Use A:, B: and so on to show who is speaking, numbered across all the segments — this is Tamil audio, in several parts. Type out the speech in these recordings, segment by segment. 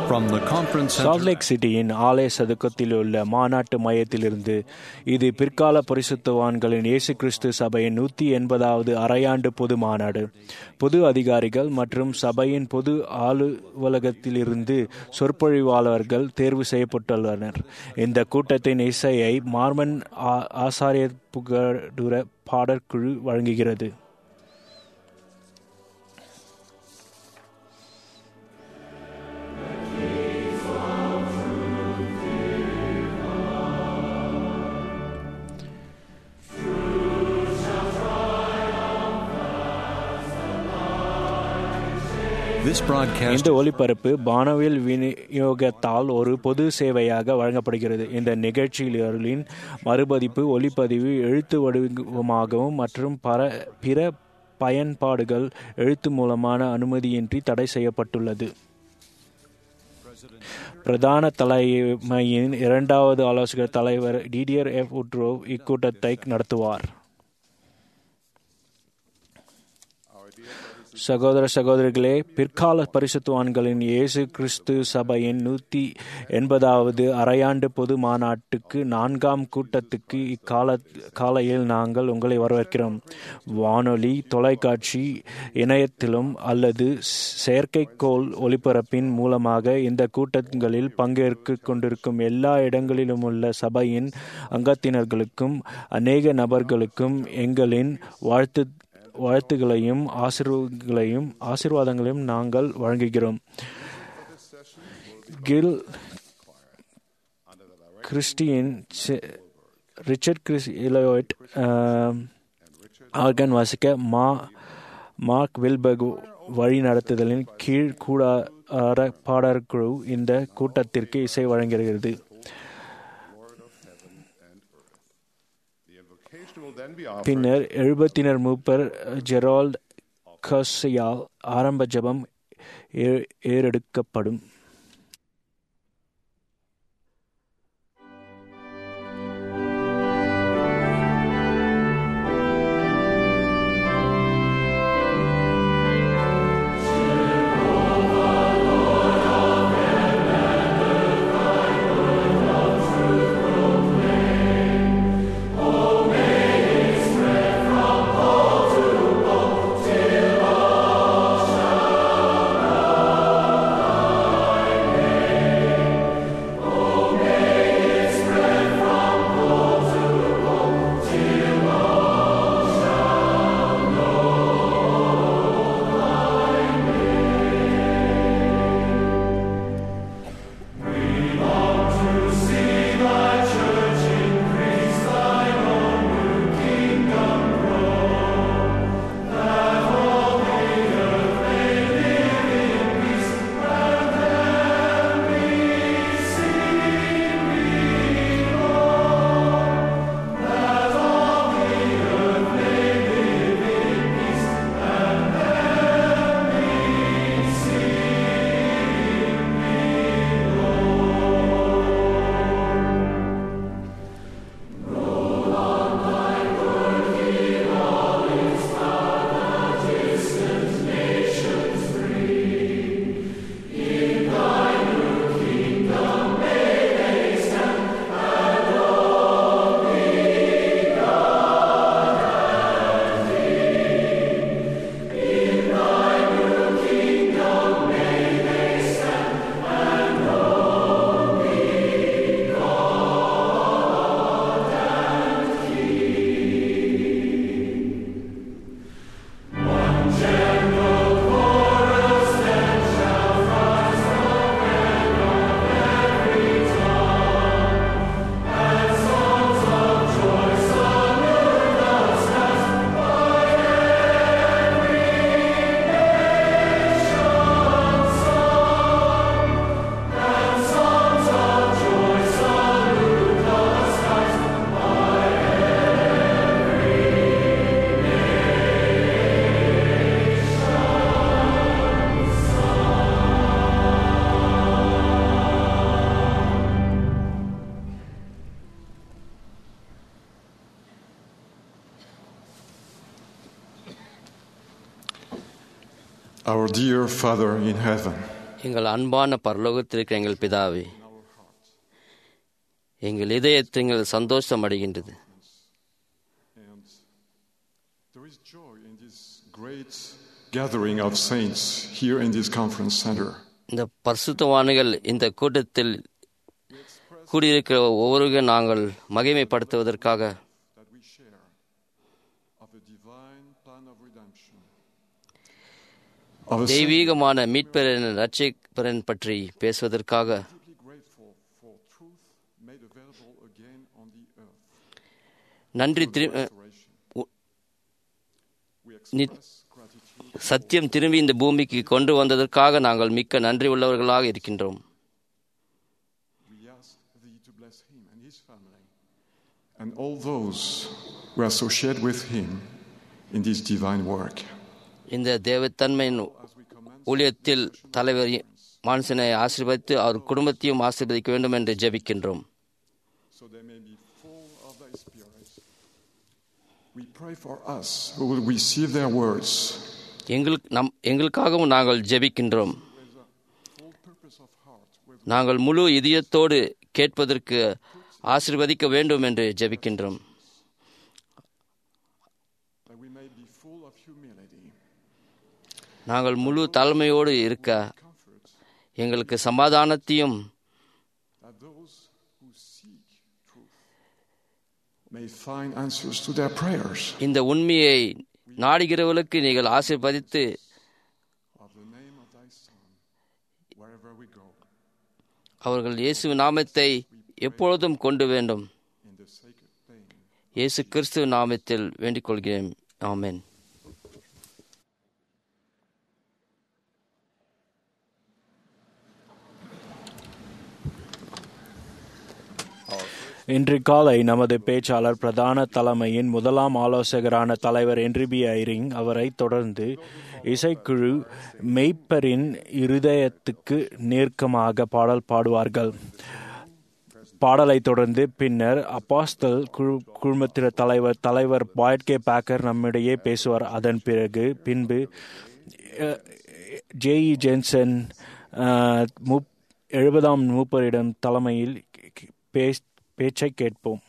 A: From the conference
B: salt
A: center,
B: lake சிட்டியின் ஆலய சதுக்கத்தில் உள்ள மாநாட்டு மையத்திலிருந்து இது பிற்கால பரிசுத்தவான்களின் இயேசு கிறிஸ்து சபையின் நூற்றி எண்பதாவது அரையாண்டு பொது மாநாடு பொது அதிகாரிகள் மற்றும் சபையின் பொது அலுவலகத்திலிருந்து சொற்பொழிவாளர்கள் தேர்வு செய்யப்பட்டுள்ளனர் இந்த கூட்டத்தின் இசையை மார்மன் ஆ- ஆசாரியர் புகடுர பாடற்குழு வழங்குகிறது
A: this broadcast
B: இந்த ஒலிபரப்பு வானவில் விநியோகத்தால் ஒரு பொது சேவையாக வழங்கப்படுகிறது இந்த நிகழ்ச்சிகளின் மறுபதிப்பு ஒலிப்பதிவு எழுத்து வடிவமாகவும் மற்றும் பர பிற பயன்பாடுகள் எழுத்து மூலமான அனுமதியின்றி தடை செய்யப்பட்டுள்ளது பிரதான தலைமையின் இரண்டாவது ஆலோசகர் தலைவர் டிடிஆர் எஃப் உட்ரோவ் இக்கூட்டத்தை நடத்துவார் சகோதர சகோதரிகளே பிற்கால பரிசுத்துவான்களின் இயேசு கிறிஸ்து சபையின் நூற்றி எண்பதாவது அரையாண்டு பொது மாநாட்டுக்கு நான்காம் கூட்டத்துக்கு இக்கால காலையில் நாங்கள் உங்களை வரவேற்கிறோம் வானொலி தொலைக்காட்சி இணையத்திலும் அல்லது செயற்கைக்கோள் ஒலிபரப்பின் மூலமாக இந்த கூட்டங்களில் பங்கேற்க கொண்டிருக்கும் எல்லா இடங்களிலும் உள்ள சபையின் அங்கத்தினர்களுக்கும் அநேக நபர்களுக்கும் எங்களின் வாழ்த்து வாழ்த்துகளையும் ஆசீர்வாதங்களையும் ஆசீர்வாதங்களையும் நாங்கள் வழங்குகிறோம் கில் கிறிஸ்டியின் செ- ரிச்சர்ட் கிறிஸ் இலோய்ட் ஆர்கன் வாசிக்க மா மார்க் வில்பர்க் வழி நடத்துதலின் கீழ் கூடார பாடற்குழு இந்த கூட்டத்திற்கு இசை வழங்குகிறது பின்னர் எழுபத்தினர் மூப்பர் ஜெரால்ட் கர்சியால் ஆரம்ப ஜெபம் ஏ- ஏறெடுக்கப்படும்
C: Our dear Father in heaven, எங்கள் அன்பான பரலோகத்தில் இருக்கிற எங்கள் பிதாவே எங்கள் இதயத்தில் எங்கள் சந்தோஷம் அடைகின்றது
D: And there is joy in this great gathering of saints here in this conference center.
C: இந்த பரிசுத்தவான்கள் இந்த கூட்டத்தில் கூடியிருக்கிற ஒவ்வொருவரையும் நாங்கள் மகிமைப்படுத்துவதற்காக
D: that we share of the divine plan of redemption. Of a
C: தெய்வீகமான மீட்பெறன் ரட்சிப்பெறன் பற்றி பேசுவதற்காக
D: deeply grateful for truth made available again on the earth.
C: நன்றி திரு
D: Restoration.
C: உ-
D: We
C: நி-
D: express gratitude.
C: சத்தியம் திரும்பி இந்த பூமிக்கு கொண்டு வந்ததற்காக நாங்கள் மிக்க நன்றி உள்ளவர்களாக இருக்கின்றோம்
D: We ask thee to bless him and his family and all those who are associated with him in this divine work.
C: இந்த தேவத்தன்மையின்
D: As we commence
C: ஊழியத்தில் தலைவர் மான்சனை ஆசீர்வதித்து அவர் குடும்பத்தையும் ஆசீர்வதிக்க வேண்டும் என்று ஜெபிக்கின்றோம்
D: so they may be full of thy spirit. We pray for us who will receive their words
C: எங்களுக்கு நம் எங்களுக்காகவும் நாங்கள் ஜெபிக்கின்றோம்
D: with a full purpose of heart, with
C: நாங்கள் முழு இதயத்தோடு கேட்பதற்கு ஆசீர்வதிக்க வேண்டும் என்று ஜெபிக்கின்றோம்
D: that we may be full of humility,
C: நாங்கள் முழு தாழ்மையோடு இருக்க
D: comfort,
C: எங்களுக்கு சமாதானத்தையும்
D: that those who seek truth may find answers to their prayers
C: இந்த உண்மையை நாடுகிறவர்களுக்கு நீங்கள் ஆசீர்வதித்து
D: of the name of thy Son, wherever we go,
C: அவர்கள் இயேசு நாமத்தை எப்பொழுதும் கொண்டு வேண்டும்
D: in the sacred name
C: இயேசு கிறிஸ்து நாமத்தில் வேண்டிக் கொள்கிறேன் ஆமென்
B: இன்று காலை நமது பேச்சாளர் பிரதான தலைமையின் முதலாம் ஆலோசகரான தலைவர் என்றிபி ஐரிங் அவரை தொடர்ந்து இசைக்குழு மெய்ப்பரின் இருதயத்துக்கு நெருக்கமாக பாடல் பாடுவார்கள் பாடலை தொடர்ந்து பின்னர் அப்பாஸ்தல் குழு குழுமத்திர தலைவர் தலைவர் பாய்ட் கே பேக்கர் நம்மிடையே பேசுவார் அதன் பிறகு பின்பு ஜேஇ ஜென்சன் அஹ், முப் எழுபதாம் மூப்பரிடம் தலைமையில் பேஸ் பேச்சை கேட்போம்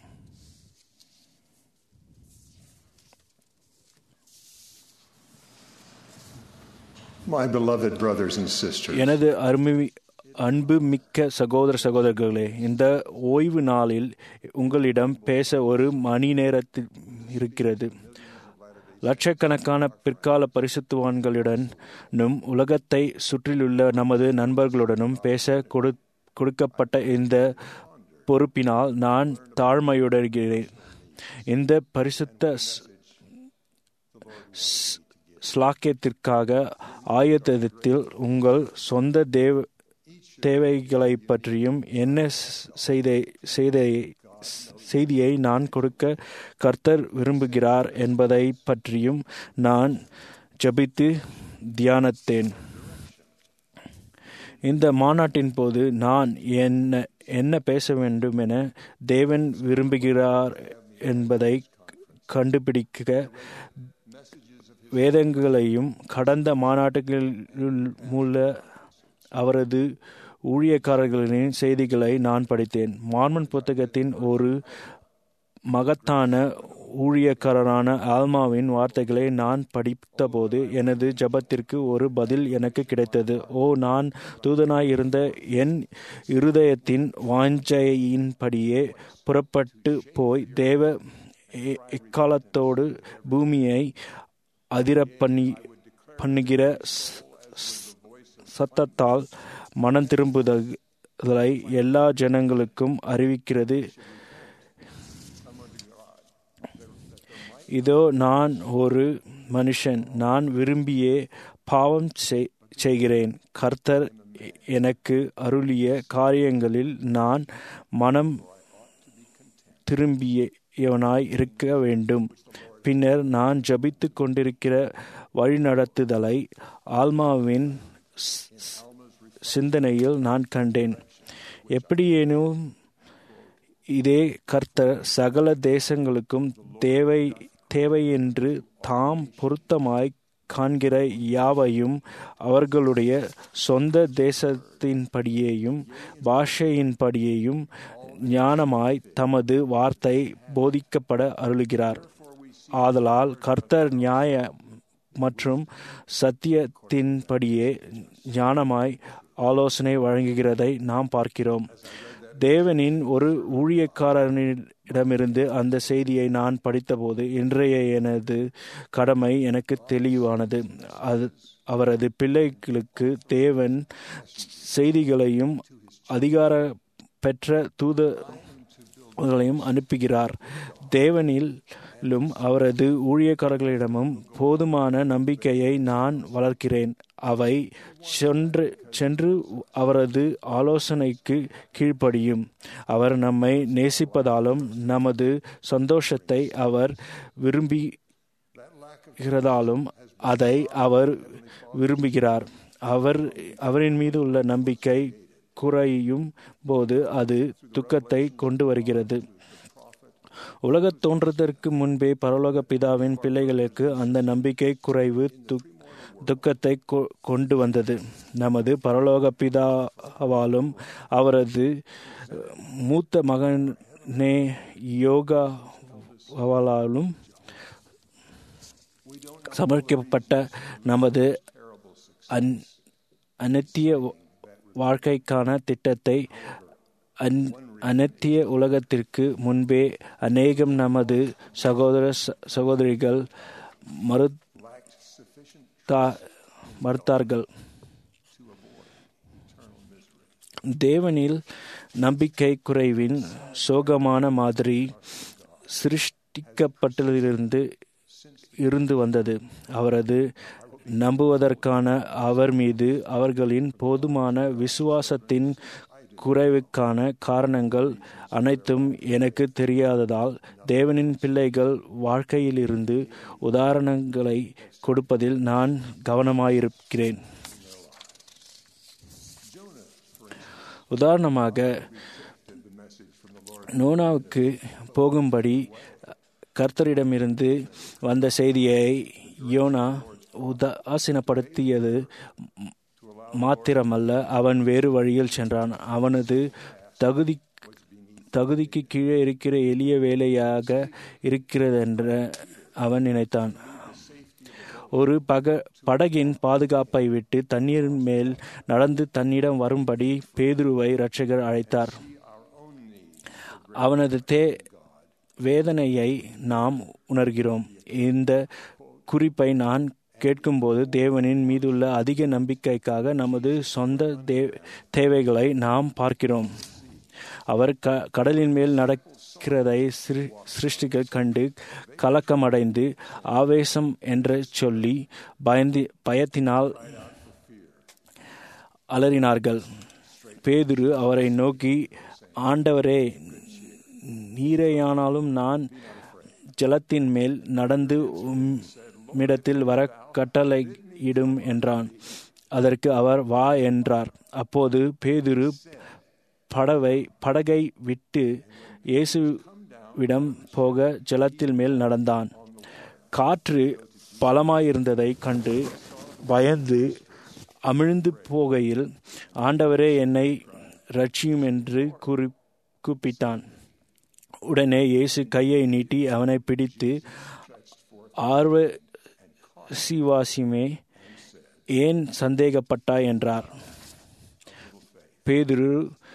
E: My beloved brothers and sisters,
B: எனது அருமை அன்பு மிக்க சகோதர சகோதரர்களே இந்த ஓய்வு நாளில் உங்களிடம் பேச ஒரு மணி நேரத்தில் இருக்கிறது லட்சக்கணக்கான பிற்கால பரிசுத்துவான்களுடனும் உலகத்தை சுற்றிலுள்ள நமது நண்பர்களுடனும் பேச கொடு கொடுக்கப்பட்ட இந்த பொறுப்பினால் நான் தாழ்மையுடைகிறேன் இந்த பரிசுத்த ஸ்- ஸ்- ஸ்லாக்கியத்திற்காக ஆயத்தத்தில் உங்கள் சொந்த தேவ தேவைகளை பற்றியும் என்ன செய்த செய்த செய்தியை நான் கொடுக்க கர்த்தர் விரும்புகிறார் என்பதை பற்றியும் நான் ஜபித்து தியானத்தேன் இந்த மாநாட்டின் போது நான் என்ன என்ன பேச வேண்டும் என தேவன் விரும்புகிறார் என்பதை கண்டுபிடிக்க வேதங்களையும் கடந்த மாநாட்டுகளில் மூல அவரது ஊழியக்காரர்களின் செய்திகளை நான் படித்தேன் மார்மன் புத்தகத்தின் ஒரு மகத்தான ஊழியக்காரரான ஆல்மாவின் வார்த்தைகளை நான் படித்தபோது எனது ஜபத்திற்கு ஒரு பதில் எனக்கு கிடைத்தது ஓ நான் தூதனாய் இருந்த என் இருதயத்தின் வாஞ்சையின்படியே புறப்பட்டு போய் தேவ எ- எக்காலத்தோடு பூமியை அதிர பண்ணி பண்ணுகிற ஸ்- ஸ்- சத்தத்தால் மனம் திரும்புதலை எல்லா ஜனங்களுக்கும் அறிவிக்கிறது இதோ நான் ஒரு மனுஷன் நான் விரும்பியே பாவம் செய்- செய்கிறேன் கர்த்தர் எனக்கு அருளிய காரியங்களில் நான் மனம் திரும்பியவனாய் இருக்க வேண்டும் பின்னர் நான் ஜபித்து கொண்டிருக்கிற வழிநடத்துதலை ஆல்மாவின் ஸ்- ஸ்- சிந்தனையில் நான் கண்டேன் எப்படியேனும் இதே கர்த்தர் சகல தேசங்களுக்கும் தேவை தேவை என்று தாம் பொருத்தமாய் காண்கிற யாவையும் அவர்களுடைய சொந்த தேசத்தின்படியேயும் பாஷையின்படியேயும் ஞானமாய் தமது வார்த்தை போதிக்கப்பட அருளுகிறார் ஆதலால் கர்த்தர் நியாய மற்றும் சத்தியத்தின்படியே ஞானமாய் ஆலோசனை வழங்குகிறதை நாம் பார்க்கிறோம் தேவனின் ஒரு ஊழியக்காரனிடமிருந்து அந்த செய்தியை நான் படித்தபோது இன்றைய எனது கடமை எனக்கு தெளிவானது அது அவரது பிள்ளைகளுக்கு தேவன் செய்திகளையும் அதிகார பெற்ற தூதர்களையும் அனுப்புகிறார் தேவனிலும் அவரது ஊழியக்காரர்களிடமும் போதுமான நம்பிக்கையை நான் வளர்க்கிறேன் அவை சென்று சென்று அவரது ஆலோசனைக்கு கீழ்ப்படியும் அவர் நம்மை நேசிப்பதாலும் நமது சந்தோஷத்தை அவர் விரும்புகிறதாலும் அதை அவர் விரும்புகிறார் அவர் அவரின் மீது உள்ள நம்பிக்கை குறையும் போது அது துக்கத்தை கொண்டு வருகிறது உலகத் தோன்றதற்கு முன்பே பரலோக பிதாவின் பிள்ளைகளுக்கு அந்த நம்பிக்கை குறைவு துக் துக்கத்தை கொண்டு வந்தது நமது பரலோக பிதாவாலும் அவரது மூத்த மகனே யோகாவாலும் சமர்ப்பிக்கப்பட்ட நமது அன் அனத்திய வாழ்க்கைக்கான திட்டத்தை அன் அனத்திய உலகத்திற்கு முன்பே அநேகம் நமது சகோதர சகோதரிகள் மறு மறுத்தார்கள் தேவனில் நம்பிக்கை குறைவின் சோகமான மாதிரி சிருஷ்டிக்கப்பட்டதிலிருந்து இருந்து வந்தது அவரது நம்புவதற்கான அவர் மீது அவர்களின் போதுமான விசுவாசத்தின் குறைவுக்கான காரணங்கள் அனைத்தும் எனக்கு தெரியாததால் தேவனின் பிள்ளைகள் வாழ்க்கையிலிருந்து உதாரணங்களை கொடுப்பதில் நான் கவனமாயிருக்கிறேன் உதாரணமாக நோனாவுக்கு போகும்படி கர்த்தரிடமிருந்து வந்த செய்தியை யோனா உதாசீனப்படுத்தியது மாத்திரமல்ல அவன் வேறு வழியில் சென்றான் அவனது தகுதி தகுதிக்கு கீழே இருக்கிற எளிய வேலையாக இருக்கிறதென்ற அவன் நினைத்தான் ஒரு பக படகின் பாதுகாப்பை விட்டு தண்ணீரின் மேல் நடந்து தன்னிடம் வரும்படி பேதுருவை இரட்சகர் அழைத்தார் அவனது தே வேதனையை நாம் உணர்கிறோம் இந்த குறிப்பை நான் கேட்கும்போது தேவனின் மீதுள்ள அதிக நம்பிக்கைக்காக நமது சொந்த தே தேவைகளை நாம் பார்க்கிறோம் அவர் க கடலின் மேல் நடக்கிறதை சிருஷ்டிக்க கண்டு கலக்கமடைந்து ஆவேசம் என்று சொல்லி பயந்து பயத்தினால் அலறினார்கள் பேதுரு அவரை நோக்கி ஆண்டவரே நீரையானாலும் நான் ஜலத்தின் மேல் நடந்து உம்மிடத்தில் வர கட்டளையிடும் என்றான் அதற்கு அவர் வா என்றார் அப்போது பேதுரு படவை படகை விட்டு இயேசுவிடம் போக ஜலத்தில் மேல் நடந்தான் காற்று பலமாயிருந்ததை கண்டு பயந்து அமிழ்ந்து போகையில் ஆண்டவரே என்னை ரட்சியும் என்று கூறி கூப்பிட்டான் உடனே இயேசு கையை நீட்டி அவனை பிடித்து ஆர்வ சிவாசிமே ஏன் சந்தேகப்பட்டாய் என்றார் பேதுரு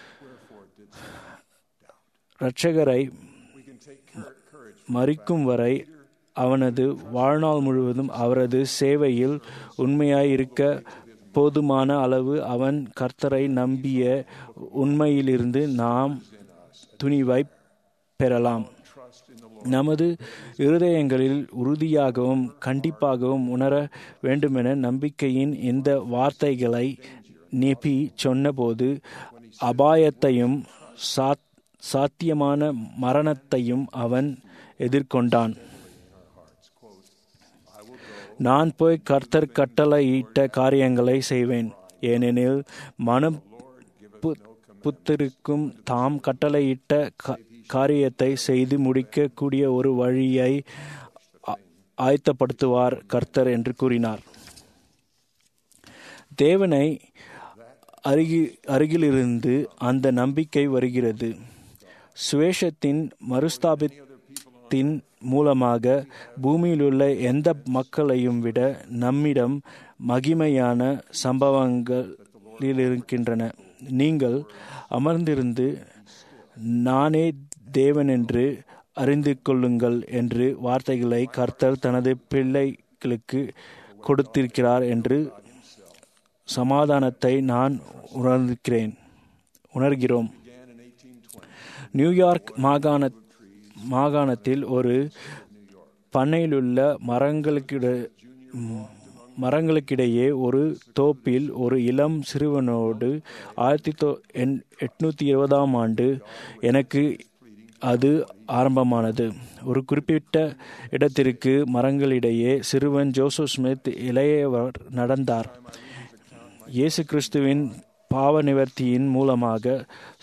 B: இரட்சகரை மறிக்கும் வரை அவனது வாழ்நாள் முழுவதும் அவரது சேவையில் உண்மையாயிருக்க போதுமான அளவு அவன் கர்த்தரை நம்பிய உண்மையிலிருந்து நாம் துணிவை பெறலாம் நமது இருதயங்களில் உறுதியாகவும் கண்டிப்பாகவும் உணர வேண்டுமென நம்பிக்கையின் இந்த வார்த்தைகளை நெபி சொன்னபோது அபாயத்தையும் சாத் சாத்தியமான மரணத்தையும் அவன் எதிர்கொண்டான் நான் போய் கர்த்தர் கட்டளையிட்ட காரியங்களை செய்வேன் ஏனெனில் மனம் புத்திருக்கும் தாம் கட்டளையிட்ட காரியத்தை செய்து முடிக்கக்கூடிய ஒரு வழியை ஆயத்தப்படுத்துவார் கர்த்தர் என்று கூறினார் தேவனை அருகி அருகிலிருந்து அந்த நம்பிக்கை வருகிறது சுவேஷத்தின் மறுஸ்தாபித்தின் மூலமாக பூமியிலுள்ள எந்த மக்களையும் விட நம்மிடம் மகிமையான சம்பவங்களில் இருக்கின்றன நீங்கள் அமர்ந்திருந்து நானே தேவன் என்று அறிந்து கொள்ளுங்கள் என்று வார்த்தைகளை கர்த்தர் தனது பிள்ளைகளுக்கு கொடுத்திருக்கிறார் என்று சமாதானத்தை நான் உணர்கிறேன் உணர்கிறோம் நியூயார்க் மாகாண மாகாணத்தில் ஒரு பண்ணையிலுள்ள மரங்களுக்கிட மரங்களுக்கிடையே ஒரு தோப்பில் ஒரு இளம் சிறுவனோடு ஆயிரத்தி தொ எட்நூற்றி இருபதாம் ஆண்டு எனக்கு அது ஆரம்பமானது ஒரு குறிப்பிட்ட இடத்திற்கு மரங்களிடையே சிறுவன் ஜோசப் ஸ்மித் இளையவர் நடந்தார் இயேசு கிறிஸ்துவின் பாவ நிவர்த்தியின் மூலமாக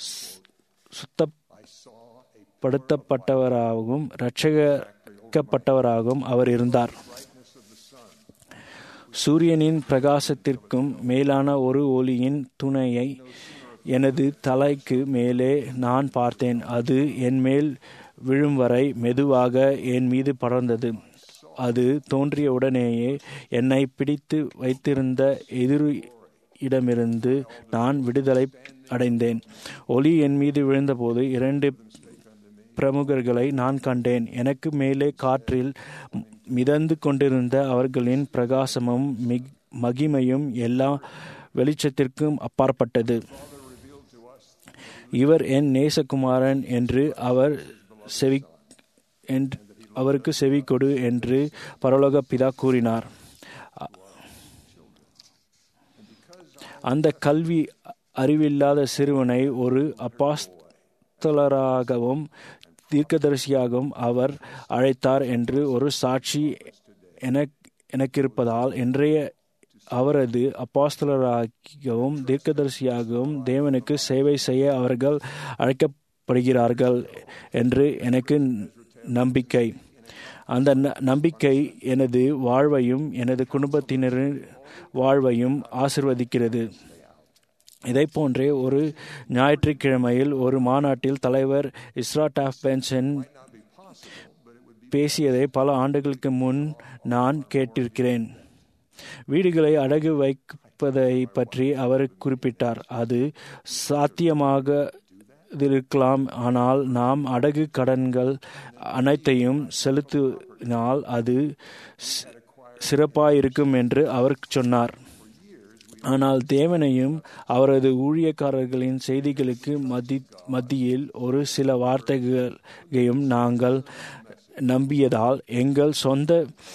B: சுத்தப்படுத்தப்பட்டவராகவும் ரட்சகப்பட்டவராகவும் அவர் இருந்தார் சூரியனின் பிரகாசத்திற்கும் மேலான ஒரு ஒளியின் துணையை எனது தலைக்கு மேலே நான் பார்த்தேன் அது என் மேல் விழும் வரை மெதுவாக என் மீது படர்ந்தது அது தோன்றிய உடனேயே என்னை பிடித்து வைத்திருந்த எதிர் இடமிருந்து நான் விடுதலை அடைந்தேன் ஒளி என் மீது விழுந்தபோது இரண்டு பிரமுகர்களை நான் கண்டேன் எனக்கு மேலே காற்றில் மிதந்து கொண்டிருந்த அவர்களின் பிரகாசமும் மகிமையும் எல்லா வெளிச்சத்திற்கும் அப்பாற்பட்டது இவர் என் நேசகுமாரன் என்று அவர் செவி அவருக்கு செவி கொடு என்று பரலோக பிதா கூறினார் அந்த கல்வி அறிவில்லாத சிறுவனை ஒரு அப்பாஸ்தலராகவும் தீர்க்கதரிசியாகவும் அவர் அழைத்தார் என்று ஒரு சாட்சி எனக்கிருப்பதால் இன்றைய அவரது அப்பாஸ்தலராகவும் தீர்க்கதரிசியாகவும் தேவனுக்கு சேவை செய்ய அவர்கள் அழைக்கப்படுகிறார்கள் என்று எனக்கு நம்பிக்கை அந்த நம்பிக்கை எனது வாழ்வையும் எனது குடும்பத்தினரின் வாழ்வையும் ஆசிர்வதிக்கிறது இதை போன்றே ஒரு ஞாயிற்றுக்கிழமையில் ஒரு மாநாட்டில் தலைவர் இஸ்ரா டாஃப் பென்சன் பேசியதை பல ஆண்டுகளுக்கு முன் நான் கேட்டிருக்கிறேன் வீடுகளை அடகு வைப்பதை பற்றி அவர் குறிப்பிட்டார் அது சாத்தியமாக இருக்கலாம் ஆனால் நாம் அடகு கடன்கள் அனைத்தையும் செலுத்தினால் அது சிறப்பாயிருக்கும் என்று அவர் சொன்னார் ஆனால் தேவனையும் அவரது ஊழியக்காரர்களின் செய்திகளுக்கு மத்தி மத்தியில் ஒரு சில வார்த்தைகளையும் நாங்கள் நம்பியதால் எங்கள் சொந்த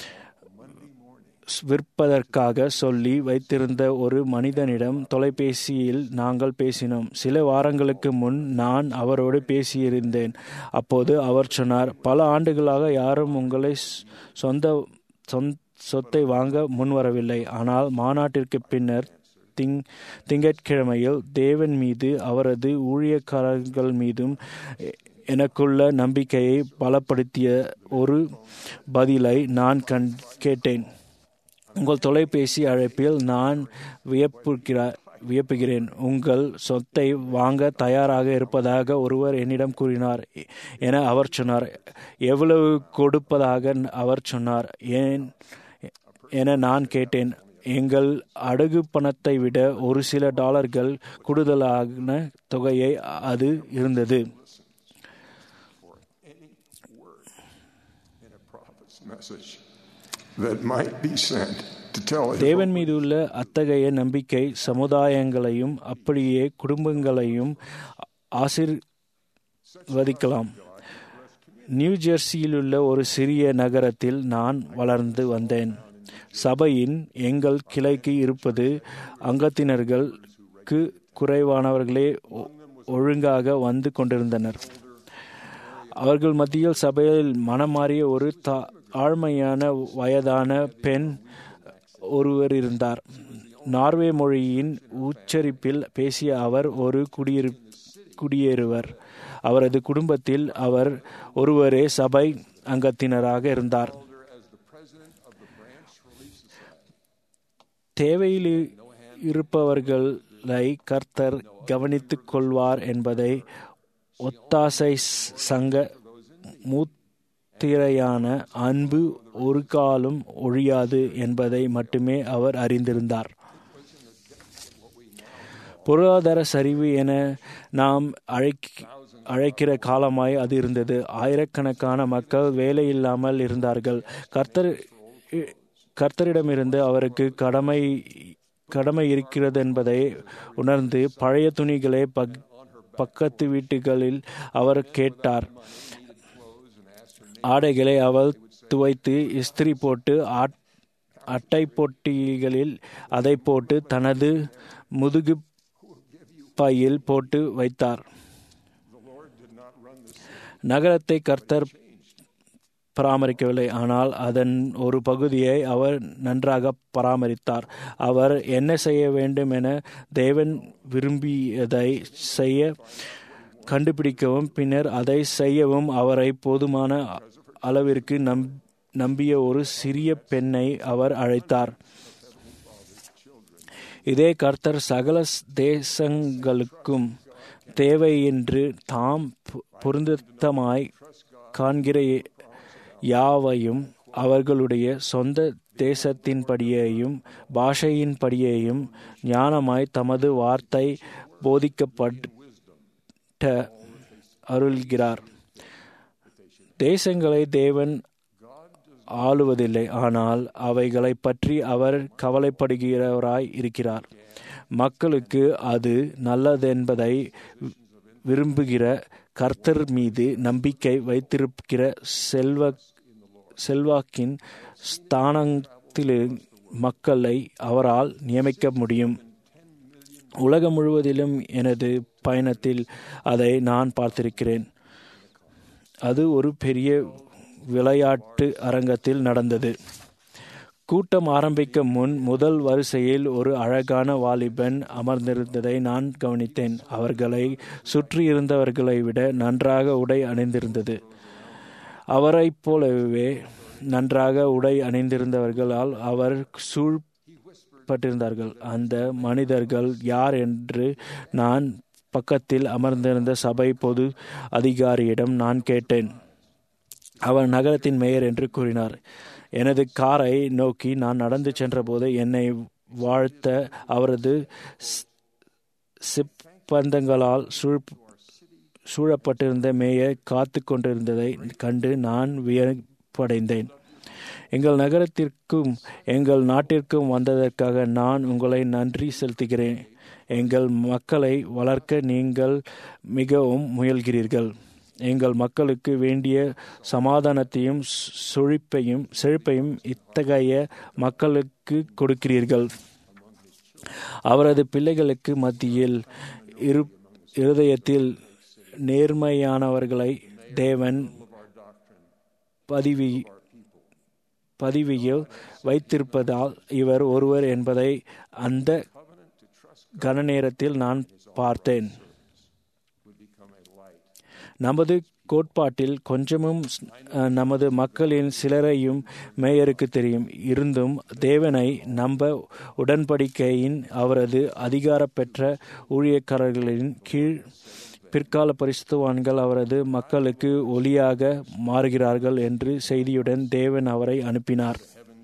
B: விற்பதற்காக சொல்லி வைத்திருந்த ஒரு மனிதனிடம் தொலைபேசியில் நாங்கள் பேசினோம் சில வாரங்களுக்கு முன் நான் அவரோடு பேசியிருந்தேன் அப்போது அவர் சொன்னார் பல ஆண்டுகளாக யாரும் உங்களை சொந்த சொத்தை வாங்க முன்வரவில்லை ஆனால் மாநாட்டிற்கு பின்னர் திங் திங்கட்கிழமையில் தேவன் மீது அவரது ஊழியக்காரர்கள் மீதும் எனக்குள்ள நம்பிக்கையை பலப்படுத்திய ஒரு பதிலை நான் கண் கேட்டேன் உங்கள் தொலைபேசி அழைப்பில் நான் வியப்புகிறார் வியப்புகிறேன் உங்கள் சொத்தை வாங்க தயாராக இருப்பதாக ஒருவர் என்னிடம் கூறினார் என அவர் சொன்னார் எவ்வளவு கொடுப்பதாக அவர் சொன்னார் ஏன் என நான் கேட்டேன் எங்கள் அடகு பணத்தை விட ஒரு சில டாலர்கள் கூடுதலான தொகையை அது இருந்தது தேவன் மீது உள்ள அத்தகைய நம்பிக்கை சமுதாயங்களையும் அப்படியே குடும்பங்களையும் ஆசிர்வதிக்கலாம் நியூ ஜெர்சியில் உள்ள ஒரு சிறிய நகரத்தில் நான் வளர்ந்து வந்தேன் சபையின் எங்கள் கிளைக்கு இருப்பது அங்கத்தினர்களுக்கு குறைவானவர்களே ஒழுங்காக வந்து கொண்டிருந்தனர் அவர்கள் மத்தியில் சபையில் மனம் மாறிய ஒரு ஆழ்மையான வயதான பெண் ஒருவர் இருந்தார் நார்வே மொழியின் உச்சரிப்பில் பேசிய அவர் ஒரு குடியிரு குடியேறுவர் அவரது குடும்பத்தில் அவர் ஒருவரே சபை அங்கத்தினராக இருந்தார் தேவையில் இருப்பவர்களை கர்த்தர் கவனித்துக் கொள்வார் என்பதை ஒத்தாசை சங்க மூத்திரையான அன்பு ஒரு காலம் ஒழியாது என்பதை மட்டுமே அவர் அறிந்திருந்தார் பொருளாதார சரிவு என நாம் அழைக்க அழைக்கிற காலமாய் அது இருந்தது ஆயிரக்கணக்கான மக்கள் வேலை இல்லாமல் இருந்தார்கள் கர்த்தர் கர்த்தரிடமிருந்து அவருக்கு கடமை கடமை இருக்கிறது என்பதை உணர்ந்து பழைய துணிகளை பக் பக்கத்து வீட்டுகளில் அவர் கேட்டார் ஆடைகளை அவள் துவைத்து இஸ்திரி போட்டு அட்டை போட்டிகளில் அதை போட்டு தனது முதுகு பையில் போட்டு வைத்தார் நகரத்தை கர்த்தர் பராமரிக்கவில்லை ஆனால் அதன் ஒரு பகுதியை அவர் நன்றாக பராமரித்தார் அவர் என்ன செய்ய வேண்டும் என தேவன் விரும்பியதை செய்ய கண்டுபிடிக்கவும் பின்னர் அதை செய்யவும் அவரை போதுமான அளவிற்கு நம் நம்பிய ஒரு சிறிய பெண்ணை அவர் அழைத்தார் இதே கர்த்தர் சகல தேசங்களுக்கும் தேவை என்று தாம் பொருந்தமாய் காண்கிற யாவையும் அவர்களுடைய சொந்த தேசத்தின்படியேயும் பாஷையின்படியேயும் ஞானமாய் தமது வார்த்தை போதிக்கப்பட்ட அருள்கிறார் தேசங்களை தேவன் ஆளுவதில்லை ஆனால் அவைகளை பற்றி அவர் கவலைப்படுகிறவராய் இருக்கிறார் மக்களுக்கு அது நல்லதென்பதை விரும்புகிற கர்த்தர் மீது நம்பிக்கை வைத்திருக்கிற செல்வ செல்வாக்கின் ஸ்தானத்தில் மக்களை அவரால் நியமிக்க முடியும் உலகம் முழுவதிலும் எனது பயணத்தில் அதை நான் பார்த்திருக்கிறேன் அது ஒரு பெரிய விளையாட்டு அரங்கத்தில் நடந்தது கூட்டம் ஆரம்பிக்க முன் முதல் வரிசையில் ஒரு அழகான வாலிபன் அமர்ந்திருந்ததை நான் கவனித்தேன் அவர்களை சுற்றி இருந்தவர்களை விட நன்றாக உடை அணிந்திருந்தது அவரைப் போலவே நன்றாக உடை அணிந்திருந்தவர்களால் அவர் சூழ்பட்டிருந்தார்கள் அந்த மனிதர்கள் யார் என்று நான் பக்கத்தில் அமர்ந்திருந்த சபை பொது அதிகாரியிடம் நான் கேட்டேன் அவர் நகரத்தின் மேயர் என்று கூறினார் எனது காரை நோக்கி நான் நடந்து சென்றபோது என்னை வாழ்த்த அவரது சிப்பந்தங்களால் சூழ் சூழப்பட்டிருந்த மேயர் காத்து கொண்டிருந்ததை கண்டு நான் வியப்படைந்தேன் எங்கள் நகரத்திற்கும் எங்கள் நாட்டிற்கும் வந்ததற்காக நான் உங்களை நன்றி செலுத்துகிறேன் எங்கள் மக்களை வளர்க்க நீங்கள் மிகவும் முயல்கிறீர்கள் எங்கள் மக்களுக்கு வேண்டிய சமாதானத்தையும் செழிப்பையும் செழிப்பையும் இத்தகைய மக்களுக்கு கொடுக்கிறீர்கள் அவரது பிள்ளைகளுக்கு மத்தியில் இரு இருதயத்தில் நேர்மையானவர்களை தேவன் பதிவி பதிவியில் வைத்திருப்பதால் இவர் ஒருவர் என்பதை அந்த கன நேரத்தில் நான் பார்த்தேன் நமது கோட்பாட்டில் கொஞ்சமும் நமது மக்களின் சிலரையும் மேயருக்கு தெரியும் இருந்தும் தேவனை நம்ப உடன்படிக்கையின் அவரது அதிகார பெற்ற ஊழியக்காரர்களின் கீழ் பிற்கால பரிசுத்தவான்கள் அவரது மக்களுக்கு ஒளியாக மாறுகிறார்கள் என்று செய்தியுடன் தேவன் அவரை அனுப்பினார்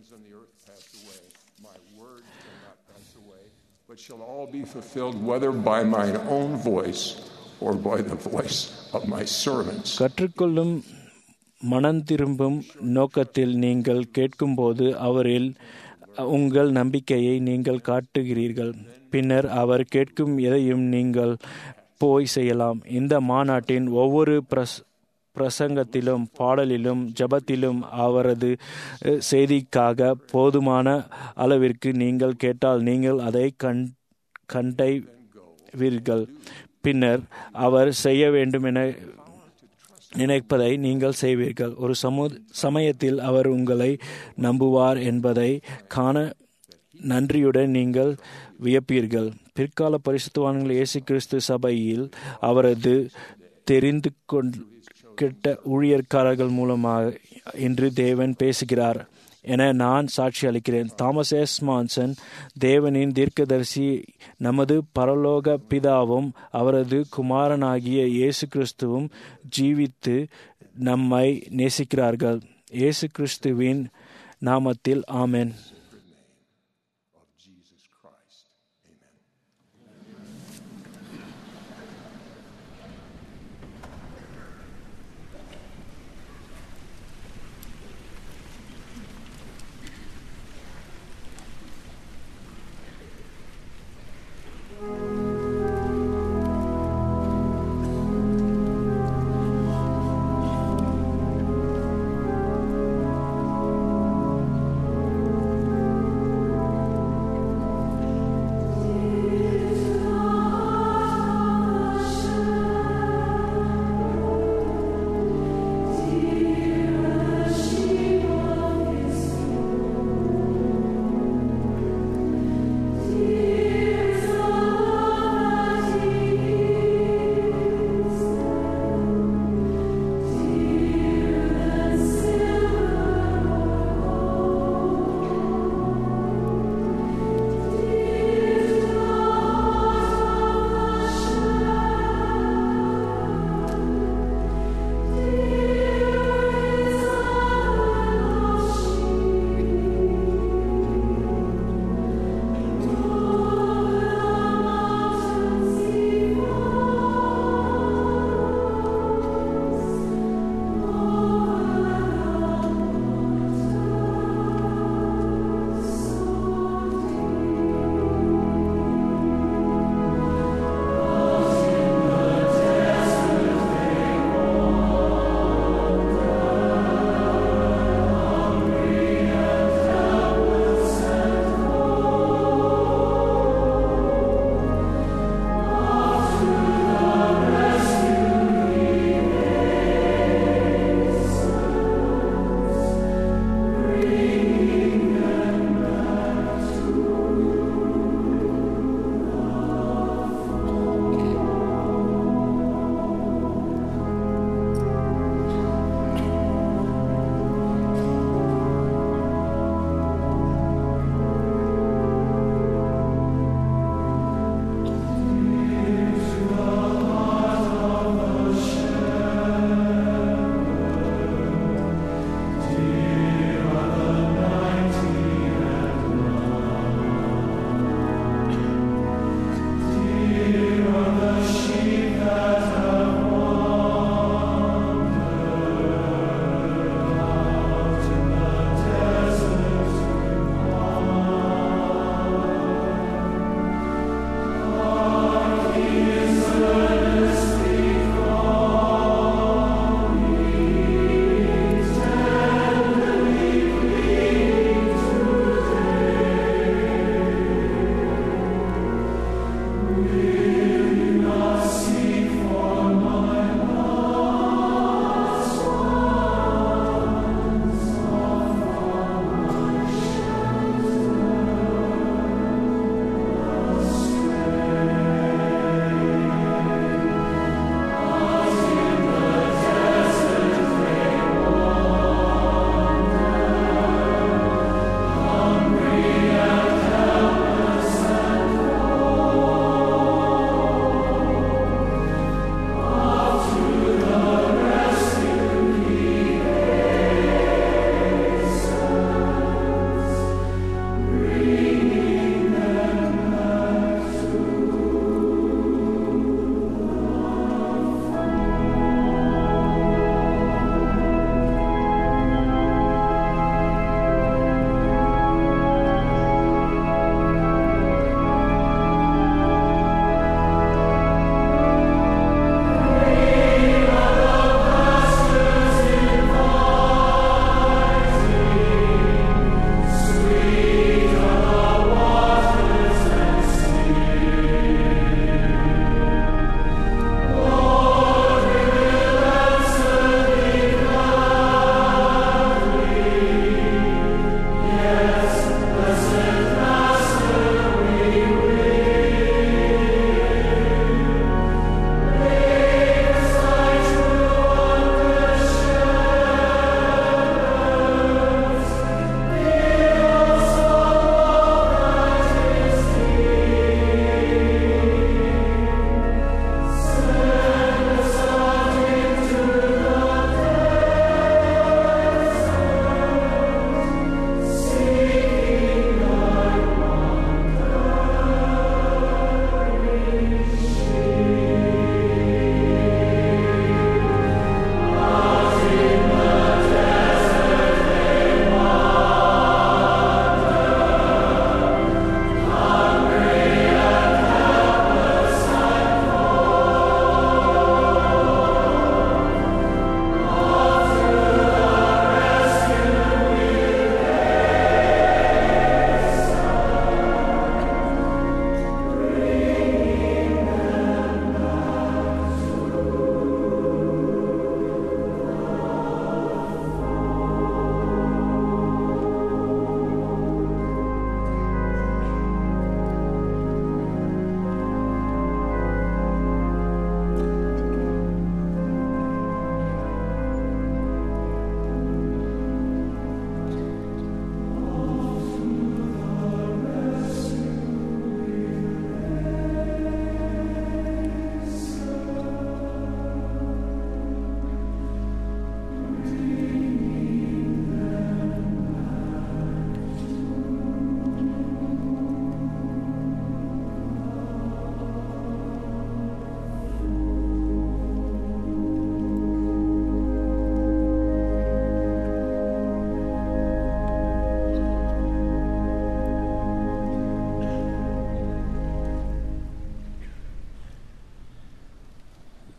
F: but shall all be fulfilled whether by mine own voice or by the voice of my servants.
B: கற்றுக்கொள்ளும் மனம் திரும்பும் நோக்கத்தில் நீங்கள் கேட்கும்போது அவரில் உங்கள் நம்பிக்கையை நீங்கள் காட்டுகிறீர்கள் பின்னர் அவர் கேட்கும் எதையும் நீங்கள் போய் செய்யலாம் இந்த மாநாட்டின் ஒவ்வொரு பிரஸ் பிரசங்கத்திலும் பாடலிலும் ஜபத்திலும் அவரது செய்திக்காக போதுமான அளவிற்கு நீங்கள் கேட்டால் நீங்கள் அதை கண் கண்டைவீர்கள் பின்னர் அவர் செய்ய வேண்டும் என நினைப்பதை நீங்கள் செய்வீர்கள் ஒரு சமு சமயத்தில் அவர் உங்களை நம்புவார் என்பதை காண நன்றியுடன் நீங்கள் வியப்பீர்கள் பிற்கால பரிசுத்தவான்கள் இயேசு கிறிஸ்து சபையில் அவரது தெரிந்து கொண்ட ஊழியர்காரர்கள் மூலமாக இன்று தேவன் பேசுகிறார் என நான் சாட்சி அளிக்கிறேன் தாமஸ் எஸ் மான்சன் தேவனின் தீர்க்கதரிசி நமது பரலோக பிதாவும் அவரது குமாரனாகிய இயேசு கிறிஸ்துவும் ஜீவித்து நம்மை நேசிக்கிறார்கள் இயேசு கிறிஸ்துவின் நாமத்தில் ஆமென்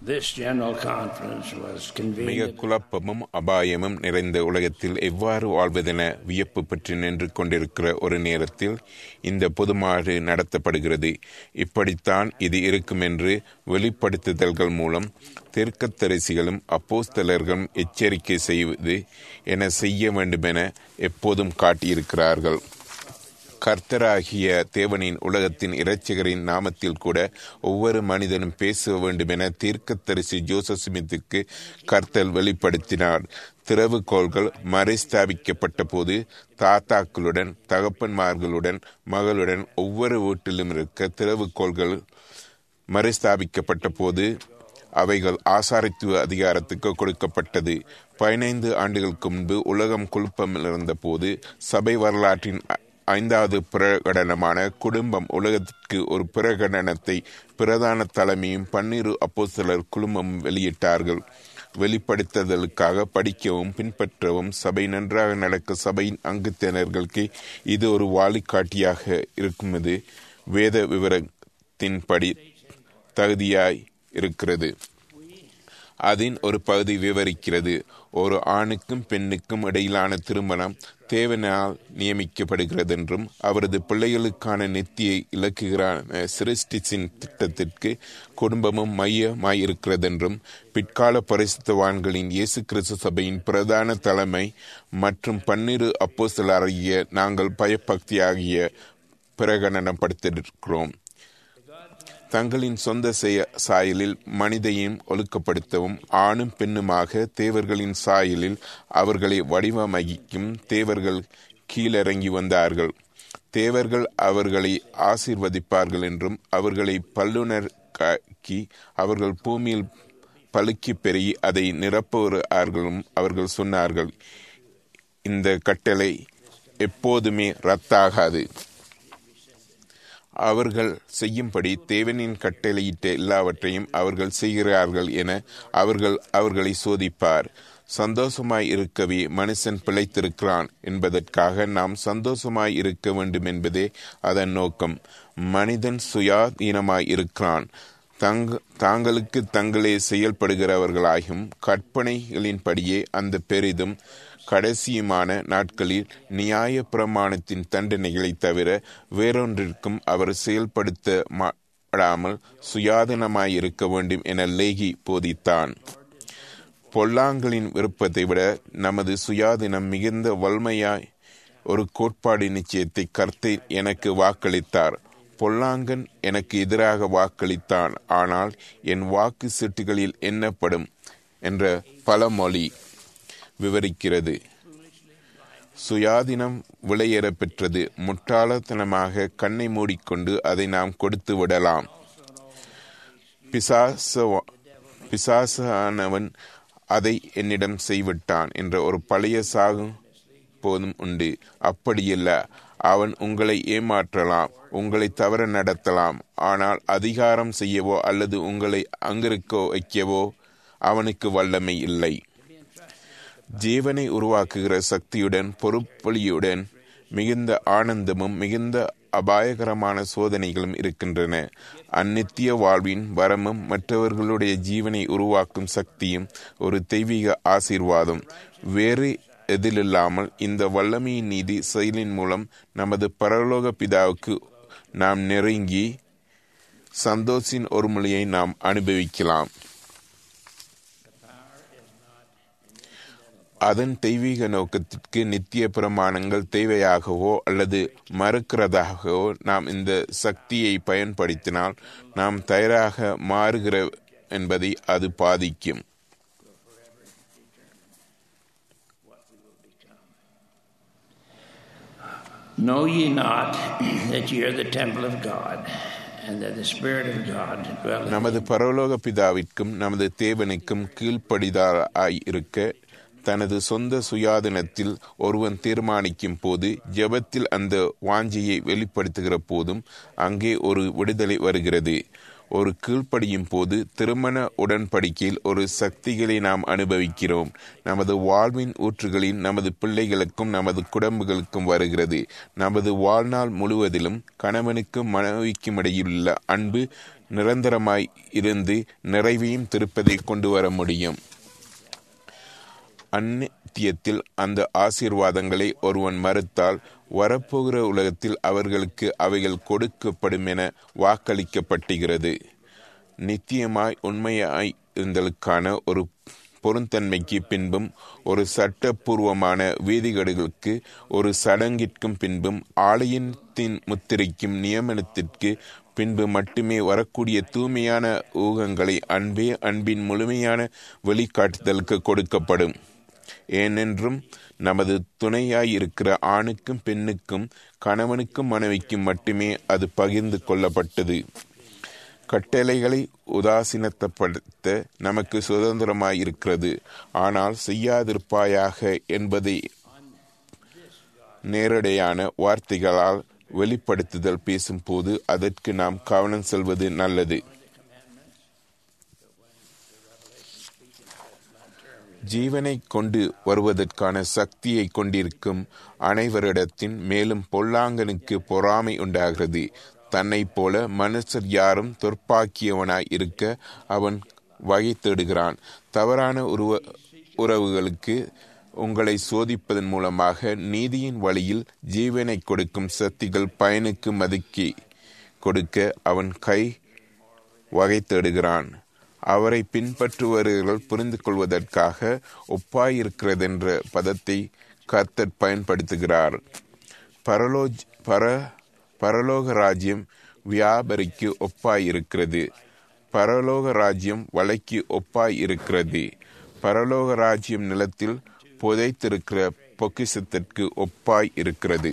G: This general conference was convened.
H: மிக குழப்பமும் அபாயமும் நிறைந்த உலகத்தில் எவ்வாறு வாழ்வதென வியப்பு பற்றி நின்று கொண்டிருக்கிற ஒரு நேரத்தில் இந்த பொதுமாறு நடத்தப்படுகிறது இப்படித்தான் இது இருக்கும் என்று வெளிப்படுத்துதல்கள் மூலம் தெற்கத்தரிசிகளும் அப்போஸ்தலர்களும் எச்சரிக்கை செய்வது என செய்ய வேண்டுமென எப்போதும் காட்டியிருக்கிறார்கள் கர்த்தராகிய தேவனின் உலகத்தின் இரட்சகரின் நாமத்தில் கூட ஒவ்வொரு மனிதனும் பேச வேண்டும் என தீர்க்கத்தரிசி ஜோசப் ஸ்மித்துக்கு கர்த்தல் வெளிப்படுத்தினார் திறவுகோள்கள் மறைஸ்தாபிக்கப்பட்ட போது தாத்தாக்களுடன் தகப்பன்மார்களுடன் மகளுடன் ஒவ்வொரு வீட்டிலும் இருக்க திறவுகோள்கள் மறைஸ்தாபிக்கப்பட்ட போது அவைகள் ஆசாரித்துவ அதிகாரத்துக்கு கொடுக்கப்பட்டது பதினைந்து ஆண்டுகளுக்கு முன்பு உலகம் குழப்பம் இருந்த போது சபை வரலாற்றின் ஐந்தாவது பிரகடனமான குடும்பம் உலகத்திற்கு ஒரு பிரகடனத்தை பிரதான தலைமையும் பன்னிரு அப்போஸ்தலர் குழுமமும் வெளியிட்டார்கள் வெளிப்படுத்துதலுக்காக படிக்கவும் பின்பற்றவும் சபை நன்றாக நடக்க சபையின் அங்கத்தினர்களுக்கு இது ஒரு வாலிக்காட்டியாக இருக்கும்போது வேத விவரத்தின்படி தகுதியாய் இருக்கிறது அதன் ஒரு பகுதி விவரிக்கிறது ஒரு ஆணுக்கும் பெண்ணுக்கும் இடையிலான திருமணம் தேவனால் நியமிக்கப்படுகிறது என்றும் அவரது பிள்ளைகளுக்கான நித்திய இலக்குகளான சிருஷ்டிச்சின் திட்டத்திற்கு குடும்பமும் மையமாய் இருக்கிறது என்றும் பிற்கால பரிசுத்தவான்களின் இயேசு கிறிஸ்து சபையின் பிரதான தலைமை மற்றும் பன்னிரு அப்போஸ்தலராகிய நாங்கள் பயபக்தியாகிய பிரகடனப்படுத்தியிருக்கிறோம் தங்களின் சொந்த செய சாயலில் மனிதையும் ஒழுக்கப்படுத்தவும் ஆணும் பெண்ணுமாக தேவர்களின் சாயலில் அவர்களை வடிவமைக்கும் தேவர்கள் கீழிறங்கி வந்தார்கள் தேவர்கள் அவர்களை ஆசீர்வதிப்பார்கள் என்றும் அவர்களை பல்லுணர்காக்கி அவர்கள் பூமியில் பழுக்கி பெருகி அதை நிரப்புவார்களும் அவர்கள் சொன்னார்கள் இந்த கட்டளை எப்போதுமே ரத்தாகாது அவர்கள் செய்யும்படி தேவனின் கட்டளையிட்ட எல்லாவற்றையும் அவர்கள் செய்கிறார்கள் என அவர்கள் அவர்களை சோதிப்பார் சந்தோஷமாய் இருக்கவே மனுஷன் பிழைத்திருக்கிறான் என்பதற்காக நாம் சந்தோஷமாய் இருக்க வேண்டும் என்பதே அதன் நோக்கம் மனிதன் சுயாதீனமாய் இருக்கிறான் தங்க தாங்களுக்கு தங்களே செயல்படுகிறவர்களாயும் கற்பனைகளின்படியே அந்த பெரிதும் கடைசியுமான நாட்களில் நியாய பிரமாணத்தின் தண்டனைகளை தவிர வேறொன்றிற்கும் அவர் செயல்படுத்த மாடாமல் சுயாதீனமாயிருக்க வேண்டும் என லேகி போதித்தான் பொல்லாங்களின் விருப்பத்தை விட நமது சுயாதீனம் மிகுந்த வல்மையாய் ஒரு கோட்பாடு நிச்சயத்தை கர்த்தை எனக்கு வாக்களித்தார் பொல்லாங்கன் எனக்கு எதிராக வாக்களித்தான் ஆனால் என் வாக்கு சீட்டுகளில் எண்ணப்படும் என்ற பழமொழி விவரிக்கிறது சுயாதீனம் விலையேற பெற்றது முட்டாளத்தனமாக கண்ணை மூடிக்கொண்டு அதை நாம் கொடுத்து விடலாம் பிசாச பிசாசானவன் அதை என்னிடம் செய்விட்டான் என்ற ஒரு பழைய சாகும் போதும் உண்டு அப்படியில்ல அவன் உங்களை ஏமாற்றலாம் உங்களை தவற நடத்தலாம் ஆனால் அதிகாரம் செய்யவோ அல்லது உங்களை அங்கிருக்க வைக்கவோ அவனுக்கு வல்லமை இல்லை ஜீவனை உருவாக்குகிற சக்தியுடன் பொறுப்பொழியுடன் மிகுந்த ஆனந்தமும் மிகுந்த அபாயகரமான சோதனைகளும் இருக்கின்றன அந்நித்திய வாழ்வின் வரமும் மற்றவர்களுடைய ஜீவனை உருவாக்கும் சக்தியும் ஒரு தெய்வீக ஆசீர்வாதம் வேறு எதிலில்லாமல் இந்த வல்லமையின் நீதி செயலின் மூலம் நமது பரலோக பிதாவுக்கு நாம் நெருங்கி சந்தோஷின் ஒரு மொழியை நாம் அனுபவிக்கலாம் அதன் தெய்வீக நோக்கத்திற்கு நித்திய பிரமாணங்கள் தேவையாகவோ அல்லது மறுக்கிறதாகவோ நாம் இந்த சக்தியை பயன்படுத்தினால் நாம் தயாராக மாறுகிற என்பதை அது பாதிக்கும்
G: Know ye not that ye are the temple of God, and that the Spirit of God dwelleth
H: நமது பரலோக பிதாவிற்கும் நமது தேவனுக்கும் கீழ்ப்படிதாய் இருக்க தனது சொந்த சுயாதீனத்தில் ஒருவன் தீர்மானிக்கும் போது ஜெபத்தில் அந்த வாஞ்சியை வெளிப்படுத்துகிற போதும் அங்கே ஒரு விடுதலை வருகிறது ஒரு கீழ்ப்படியும் போது திருமண உடன்படிக்கையில் ஒரு சக்திகளை நாம் அனுபவிக்கிறோம் நமது வாழ்வின் ஊற்றுகளில் நமது பிள்ளைகளுக்கும் நமது குடும்பங்களுக்கும் வருகிறது நமது வாழ்நாள் முழுவதிலும் கணவனுக்கும் மனைவிக்கும் இடையிலுள்ள அன்பு நிரந்தரமாய் இருந்து நிறைவையும் திருப்பதை கொண்டு வர முடியும் அந்நித்தியத்தில் அந்த ஆசீர்வாதங்களை ஒருவன் மறுத்தால் வரப்போகிற உலகத்தில் அவர்களுக்கு அவைகள் கொடுக்கப்படும் என வாக்களிக்கப்பட்டுகிறது நித்தியமாய் உண்மையாய் இருந்தலுக்கான ஒரு பொருந்தன்மைக்கு பின்பும் ஒரு சட்டப்பூர்வமான வீதிகேடுகளுக்கு ஒரு சடங்கிற்கும் பின்பும் ஆலயத்தின் முத்திரைக்கும் நியமனத்திற்கு பின்பு மட்டுமே வரக்கூடிய தூய்மையான ஊகங்களை அன்பே அன்பின் முழுமையான வெளிக்காட்டுதலுக்கு கொடுக்கப்படும் ஏனென்றும் நமது துணையாயிருக்கிற ஆணுக்கும் பெண்ணுக்கும் கணவனுக்கும் மனைவிக்கும் மட்டுமே அது பகிர்ந்து கொள்ளப்பட்டது கட்டளைகளை உதாசீனப்படுத்த நமக்கு சுதந்திரமாயிருக்கிறது ஆனால் செய்யாதிருப்பாயாக என்பதை நேரடியான வார்த்தைகளால் வெளிப்படுத்துதல் பேசும்போது அதற்கு நாம் கவனம் செல்வது நல்லது ஜீவனை கொண்டு வருவதற்கான சக்தியை கொண்டிருக்கும் அனைவரிடத்தின் மேலும் பொல்லாங்கனுக்கு பொறாமை உண்டாகிறது தன்னை போல மனுஷர் யாரும் தொற்பாக்கியவனாய் இருக்க அவன் வகை தேடுகிறான் தவறான உருவ உறவுகளுக்கு உங்களை சோதிப்பதன் மூலமாக நீதியின் வழியில் ஜீவனை கொடுக்கும் சக்திகள் பயனுக்கு மதுக்கி கொடுக்க அவன் கை வகை தேடுகிறான் அவரை பின்பற்றுபவர்கள் புரிந்து கொள்வதற்காக ஒப்பாயிருக்கிறதென்ற பதத்தை கர்த்தர் பயன்படுத்துகிறார் பரலோஜ் பர பரலோக ராஜ்யம் வியாபரிக்கு ஒப்பாயிருக்கிறது பரலோக ராஜ்யம் வலைக்கு ஒப்பாய் இருக்கிறது பரலோக ராஜ்யம் நிலத்தில் புதைத்திருக்கிற பொக்கிசத்திற்கு ஒப்பாய் இருக்கிறது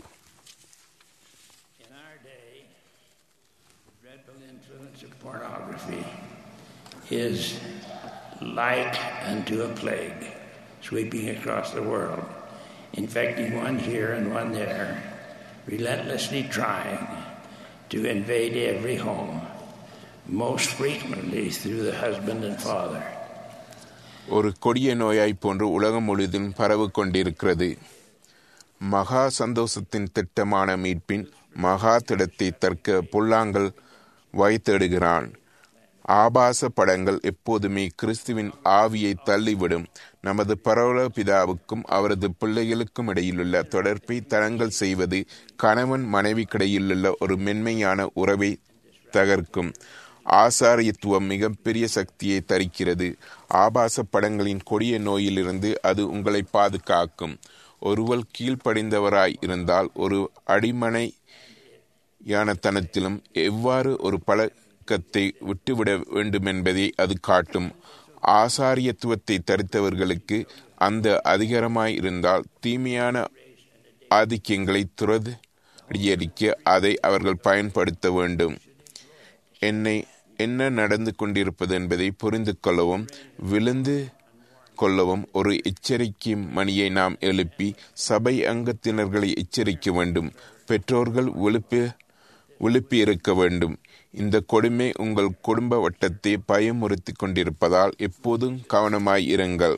G: In our day, dreadful influence of pornography is like unto a plague sweeping across the world, infecting one here and one there, relentlessly trying to invade every home, most frequently through the husband and father.
H: ஒரு கொடிய நோயாய் போன்று உலகம் முழுவதும் பரவு கொண்டிருக்கிறது மகா சந்தோஷத்தின் திட்டமான மீட்பின் மகா திடத்தை தற்க புல்லாங்கல் வைத்தெடுகிறான் ஆபாச படங்கள் எப்போதுமே கிறிஸ்துவின் ஆவியை தள்ளிவிடும் நமது பரவல பிதாவுக்கும் அவரது பிள்ளைகளுக்கும் இடையிலுள்ள தொடர்பை தரங்கள் செய்வது கணவன் மனைவிக்கிடையிலுள்ள ஒரு மென்மையான உறவை தகர்க்கும் ஆசாரியத்துவம் மிகப்பெரிய சக்தியை தரிக்கிறது ஆபாச படங்களின் கொடிய நோயிலிருந்து அது உங்களை பாதுகாக்கும் ஒருவர் கீழ்ப்படிந்தவராய் இருந்தால் ஒரு அடிமனை யானத்தனத்திலும் எவ்வாறு ஒரு பழக்கத்தை விட்டுவிட வேண்டும் என்பதை அது காட்டும் ஆசாரியத்துவத்தை தரித்தவர்களுக்கு அந்த அதிகாரமாய் இருந்தால் தீமையான ஆதிக்கங்களை துறதியடிக்க அதை அவர்கள் பயன்படுத்த வேண்டும் என்னை என்ன நடந்து கொண்டிருப்பது என்பதை புரிந்து கொள்ளவும் விழுந்து கொள்ளவும் ஒரு எச்சரிக்கை மணியை நாம் எழுப்பி சபை அங்கத்தினர்களை எச்சரிக்க வேண்டும் பெற்றோர்கள் விழுப்பி விழுப்பி இருக்க வேண்டும் இந்த கொடுமை உங்கள் குடும்ப வட்டத்தை பயமுறுத்தி கொண்டிருப்பதால் எப்போதும் கவனமாய் இருங்கள்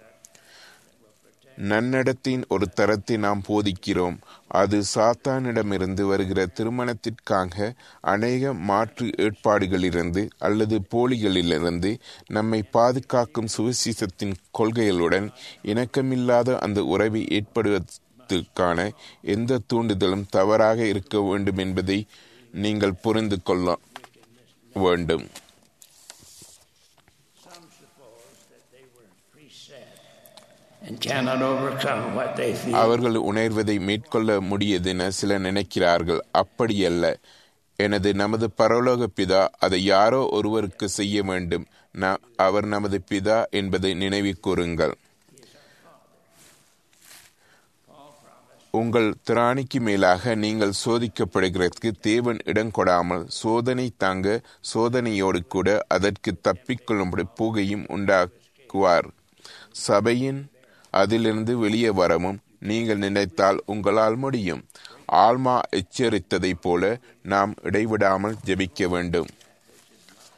H: நன்னடத்தின் ஒரு தரத்தை நாம் போதிக்கிறோம் அது சாத்தானிடமிருந்து வருகிற திருமணத்திற்காக அநேக மாற்று ஏற்பாடுகளிலிருந்து அல்லது போலிகளிலிருந்து நம்மை பாதுகாக்கும் சுவிசேஷத்தின் கொள்கைகளுடன் இணக்கமில்லாத அந்த உறவை ஏற்படுவதற்கான எந்த தூண்டுதலும் தவறாக இருக்க வேண்டும் என்பதை நீங்கள் புரிந்து கொள்ள வேண்டும்
G: and cannot overcome what they feel.
H: அவர்கள் உணர்வதை மேற்கொள்ள முடியதென சிலர் நினைக்கிறார்கள் அப்படியல்ல எனது நமது பரலோக பிதா அதை யாரோ ஒருவருக்கு செய்ய வேண்டும் ந- அவர் நமது பிதா என்பதை நினைவு கூறுங்கள் உங்கள் திராணிக்கு மேலாக நீங்கள் சோதிக்கப்படுகிறதுக்கு தேவன் இடம் கொடாமல் சோதனை தாங்க சோதனையோடு கூட அதற்கு தப்பிக்கொள்ளும்படி புகையும் உண்டாக்குவார் சபையின் அதிலிருந்து வெளியே வரவும் நீங்கள் நினைத்தால் உங்களால் முடியும் ஆல்மா எச்சரித்ததைப் போல நாம் இடைவிடாமல் ஜெபிக்க வேண்டும்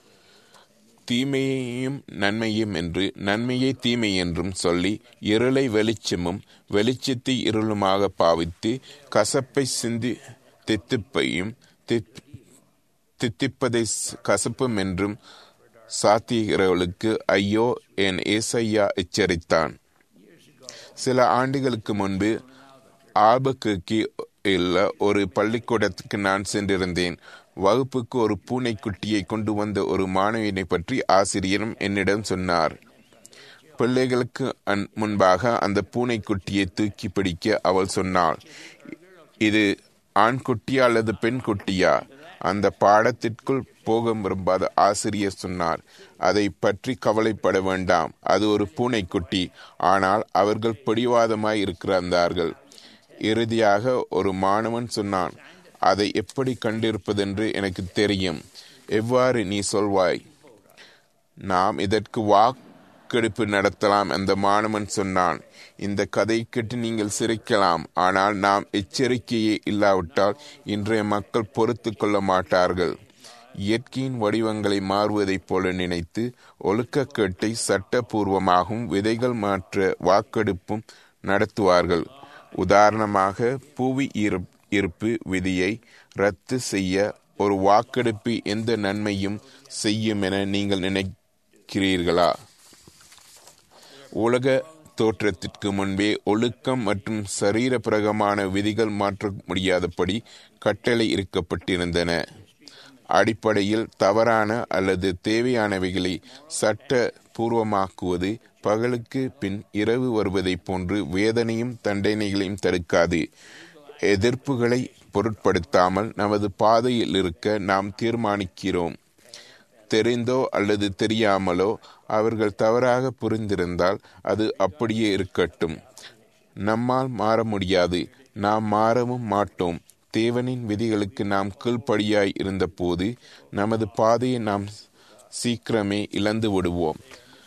H: தீமையையும் நன்மையும் என்று நன்மையை தீமை என்றும் சொல்லி இருளை வெளிச்சமும் வெளிச்சத்தை இருளுமாக பாவித்து கசப்பை சிந்தி தித்திப்பையும் தித்- தித்திப்பதை ஸ்- கசப்பும் என்றும் சாத்தியகிறவர்களுக்கு ஐயோ என் ஏசையா எச்சரித்தான் சில ஆண்டுகளுக்கு முன்பு ஆல்பக்கு உள்ள ஒரு பள்ளிக்கூடத்துக்கு நான் சென்றிருந்தேன் வகுப்புக்கு ஒரு பூனைக்குட்டியை கொண்டு வந்த ஒரு மாணவியினை பற்றி ஆசிரியரும் என்னிடம் சொன்னார் பிள்ளைகளுக்கு அன்- முன்பாக அந்த பூனைக்குட்டியை தூக்கி பிடிக்க அவள் சொன்னாள் இது ஆண் குட்டியா அல்லது பெண் குட்டியா அந்த பாடத்திற்குள் போக விரும்பாத ஆசிரியர் சொன்னார் அதை பற்றி கவலைப்பட வேண்டாம் அது ஒரு பூனைக்குட்டி ஆனால் அவர்கள் பிடிவாதமாய் இருக்கிறார்கள் இறுதியாக ஒரு மாணவன் சொன்னான் அதை எப்படி கண்டிருப்பதென்று எனக்கு தெரியும் எவ்வாறு நீ சொல்வாய் நாம் இதற்கு வாக்கெடுப்பு நடத்தலாம் அந்த மாணவன் சொன்னான் இந்த கதை கேட்டு நீங்கள் சிரிக்கலாம் ஆனால் நாம் எச்சரிக்கையே இல்லாவிட்டால் இன்றைய மக்கள் பொறுத்து கொள்ள மாட்டார்கள் இயற்கையின் வடிவங்களை மாறுவதைப் போல நினைத்து ஒழுக்கக்கேட்டை சட்டபூர்வமாகவும் விதைகள் மாற்ற வாக்கெடுப்பும் நடத்துவார்கள் உதாரணமாக புவி ஈர- ஈர்ப்பு விதியை ரத்து செய்ய ஒரு வாக்கெடுப்பு எந்த நன்மையும் செய்யும் என நீங்கள் நினைக்கிறீர்களா உலக தோற்றத்திற்கு முன்பே ஒழுக்கம் மற்றும் சரீர பிரகமான விதிகள் மாற்ற முடியாதபடி கட்டளை இருக்கப்பட்டிருந்தன அடிப்படையில் தவறான அல்லது தேவையானவைகளை சட்ட பூர்வமாக்குவது பகலுக்கு பின் இரவு வருவதைப் போன்று வேதனையும் தண்டனைகளையும் தடுக்காது எதிர்ப்புகளை பொருட்படுத்தாமல் நமது பாதையில் இருக்க நாம் தீர்மானிக்கிறோம் தெரிந்தோ அல்லது தெரியாமலோ அவர்கள் தவறாக புரிந்திருந்தால் அது அப்படியே இருக்கட்டும் நம்மால் மாற முடியாது நாம் மாறவும் மாட்டோம் தேவனின் விதிகளுக்கு நாம் கீழ்ப்படியாய் இருந்தபோது நமது பாதையை நாம் சீக்கிரமே இழந்து விடுவோம்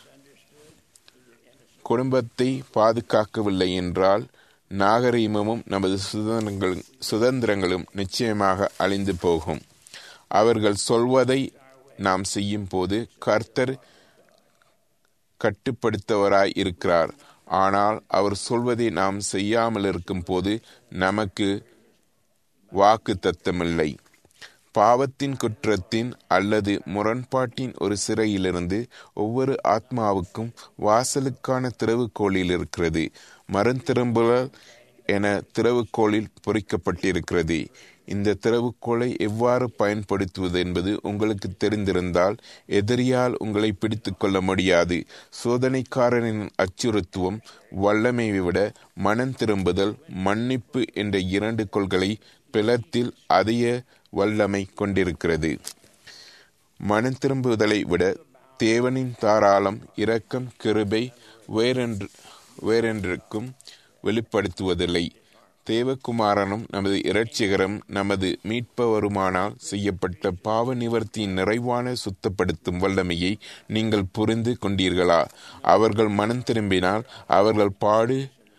H: குடும்பத்தை பாதுகாக்கவில்லை என்றால் நாகரீகமும் நமது சுதந்திரங்களும் சுதந்திரங்களும் நிச்சயமாக அழிந்து போகும் அவர்கள் சொல்வதை நாம் செய்யும் போது கர்த்தர் கட்டுப்படுத்தவராய் இருக்கிறார் ஆனால் அவர் சொல்வதை நாம் செய்யாமல் இருக்கும் போது நமக்கு வாக்கு தத்தமில்லை பாவத்தின் குற்றத்தின் அல்லது முரண்பாட்டின் ஒரு சிறையிலிருந்து ஒவ்வொரு ஆத்மாவுக்கும் வாசலுக்கான திறவுகோலில் இருக்கிறது மறுதிரும்புதல் என திறவுகோலில் பொறிக்கப்பட்டிருக்கிறது இந்த திறவுகோலை எவ்வாறு பயன்படுத்துவது என்பது உங்களுக்கு தெரிந்திருந்தால் எதிரியால் உங்களை பிடித்துக் கொள்ள முடியாது சோதனைக்காரனின் அச்சுறுத்துவம் வல்லமையை விட மனம் திரும்புதல் மன்னிப்பு என்ற இரண்டு கொள்களை பிளத்தில் அதிக வல்லமை கொண்டிருக்கிறது மனம் திரும்புதலை விட தேவனின் தாராளம் இரக்கம் கிருபை வேறென்று வேறென்றுக்கும் வெளிப்படுத்துவதில்லை தேவகுமாரனும் நமது இரட்சிகரும் நமது மீட்பவருமானால் செய்யப்பட்ட பாவ நிவர்த்தியின் நிறைவான சுத்தப்படுத்தும் வல்லமையை நீங்கள் புரிந்து கொண்டீர்களா அவர்கள் மனம் திரும்பினால் அவர்கள் பாடு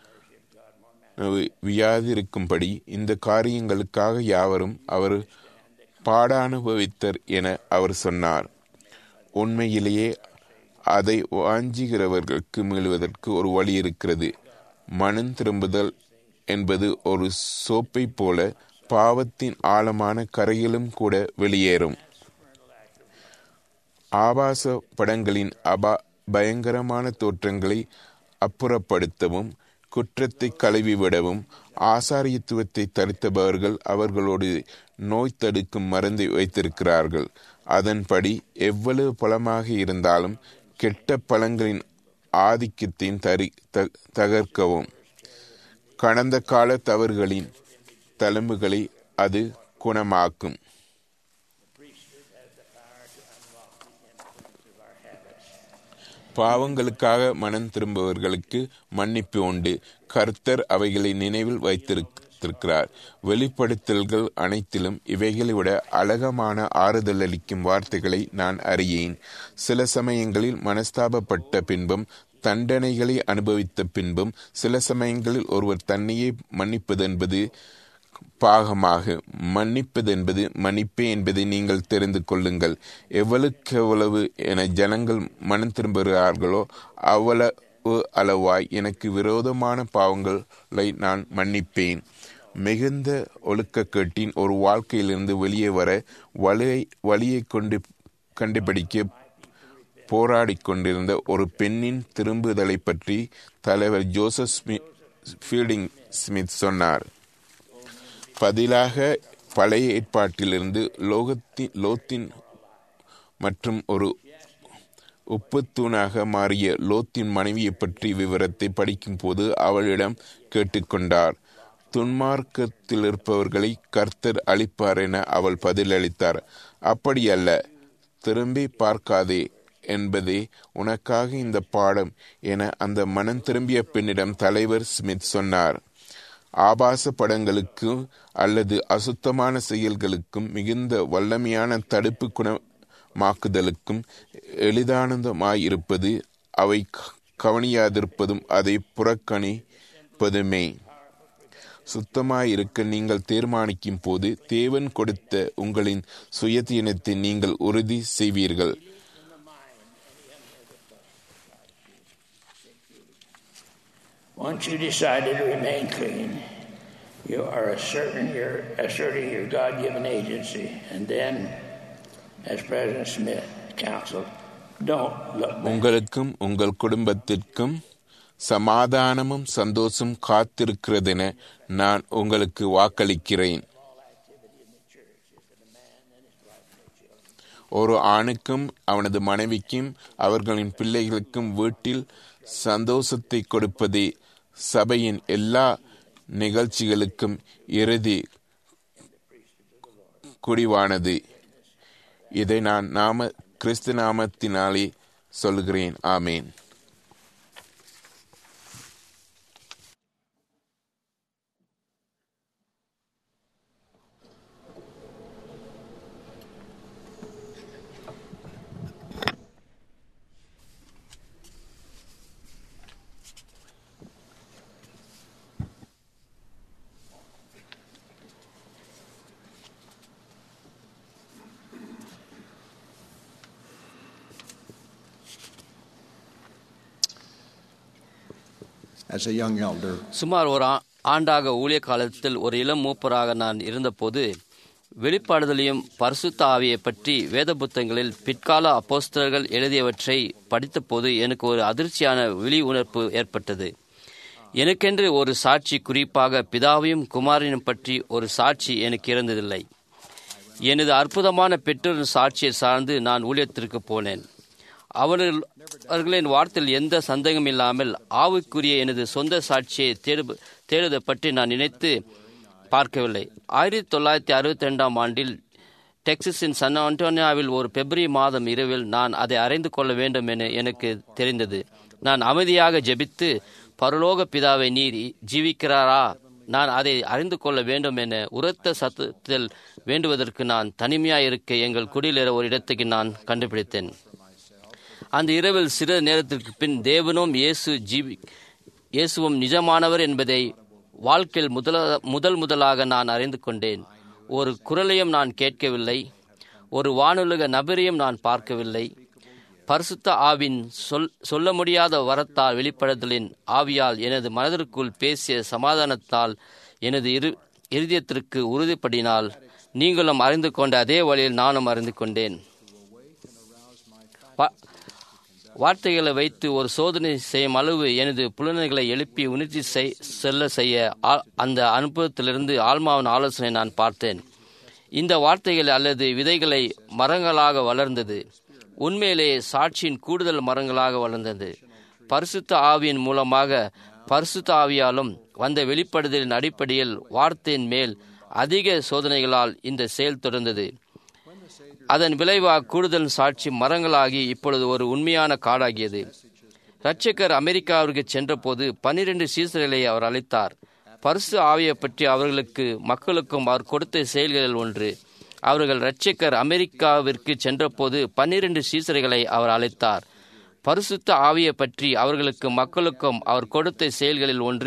H: வியாதிருக்கும்படி இந்த காரியங்களுக்காக யாவரும் அவர் பாடானுபவித்தர் என அவர் சொன்னார் உண்மையிலேயே அதை வாஞ்சுகிறவர்களுக்கு மீளுவதற்கு ஒரு வழி இருக்கிறது மனம் திரும்புதல் என்பது ஒரு சோப்பை போல பாவத்தின் ஆழமான கரையிலும் கூட வெளியேறும் ஆபாச படங்களின் அபா பயங்கரமான தோற்றங்களை அப்புறப்படுத்தவும் குற்றத்தை கழுவிவிடவும் ஆசாரியத்துவத்தை தரித்தபவர்கள் அவர்களோடு நோய் தடுக்கும் மருந்தை வைத்திருக்கிறார்கள் அதன்படி எவ்வளவு பலமாக இருந்தாலும் கெட்ட பழங்களின் ஆதிக்கத்தின் தரி தகர்க்கவும் கடந்த கால தவறுகளின் தழும்புகளை அது குணமாக்கும் பாவங்களுக்காக மனம் திரும்புவர்களுக்கு மன்னிப்பு உண்டு கர்த்தர் அவைகளை நினைவில் வைத்திருக்கிறார் வெளிப்படுத்தல்கள் அனைத்திலும் இவைகளை விட அழகமான ஆறுதல் அளிக்கும் வார்த்தைகளை நான் அறியேன் சில சமயங்களில் மனஸ்தாபப்பட்ட பின்பும் தண்டனைகளை அனுபவித்த பின்பும் சில சமயங்களில் ஒருவர் தன்னையே மன்னிப்பது என்பது பாகமாக மன்னிப்பது என்பது மன்னிப்பே என்பதை நீங்கள் தெரிந்து கொள்ளுங்கள் எவ்வளவுக்கு எவ்வளவு என ஜனங்கள் மனம் திரும்புகிறார்களோ அவ்வளவு அளவாய் எனக்கு விரோதமான பாவங்களை நான் மன்னிப்பேன் மிகுந்த ஒழுக்கக்கேட்டின் ஒரு வாழ்க்கையிலிருந்து வெளியே வர வழியை வழியை கொண்டு கண்டுபிடிக்க போராடிக் கொண்டிருந்த ஒரு பெண்ணின் திரும்புதலை பற்றி தலைவர் ஜோசப் ஸ்மித் ஃபீல்டிங் ஸ்மித் சொன்னார் பதிலாக பழைய ஏற்பாட்டிலிருந்து லோகத்தின் லோத்தின் மற்றும் ஒரு உப்புத்தூணாக மாறிய லோத்தின் மனைவியை பற்றி விவரத்தை படிக்கும்போது அவளிடம் கேட்டுக்கொண்டார் துன்மார்க்கத்தில் இருப்பவர்களை கர்த்தர் அளிப்பார் என அவள் பதிலளித்தார் அப்படியல்ல திரும்பி பார்க்காதே என்பதே உனக்காக இந்த பாடம் என அந்த மனம் திரும்பிய பெண்ணிடம் தலைவர் ஸ்மித் சொன்னார் ஆபாச படங்களுக்கும் அல்லது அசுத்தமான செயல்களுக்கும் மிகுந்த வல்லமையான தடுப்பு குணமாக்குதலுக்கும் எளிதானந்தமாயிருப்பது அவை கவனியாதிருப்பதும் அதை புறக்கணிப்பதுமே சுத்தமாயிருக்க நீங்கள் தீர்மானிக்கும் போது தேவன் கொடுத்த உங்களின் சுயதீனத்தை நீங்கள் உறுதி செய்வீர்கள்
G: Once you decided to remain clean, you are asserting your, asserting your God given agency. And then, as President Smith counseled, don't look back.
H: உங்களுக்கும் உங்கள் குடும்பத்திற்கும் சமாதானமும் சந்தோஷம் காத்திருக்கிறதென நான் உங்களுக்கு வாக்களிக்கிறேன் ஒரு ஆணுக்கும் அவனது மனைவிக்கும் அவர்களின் பிள்ளைகளுக்கும் வீட்டில் சந்தோஷத்தை கொடுப்பதே சபையின் எல்லா நிகழ்ச்சிகளுக்கும் இறுதி குடிவானது இதை நான் நாம கிறிஸ்து நாமத்தினாலே சொல்கிறேன் ஆமேன்
E: As a young elder,
C: சுமார் ஒரு ஆ- ஆண்டாக ஊழிய காலத்தில் ஒரு இளம் மூப்பராக நான் இருந்தபோது வெளிப்பாடுதலையும் பரிசுத்த ஆவியை பற்றி வேத புத்தகங்களில் பிற்கால அப்போஸ்தலர்கள் எழுதியவற்றை படித்தபோது எனக்கு ஒரு அதிர்ச்சியான விழி உணர்வு ஏற்பட்டது எனக்கென்று ஒரு சாட்சி குறிப்பாக பிதாவையும் குமாரனையும் பற்றி ஒரு சாட்சி எனக்கு இருந்ததில்லை எனது அற்புதமான பெற்றோரின் சாட்சியை சார்ந்து நான் ஊழியத்திற்கு போனேன் அவர்கள் அவர்களின் வார்த்தையில் எந்த சந்தேகம் இல்லாமல் ஆவுக்குரிய எனது சொந்த சாட்சியை தேடு தேடுவதை பற்றி நான் நினைத்து பார்க்கவில்லை ஆயிரத்தி தொள்ளாயிரத்தி அறுபத்தி ரெண்டாம் ஆண்டில் டெக்சஸின் சன் ஆண்டோனியாவில் ஒரு பிப்ரவரி மாதம் இரவில் நான் அதை அறிந்து கொள்ள வேண்டும் என எனக்கு தெரிந்தது நான் அமைதியாக ஜெபித்து பரலோக பிதாவை நீர் ஜீவிக்கிறாரா நான் அதை அறிந்து கொள்ள வேண்டும் என உரத்த சத்தத்தில் வேண்டுவதற்கு நான் தனிமையாக இருக்க எங்கள் குடியிலிற ஒரு இடத்துக்கு நான் கண்டுபிடித்தேன் அந்த இரவில் சிறு நேரத்திற்கு பின் தேவனும் இயேசு ஜீவி இயேசுவும் நிஜமானவர் என்பதை வாழ்க்கையில் முதல முதல் முதலாக நான் அறிந்து கொண்டேன் ஒரு குரலையும் நான் கேட்கவில்லை ஒரு வானுலக நபரையும் நான் பார்க்கவில்லை பரிசுத்த ஆவின் சொல் சொல்ல முடியாத வரத்தால் வெளிப்படுதலின் ஆவியால் எனது மனதிற்குள் பேசிய சமாதானத்தால் எனது இரு இருதயத்திற்கு உறுதிப்படினால் நீங்களும் அறிந்து கொண்ட அதே வழியில் நானும் அறிந்து கொண்டேன் ப- வார்த்தைகளை வைத்து ஒரு சோதனை செய்யும் அளவு எனது புலன்களை எழுப்பி உணர்ச்சி செய் செல்ல செய்ய ஆ- அந்த அனுபவத்திலிருந்து ஆல்மாவின் ஆலோசனை நான் பார்த்தேன் இந்த வார்த்தைகள் அல்லது விதைகளை மரங்களாக வளர்ந்தது உண்மையிலேயே சாட்சியின் கூடுதல் மரங்களாக வளர்ந்தது பரிசுத்த ஆவியின் மூலமாக பரிசுத்த ஆவியாலும் வந்த வெளிப்படுதலின் அடிப்படையில் வார்த்தையின் மேல் அதிக சோதனைகளால் இந்த செயல் தொடர்ந்தது அதன் விளைவாக கூடுதல் சாட்சி மரங்களாகி இப்பொழுது ஒரு உண்மையான காடாகியது இரட்சகர் அமெரிக்காவிற்கு சென்றபோது பன்னிரண்டு சீசர்களை அவர் அழைத்தார் பரிசு ஆவியை பற்றி அவர்களுக்கு மக்களுக்கும் அவர் கொடுத்த செயல்களில் ஒன்று அவர்கள் இரட்சகர் அமெரிக்காவிற்கு சென்றபோது பன்னிரண்டு சீசர்களை அவர் அழைத்தார் பரிசுத்த ஆவியை பற்றி அவர்களுக்கு மக்களுக்கும் அவர் கொடுத்த செயல்களில் ஒன்று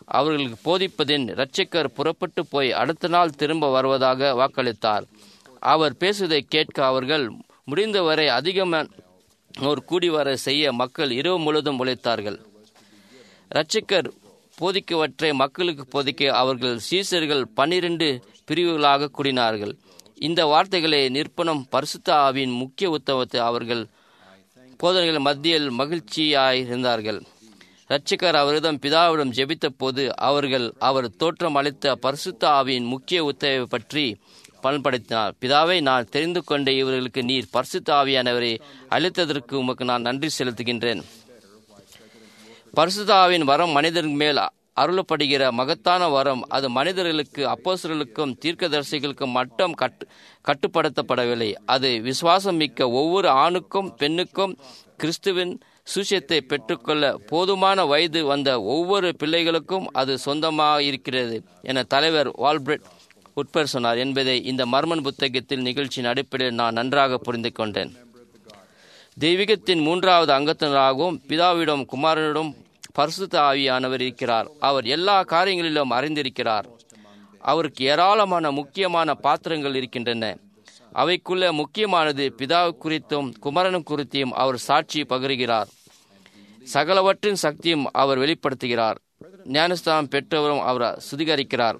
C: அவர்களுக்கு போதிப்பதின் இரட்சகர் புறப்பட்டு போய் அடுத்த நாள் திரும்ப வருவதாக வாக்களித்தார் அவர் பேசுவதை கேட்க அவர்கள் முடிந்தவரை அதிகமான கூடி வர செய்ய மக்கள் இரவு முழுவதும் உழைத்தார்கள் இரட்சகர் போதிக்கவற்றை மக்களுக்கு போதிக்க அவர்கள் சீசர்கள் பன்னிரண்டு பிரிவுகளாக கூடினார்கள் இந்த வார்த்தைகளை நிற்பனம் பரிசுத்த ஆவியின் முக்கிய உத்தவத்தை அவர்கள் போதனைகள் மத்தியில் மகிழ்ச்சியாய் இருந்தார்கள் இரட்சகர் அவரிடம் பிதாவிடம் ஜெபித்த போது அவர்கள் அவர் தோற்றம் அளித்த பரிசுத்த ஆவியின் முக்கிய உத்தரவை பற்றி பலன்படுத்தினார் பிதாவை நான் தெரிந்து கொண்ட இவர்களுக்கு நீர் பரிசுத்த ஆவியானவரை அளித்ததற்கு உமக்கு நான் நன்றி செலுத்துகின்றேன் பரிசுத்தாவின் வரம் மனிதர்கள் மேல் அருளப்படுகிற மகத்தான வரம் அது மனிதர்களுக்கு அப்போசர்களுக்கும் தீர்க்கதரிசிகளுக்கும் மட்டும் கட்டு கட்டுப்படுத்தப்படவில்லை அது விசுவாசம் மிக்க ஒவ்வொரு ஆணுக்கும் பெண்ணுக்கும் கிறிஸ்துவின் சுஷியத்தை பெற்றுக்கொள்ள போதுமான வயது வந்த ஒவ்வொரு பிள்ளைகளுக்கும் அது சொந்தமாக இருக்கிறது என தலைவர் வால்பிரெட் உட்பர் சொன்னார் என்பதை இந்த மர்மன் புத்தகத்தில் நிகழ்ச்சியின் அடிப்படையில் நான் நன்றாக புரிந்து கொண்டேன் தெய்வீகத்தின் மூன்றாவது அங்கத்தினராகவும் பிதாவிடம் குமாரனிடம் பரிசுத்த ஆவியானவர் இருக்கிறார் அவர் எல்லா காரியங்களிலும் அறிந்திருக்கிறார் அவருக்கு ஏராளமான முக்கியமான பாத்திரங்கள் இருக்கின்றன அவைக்குள்ள முக்கியமானது பிதா குறித்தும் குமரனும் குறித்தும் அவர் சாட்சி பகிர்கிறார் சகலவற்றின் சக்தியும் அவர் வெளிப்படுத்துகிறார் ஞானஸ்தானம் பெற்றவரும் அவர் சுத்திகரிக்கிறார்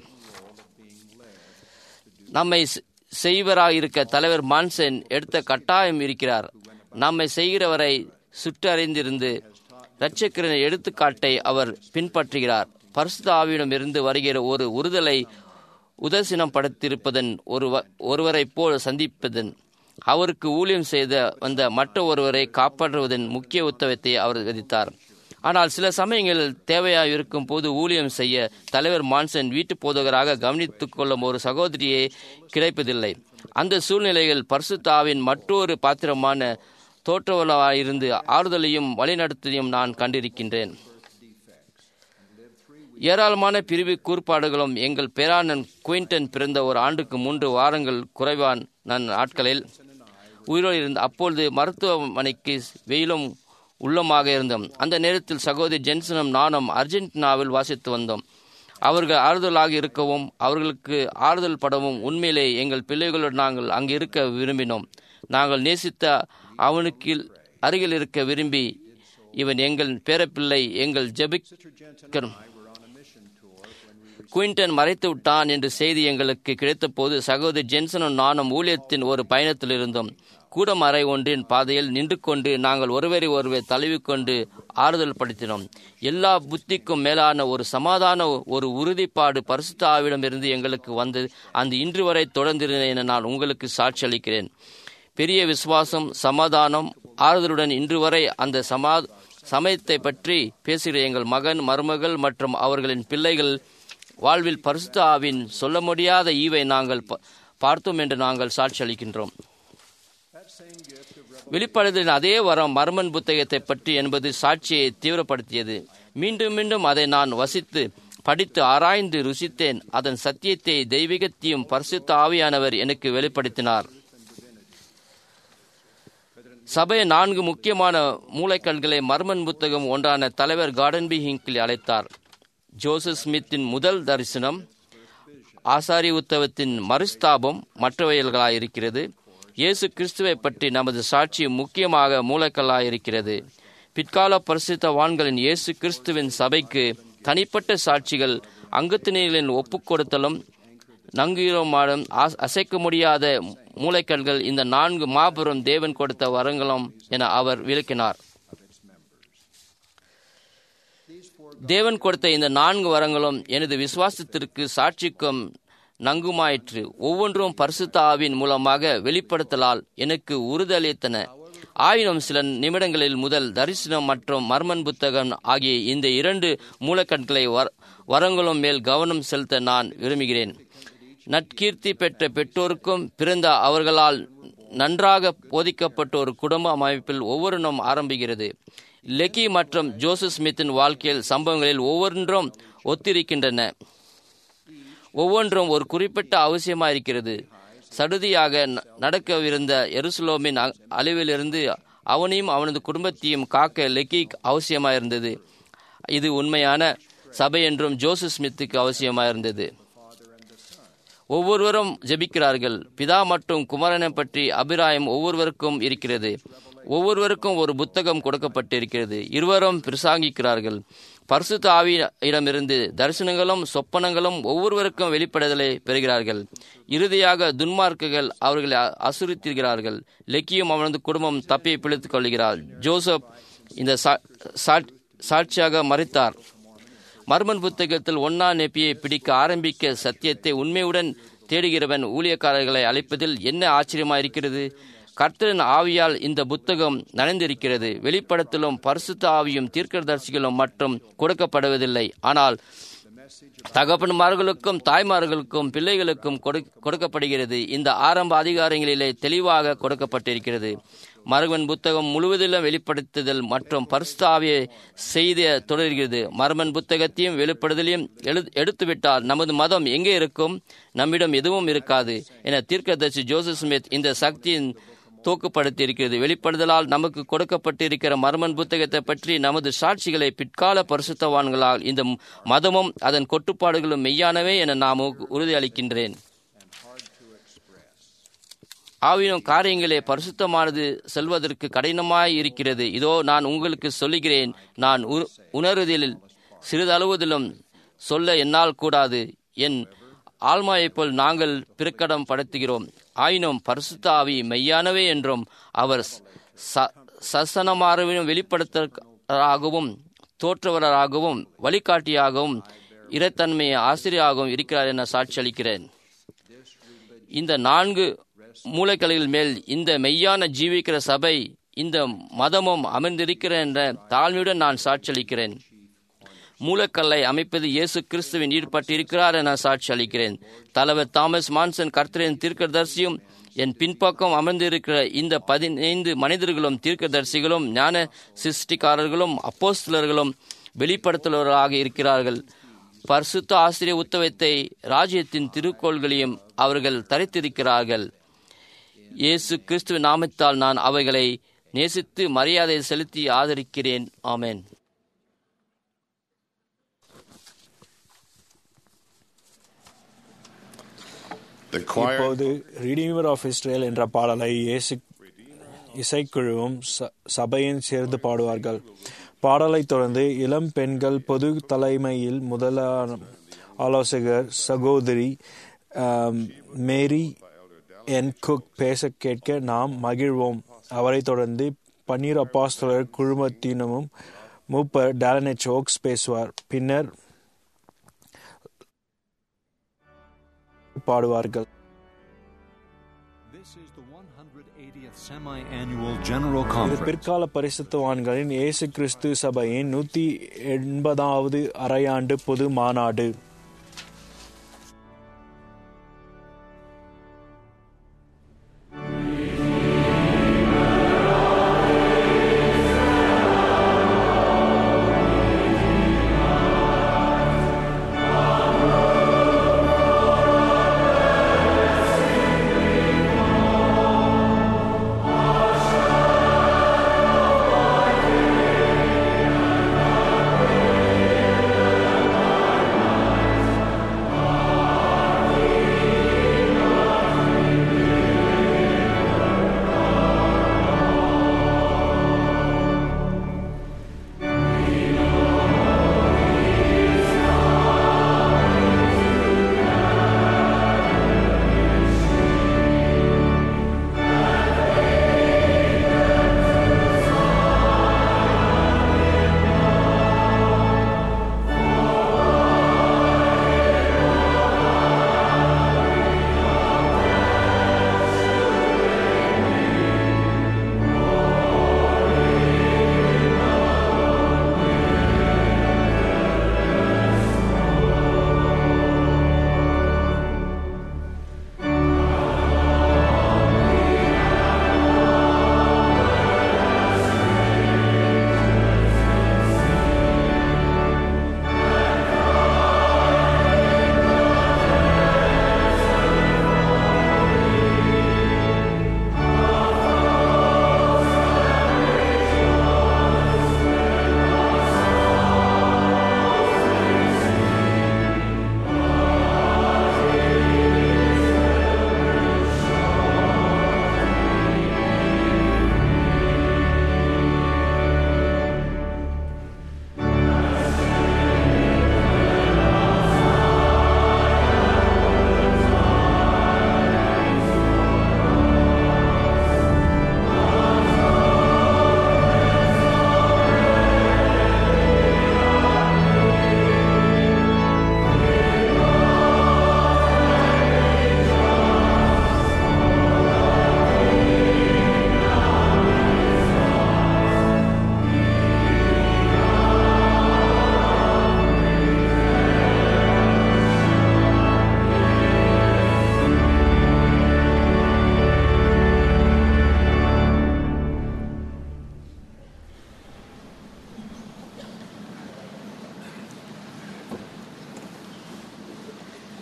C: நம்மை செய்வராக இருக்க தலைவர் மான்சன் எடுத்த கட்டாயம் இருக்கிறார் நம்மை செய்கிறவரை சுற்றறிந்திருந்து இரட்சக்கரின் எடுத்துக்காட்டை அவர் பின்பற்றுகிறார் பரிசுத்த ஆவியிடம் இருந்து வருகிற ஒரு உறுதலை உதர்சனம் படுத்திருப்பதன் ஒரு ஒருவரைப் போல் சந்திப்பதன் அவருக்கு ஊழியம் செய்த வந்த மற்ற ஒருவரை காப்பாற்றுவதன் முக்கிய உத்தவத்தை அவர் விதித்தார் ஆனால் சில சமயங்களில் தேவையாக இருக்கும் போது ஊழியம் செய்ய தலைவர் மான்சன் வீட்டு போதகராக கவனித்துக் கொள்ளும் ஒரு சகோதரியே கிடைப்பதில்லை அந்த சூழ்நிலையில் பரிசுத்தாவின் மற்றொரு பாத்திரமான தோற்றவளாயிருந்து ஆறுதலையும் வழிநடத்தையும் நான் கண்டிருக்கின்றேன் ஏராளமான பிரிவு கூறுபாடுகளும் எங்கள் பேரானன் குயின்டன் பிறந்த ஒரு ஆண்டுக்கு மூன்று வாரங்கள் குறைவான் நான் நாட்களில் உயிரோடு இருந்த அப்பொழுது மருத்துவமனைக்கு வெயிலும் உள்ளமாக இருந்தோம் அந்த நேரத்தில் சகோதரி ஜென்சனும் நானும் அர்ஜென்டினாவில் வாசித்து வந்தோம் அவர்கள் ஆறுதலாக இருக்கவும் அவர்களுக்கு ஆறுதல் படவும் உண்மையிலே எங்கள் பிள்ளைகளோடு நாங்கள் அங்கு இருக்க விரும்பினோம் நாங்கள் நேசித்த அவனுக்கு அருகில் இருக்க விரும்பி இவன் எங்கள் பேரப்பிள்ளை எங்கள் ஜெபிக்க குயின்டன் மறைத்து விட்டான் என்ற செய்தி எங்களுக்கு கிடைத்தபோது சகோதரி ஜென்சனும் நானும் ஊழியத்தின் ஒரு பயணத்தில் இருந்தோம் கூடம் அறை ஒன்றின் பாதையில் நின்று கொண்டு நாங்கள் ஒருவரை ஒருவர் தழுவிக்கொண்டு ஆறுதல் படுத்தினோம் எல்லா புத்திக்கும் மேலான ஒரு சமாதான ஒரு உறுதிப்பாடு பரிசுத்த ஆவிடமிருந்து எங்களுக்கு வந்து அந்த இன்று வரை தொடர்ந்திருந்தேன் என நான் உங்களுக்கு சாட்சி அளிக்கிறேன் பெரிய விசுவாசம் சமாதானம் ஆறுதலுடன் இன்று வரை அந்த சமா சமயத்தை பற்றி பேசுகிற எங்கள் மகன் மருமகள் மற்றும் அவர்களின் பிள்ளைகள் வாழ்வில் பரிசுத்த ஆவின் சொல்ல முடியாத ஈவை நாங்கள் பார்த்தோம் என்று நாங்கள் சாட்சி அளிக்கின்றோம் வெளிப்படுதலின் அதே வரம் மர்மன் புத்தகத்தை பற்றி என்பது சாட்சியை தீவிரப்படுத்தியது மீண்டும் மீண்டும் அதை நான் வசித்து படித்து ஆராய்ந்து ருசித்தேன் அதன் சத்தியத்தை தெய்வீகத்தையும் பரிசுத்த ஆவியானவர் எனக்கு வெளிப்படுத்தினார் சபை நான்கு முக்கியமான மூளைக்கல்களை மர்மன் புத்தகம் ஒன்றான தலைவர் கார்டன்பி ஹிங்கில் அழைத்தார் ஜோசப் ஸ்மித்தின் முதல் தரிசனம் ஆசாரி உத்தவத்தின் மறுஸ்தாபம் மற்றவைகளாயிருக்கிறது இயேசு கிறிஸ்துவை பற்றி நமது சாட்சி முக்கியமாக மூலக்கல்லாயிருக்கிறது பிற்கால பரிசுத்தவான்களின் இயேசு கிறிஸ்துவின் சபைக்கு தனிப்பட்ட சாட்சிகள் அங்கத்தினர்களின் ஒப்புக் கொடுத்தலும் நங்கீரமாடும் அசைக்க முடியாத மூளைக்கல்கள் இந்த நான்கு மாபெரும் தேவன் கொடுத்த வரங்களும் என அவர் விளக்கினார் தேவன் கொடுத்த இந்த நான்கு வரங்களும் எனது விசுவாசத்திற்கு சாட்சிக்கும் நங்குமாயிற்று ஒவ்வொன்றும் பரிசுத்த ஆவின் மூலமாக வெளிப்படுத்தலால் எனக்கு உறுதளித்தன ஆயினும் சில நிமிடங்களில் முதல் தரிசனம் மற்றும் மர்மன் புத்தகம் ஆகிய இந்த இரண்டு மூலக்கண்களை வரங்களும் மேல் கவனம் செலுத்த நான் விரும்புகிறேன் நற்கீர்த்தி பெற்ற பெற்றோருக்கும் பிறந்த அவர்களால் நன்றாக போதிக்கப்பட்ட ஒரு குடும்ப அமைப்பில் ஒவ்வொருனும் ஆரம்பிக்கிறது லெக்கி மற்றும் ஜோசப் ஸ்மித்தின் வாழ்க்கையில் சம்பவங்களில் ஒவ்வொன்றும் ஒத்திருக்கின்றன ஒவ்வொன்றும் ஒரு குறிப்பிட்ட அவசியமாக இருக்கிறது சடுதியாக நடக்கவிருந்த எருசலோமின் அழிவிலிருந்து அவனையும் அவனது குடும்பத்தையும் காக்க லெக்கி அவசியமாக இருந்தது இது உண்மையான சபை என்றும் ஜோசப் ஸ்மித்துக்கு அவசியமாயிருந்தது ஒவ்வொருவரும் ஜெபிக்கிறார்கள் பிதா மற்றும் குமாரனை பற்றி அபிராயம் ஒவ்வொருவருக்கும் இருக்கிறது ஒவ்வொருவருக்கும் ஒரு புத்தகம் கொடுக்கப்பட்டிருக்கிறது இருவரும் பிரசாங்கிக்கிறார்கள் பரிசுத்த ஆவியிடமிருந்து தரிசனங்களும் சொப்பனங்களும் ஒவ்வொருவருக்கும் வெளிப்படுதலை பெறுகிறார்கள் இறுதியாக துன்மார்க்குகள் அவர்களை அசுரித்திருக்கிறார்கள் லெக்கியும் அவனது குடும்பம் தப்பி பிழைத்துக் கொள்கிறார் ஜோசப் இந்த சாட்சியாக மறைத்தார் மர்மன் புத்தகத்தில் ஒன்னா நெப்பியை பிடிக்க ஆரம்பிக்க சத்தியத்தை உண்மையுடன் தேடுகிறவன் ஊழியக்காரர்களை அழைப்பதில் என்ன ஆச்சரியமாயிருக்கிறது கர்த்தரின் ஆவியால் இந்த புத்தகம் நனைந்திருக்கிறது வெளிப்படத்திலும் பரிசுத்த ஆவியும் தீர்க்கதரிசிகளும் மற்றும் கொடுக்கப்படுவதில்லை ஆனால் தகப்பன்மார்களுக்கும் தாய்மார்களுக்கும் பிள்ளைகளுக்கும் கொடுக்கப்படுகிறது இந்த ஆரம்ப அதிகாரங்களிலே தெளிவாக கொடுக்கப்பட்டிருக்கிறது மருகவன் புத்தகம் முழுவதிலும் வெளிப்படுத்துதல் மற்றும் பரிசுத்தாவியை செய்த தொடர்கிறது மர்மன் புத்தகத்தையும் வெளிப்படுதலையும் எழு எடுத்துவிட்டால் நமது மதம் எங்கே இருக்கும் நம்மிடம் எதுவும் இருக்காது என தீர்க்கதர்சி ஜோசப் ஸ்மித் இந்த சக்தியின் தூக்குப்படுத்தி இருக்கிறது வெளிப்படுதலால் நமக்கு கொடுக்கப்பட்டிருக்கிற மர்மன் புத்தகத்தை பற்றி நமது சாட்சிகளை பிற்கால பரிசுத்தவான்களால் இந்த மதமும் அதன் கொட்டுப்பாடுகளும் மெய்யானவே என நாம் உறுதியளிக்கின்றேன் ஆவினும் காரியங்களே பரிசுத்தமானது செல்வதற்கு கடினமாய் இருக்கிறது இதோ நான் உங்களுக்கு சொல்லுகிறேன் நான் உணர்வதில் சிறிதளவுதிலும் சொல்ல என்னால் கூடாது என் ஆழ்மாயைப் போல் நாங்கள் பிறக்கடம் படுத்துகிறோம் ஆயினும் பரிசுத்த ஆவி மெய்யானவே என்றும் அவர் சசனமாரவினும் வெளிப்படுத்தராகவும் தோற்றவராகவும் வழிகாட்டியாகவும் இறைத்தன்மை ஆசிரியராகவும் இருக்கிறார் என சாட்சி அளிக்கிறேன் இந்த நான்கு மூளைக்கலைகள் மேல் இந்த மெய்யான ஜீவிக்கிற சபை இந்த மதமும் அமர்ந்திருக்கிற என்ற தாழ்மையுடன் நான் சாட்சியளிக்கிறேன் மூலக்கல்லை அமைப்பது இயேசு கிறிஸ்துவின் ஈடுபட்டிருக்கிறார் என சாட்சி அளிக்கிறேன் தலைவர் தாமஸ் மான்சன் கர்த்தரின் தீர்க்கதரிசியும் என் பின்பக்கம் அமர்ந்திருக்கிற இந்த பதினைந்து மனிதர்களும் தீர்க்கதரிசிகளும் ஞான சிருஷ்டிக்காரர்களும் அப்போஸ்தலர்களும் வெளிப்படுத்துபவர்களாக இருக்கிறார்கள் பரிசுத்த ஆசிரிய உத்தவத்தை ராஜ்யத்தின் திருக்கோள்களையும் அவர்கள் தரித்திருக்கிறார்கள் இயேசு கிறிஸ்துவ நாமத்தால் நான் அவைகளை நேசித்து மரியாதை செலுத்தி ஆதரிக்கிறேன் ஆமேன்
B: இப்போது ரீடிமர் ஆஃப் இஸ்ரேல் என்ற பாடலை இயேசு இசைக்குழுவும் சபையும் சேர்ந்து பாடுவார்கள் பாடலை தொடர்ந்து இளம் பெண்கள் பொது தலைமையில் முதல ஆலோசகர் சகோதரி மேரி என் குக் பேச கேட்க நாம் மகிழ்வோம் அவரை தொடர்ந்து பன்னீர் அப்பாஸ்தலர் குழுமத்தினமும் மூப்பர் டேலனெச் ஓக்ஸ் பேசுவார் பின்னர் பாடுவார்கள் இது பிற்கால பரிசுத்தவான்களின் இயேசு கிறிஸ்து சபையின் நூத்தி எண்பதாவது அரையாண்டு பொது மாநாடு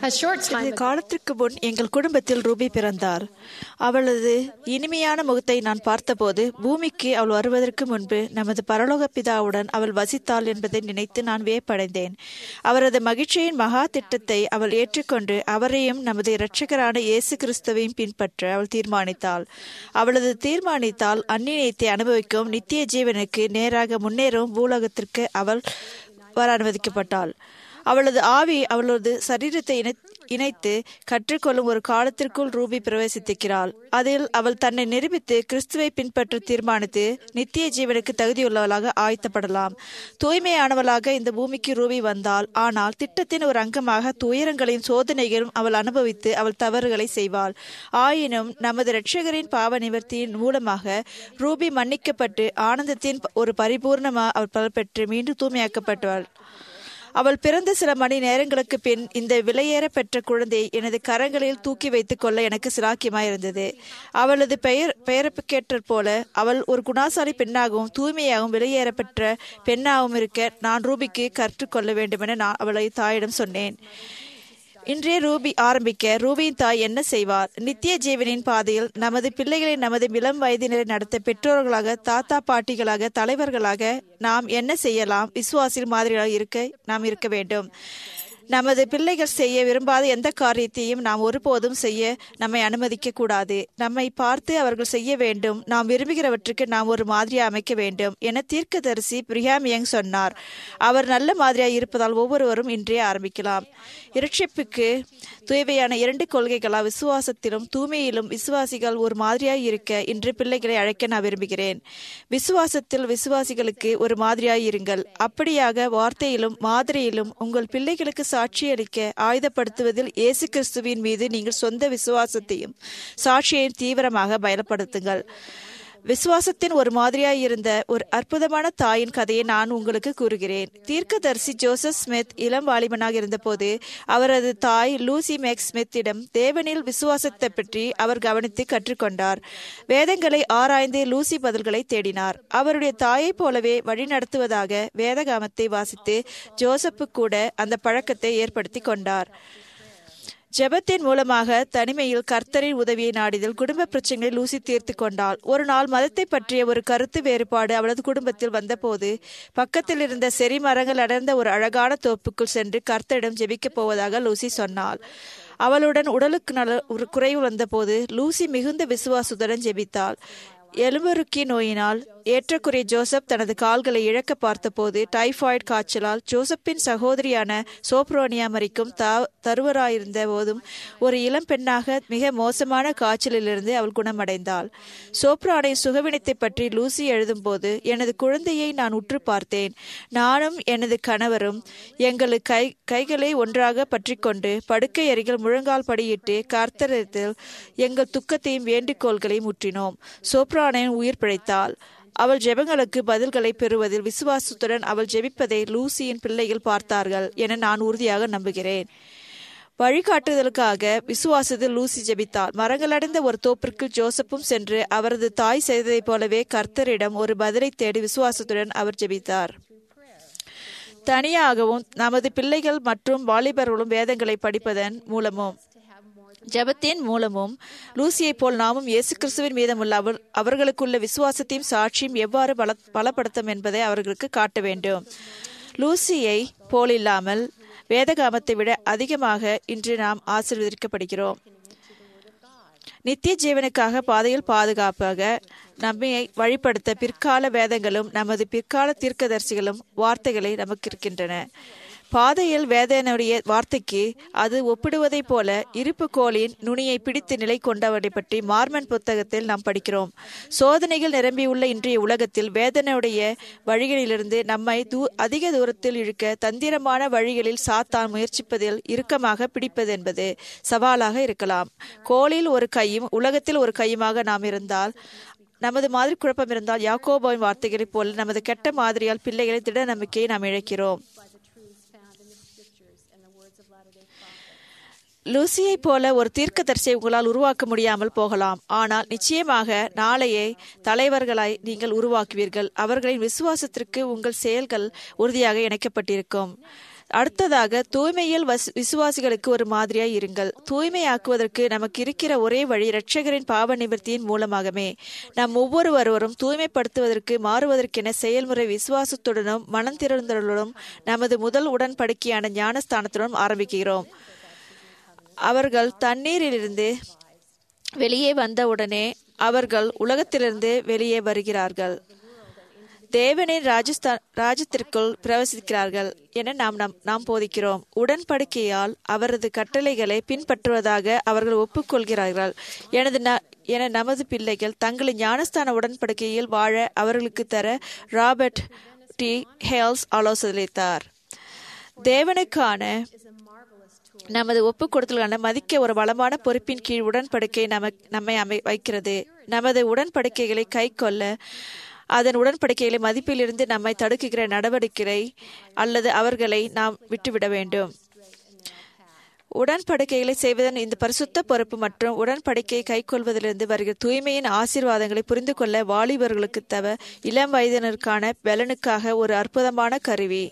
I: A short time
J: சிறிது
I: ago,
J: காலத்திற்கு முன் எங்கள் குடும்பத்தில் ரூபி பிறந்தார் அவளது இனிமையான முகத்தை நான் பார்த்தபோது பூமிக்கு அவள் வருவதற்கு முன்பு நமது பரலோக பிதாவுடன் அவள் வசித்தாள் என்பதை நினைத்து நான் வியப்படைந்தேன் அவரது மகிழ்ச்சியின் மகா திட்டத்தை அவள் ஏற்றுக்கொண்டு அவரையும் நமது இரட்சகரான இயேசு கிறிஸ்துவையும் பின்பற்ற அவள் தீர்மானித்தாள் அவளது தீர்மானித்தால் அந்நியத்தை அனுபவிக்கும் நித்திய ஜீவனுக்கு நேராக முன்னேறும் பூலோகத்திற்கு அவள் வர அனுமதிக்கப்பட்டாள் அவளது ஆவி அவளது சரீரத்தை இணை- இணைத்து கற்றுக்கொள்ளும் ஒரு காலத்திற்குள் ரூபி பிரவேசித்திருக்கிறாள் அதில் அவள் தன்னை நிரூபித்து கிறிஸ்துவை பின்பற்ற தீர்மானித்து நித்திய ஜீவனுக்கு தகுதியுள்ளவளாக ஆயத்தப்படலாம் தூய்மையானவளாக இந்த பூமிக்கு ரூபி வந்தாள் ஆனால் திட்டத்தின் ஒரு அங்கமாக துயரங்களையும் சோதனைகளும் அவள் அனுபவித்து அவள் தவறுகளை செய்வாள் ஆயினும் நமது இரட்சகரின் பாவ நிவர்த்தியின் மூலமாக ரூபி மன்னிக்கப்பட்டு ஆனந்தத்தின் ஒரு பரிபூர்ணமாக அவள் பலர் பெற்று மீண்டும் தூய்மையாக்கப்பட்டாள் அவள் பிறந்த சில மணி நேரங்களுக்கு பின் இந்த விலையேற பெற்ற குழந்தை எனது கரங்களில் தூக்கி வைத்துக் கொள்ள எனக்கு சிலாக்கியமாயிருந்தது அவளது பெயர் பெயரப்புக்கேற்றற் போல அவள் ஒரு குணாசாலி பெண்ணாகவும் தூய்மையாகவும் விலையேற பெற்ற பெண்ணாகவும் இருக்க நான் ரூபிக்கு கற்றுக்கொள்ள வேண்டுமென நான் அவளை தாயிடம் சொன்னேன் இன்றைய ரூபி ஆரம்பிக்க ரூபியின் தாய் என்ன செய்வார் நித்திய ஜீவனின் பாதையில் நமது பிள்ளைகளை நமது இளம் வயதினரை நடத்த பெற்றோர்களாக தாத்தா பாட்டிகளாக தலைவர்களாக நாம் என்ன செய்யலாம் விசுவாசில் மாதிரியாக இருக்க நாம் இருக்க வேண்டும் நமது பிள்ளைகள் செய்ய விரும்பாத எந்த காரியத்தையும் நாம் ஒருபோதும் செய்ய நம்மை அனுமதிக்க கூடாது நம்மை பார்த்து அவர்கள் செய்ய வேண்டும் நாம் விரும்புகிறவற்றுக்கு நாம் ஒரு மாதிரியாக அமைக்க வேண்டும் என தீர்க்கதரிசி பிரியாம் யங் சொன்னார் அவர் நல்ல மாதிரியாக இருப்பதால் ஒவ்வொருவரும் இன்றே ஆரம்பிக்கலாம் இரட்சிப்புக்கு தூய்மையான இரண்டு கொள்கைகளா விசுவாசத்திலும் தூய்மையிலும் விசுவாசிகள் ஒரு மாதிரியாய் இருக்க இன்று பிள்ளைகளை அழைக்க நான் விரும்புகிறேன் விசுவாசத்தில் விசுவாசிகளுக்கு ஒரு மாதிரியாய் இருங்கள் அப்படியாக வார்த்தையிலும் மாதிரியிலும் உங்கள் பிள்ளைகளுக்கு சாட்சியளிக்க ஆயுதப்படுத்துவதில் இயேசு கிறிஸ்துவின் மீது நீங்கள் சொந்த விசுவாசத்தையும் சாட்சியையும் தீவிரமாக பயன்படுத்துங்கள் விசுவாசத்தின் ஒரு மாதிரியாய் இருந்த ஒரு அற்புதமான தாயின் கதையை நான் உங்களுக்கு கூறுகிறேன் தீர்க்கதரிசி ஜோசப் ஸ்மித் இளம் வாலிபனாக இருந்தபோது அவரது தாய் லூசி மேக் ஸ்மித்திடம் தேவனில் விசுவாசத்தை பற்றி அவர் கவனித்து கற்றுக்கொண்டார் வேதங்களை ஆராய்ந்து லூசி பதில்களை தேடினார் அவருடைய தாயைப் போலவே வழிநடத்துவதாக வேதகாமத்தை வாசித்து ஜோசப்பு கூட அந்த பழக்கத்தை ஏற்படுத்தி கொண்டார் ஜெபத்தின் மூலமாக தனிமையில் கர்த்தரின் உதவியை நாடிதல் குடும்ப பிரச்சனைகளை லூசி தீர்த்து கொண்டாள் ஒரு நாள் மதத்தை பற்றிய ஒரு கருத்து வேறுபாடு அவளது குடும்பத்தில் வந்தபோது பக்கத்தில் இருந்த செரி மரங்கள் அடர்ந்த ஒரு அழகான தோப்புக்குள் சென்று கர்த்தரிடம் ஜெபிக்கப் போவதாக லூசி சொன்னாள் அவளுடன் உடலுக்கு நல ஒரு குறைவு வந்தபோது லூசி மிகுந்த விசுவாசத்துடன் ஜெபித்தாள் எலும்புருக்கி நோயினால் ஏற்றக்குறைய ஜோசப் தனது கால்களை இழக்க பார்த்தபோது டைபாய்டு காய்ச்சலால் ஜோசப்பின் சகோதரியான சோப்ரோனியா மறிக்கும் தருவராயிருந்த போதும் ஒரு இளம் பெண்ணாக மிக மோசமான காய்ச்சலிலிருந்து அவள் குணமடைந்தாள் சோப்ரானின் சுகவினத்தை பற்றி லூசி எழுதும்போது எனது குழந்தையை நான் உற்று பார்த்தேன் நானும் எனது கணவரும் எங்களது கை கைகளை ஒன்றாக பற்றிக்கொண்டு படுக்கை அருகில் முழங்கால் படியிட்டு கர்த்தரத்தில் எங்கள் துக்கத்தையும் வேண்டுகோள்களையும் முற்றினோம் சோப்ரானின் உயிர் பிழைத்தாள் அவள் ஜெபங்களுக்கு பதில்களை பெறுவதில் விசுவாசத்துடன் அவள் ஜெபிப்பதை லூசியின் பிள்ளைகள் பார்த்தார்கள் என நான் உறுதியாக நம்புகிறேன் வழிகாட்டுதலுக்காக விசுவாசத்தில் லூசி ஜெபித்தாள் மரங்களடைந்த ஒரு தோப்பிற்கு ஜோசப்பும் சென்று அவரது தாய் செய்ததைப் போலவே கர்த்தரிடம் ஒரு பதிலை தேடி விசுவாசத்துடன் அவர் ஜெபித்தார் தனியாகவும் நமது பிள்ளைகள் மற்றும் வாலிபர்களும் வேதங்களை படிப்பதன் மூலமும் ஜபத்தின் மூலமும் லூசியைப் போல் நாமும் இயேசு கிறிஸ்துவின் மீதமுள்ள அவர் அவர்களுக்குள்ள விசுவாசத்தையும் சாட்சியும் எவ்வாறு பல பலப்படுத்தும் என்பதை அவர்களுக்கு காட்ட வேண்டும் லூசியை போலில்லாமல் வேதகாமத்தை விட அதிகமாக இன்று நாம் ஆசீர்வதிக்கப்படுகிறோம் நித்திய ஜீவனுக்காக பாதையில் பாதுகாப்பாக நம்மை வழிபடுத்த பிற்கால வேதங்களும் நமது பிற்கால தீர்க்கதரிசிகளும் வார்த்தைகளை நமக்கு இருக்கின்றன பாதையில் வேதனுடைய வார்த்தைக்கு அது ஒப்பிடுவதைப் போல இருப்பு கோலின் நுனியை பிடித்து நிலை கொண்டவரை பற்றி மார்மன் புத்தகத்தில் நாம் படிக்கிறோம் சோதனைகள் நிரம்பியுள்ள இன்றைய உலகத்தில் வேதனுடைய வழிகளிலிருந்து நம்மை தூ அதிக தூரத்தில் இழுக்க தந்திரமான வழிகளில் சாத்தான் முயற்சிப்பதில் இறுக்கமாக பிடிப்பது என்பது சவாலாக இருக்கலாம் கோலில் ஒரு கையும் உலகத்தில் ஒரு கையுமாக நாம் இருந்தால் நமது மாதிரி குழப்பம் இருந்தால் யாக்கோபாவின் வார்த்தைகளைப் போல நமது கெட்ட மாதிரியால் பிள்ளைகளை திட நம்பிக்கையை நாம் இழக்கிறோம் லூசியைப் போல ஒரு தீர்க்கதரிசியை உங்களால் உருவாக்க முடியாமல் போகலாம் ஆனால் நிச்சயமாக நாளையே தலைவர்களாய் நீங்கள் உருவாக்குவீர்கள் அவர்களின் விசுவாசத்திற்கு உங்கள் செயல்கள் உறுதியாக இணைக்கப்பட்டிருக்கும் அடுத்ததாக தூய்மையில் வஸ்- விசுவாசிகளுக்கு ஒரு மாதிரியாய் இருங்கள் தூய்மையாக்குவதற்கு நமக்கு இருக்கிற ஒரே வழி இரட்சகரின் பாவ நிவர்த்தியின் மூலமாகவே நாம் ஒவ்வொருவரும் தூய்மைப்படுத்துவதற்கு மாறுவதற்கென செயல்முறை விசுவாசத்துடனும் மனம் திறந்தலுடனும் நமது முதல் உடன்படிக்கையான ஞானஸ்தானத்துடன் ஆரம்பிக்கிறோம் அவர்கள் தண்ணீரிலிருந்து வெளியே வந்தவுடனே அவர்கள் உலகத்திலிருந்து வெளியே வருகிறார்கள் தேவனின் ராஜஸ்தான் ராஜ்யத்திற்குள் பிரவேசிக்கிறார்கள் என நாம் நம் நாம் போதிக்கிறோம் உடன்படிக்கையால் அவரது கட்டளைகளை பின்பற்றுவதாக அவர்கள் ஒப்புக்கொள்கிறார்கள் எனது ந என நமது பிள்ளைகள் தங்களின் ஞானஸ்தான உடன்படிக்கையில் வாழ அவர்களுக்கு தர ராபர்ட் டி ஹேல்ஸ் ஆலோசனைத்தார் தேவனுக்கான நமது ஒப்புக் கொடுத்தல்களை மதிக்க ஒரு வளமான பொறுப்பின் கீழ் உடன்படிக்கை நம நம்மை அமை வைக்கிறது நமது உடன்படிக்கைகளை கை கொள்ள அதன் உடன்படிக்கைகளை மதிப்பிலிருந்து நம்மை தடுக்குகிற நடவடிக்கை அல்லது அவர்களை நாம் விட்டுவிட வேண்டும் உடன்படிக்கைகளை செய்வதன் இந்த பரிசுத்த பொறுப்பு மற்றும் உடன்படிக்கையை கைக்கொள்வதிலிருந்து வருகிற தூய்மையின் ஆசீர்வாதங்களை புரிந்து கொள்ள வாலிபர்களுக்கு தவ இளம் வயதினருக்கான பலனுக்காக ஒரு அற்புதமான கருவி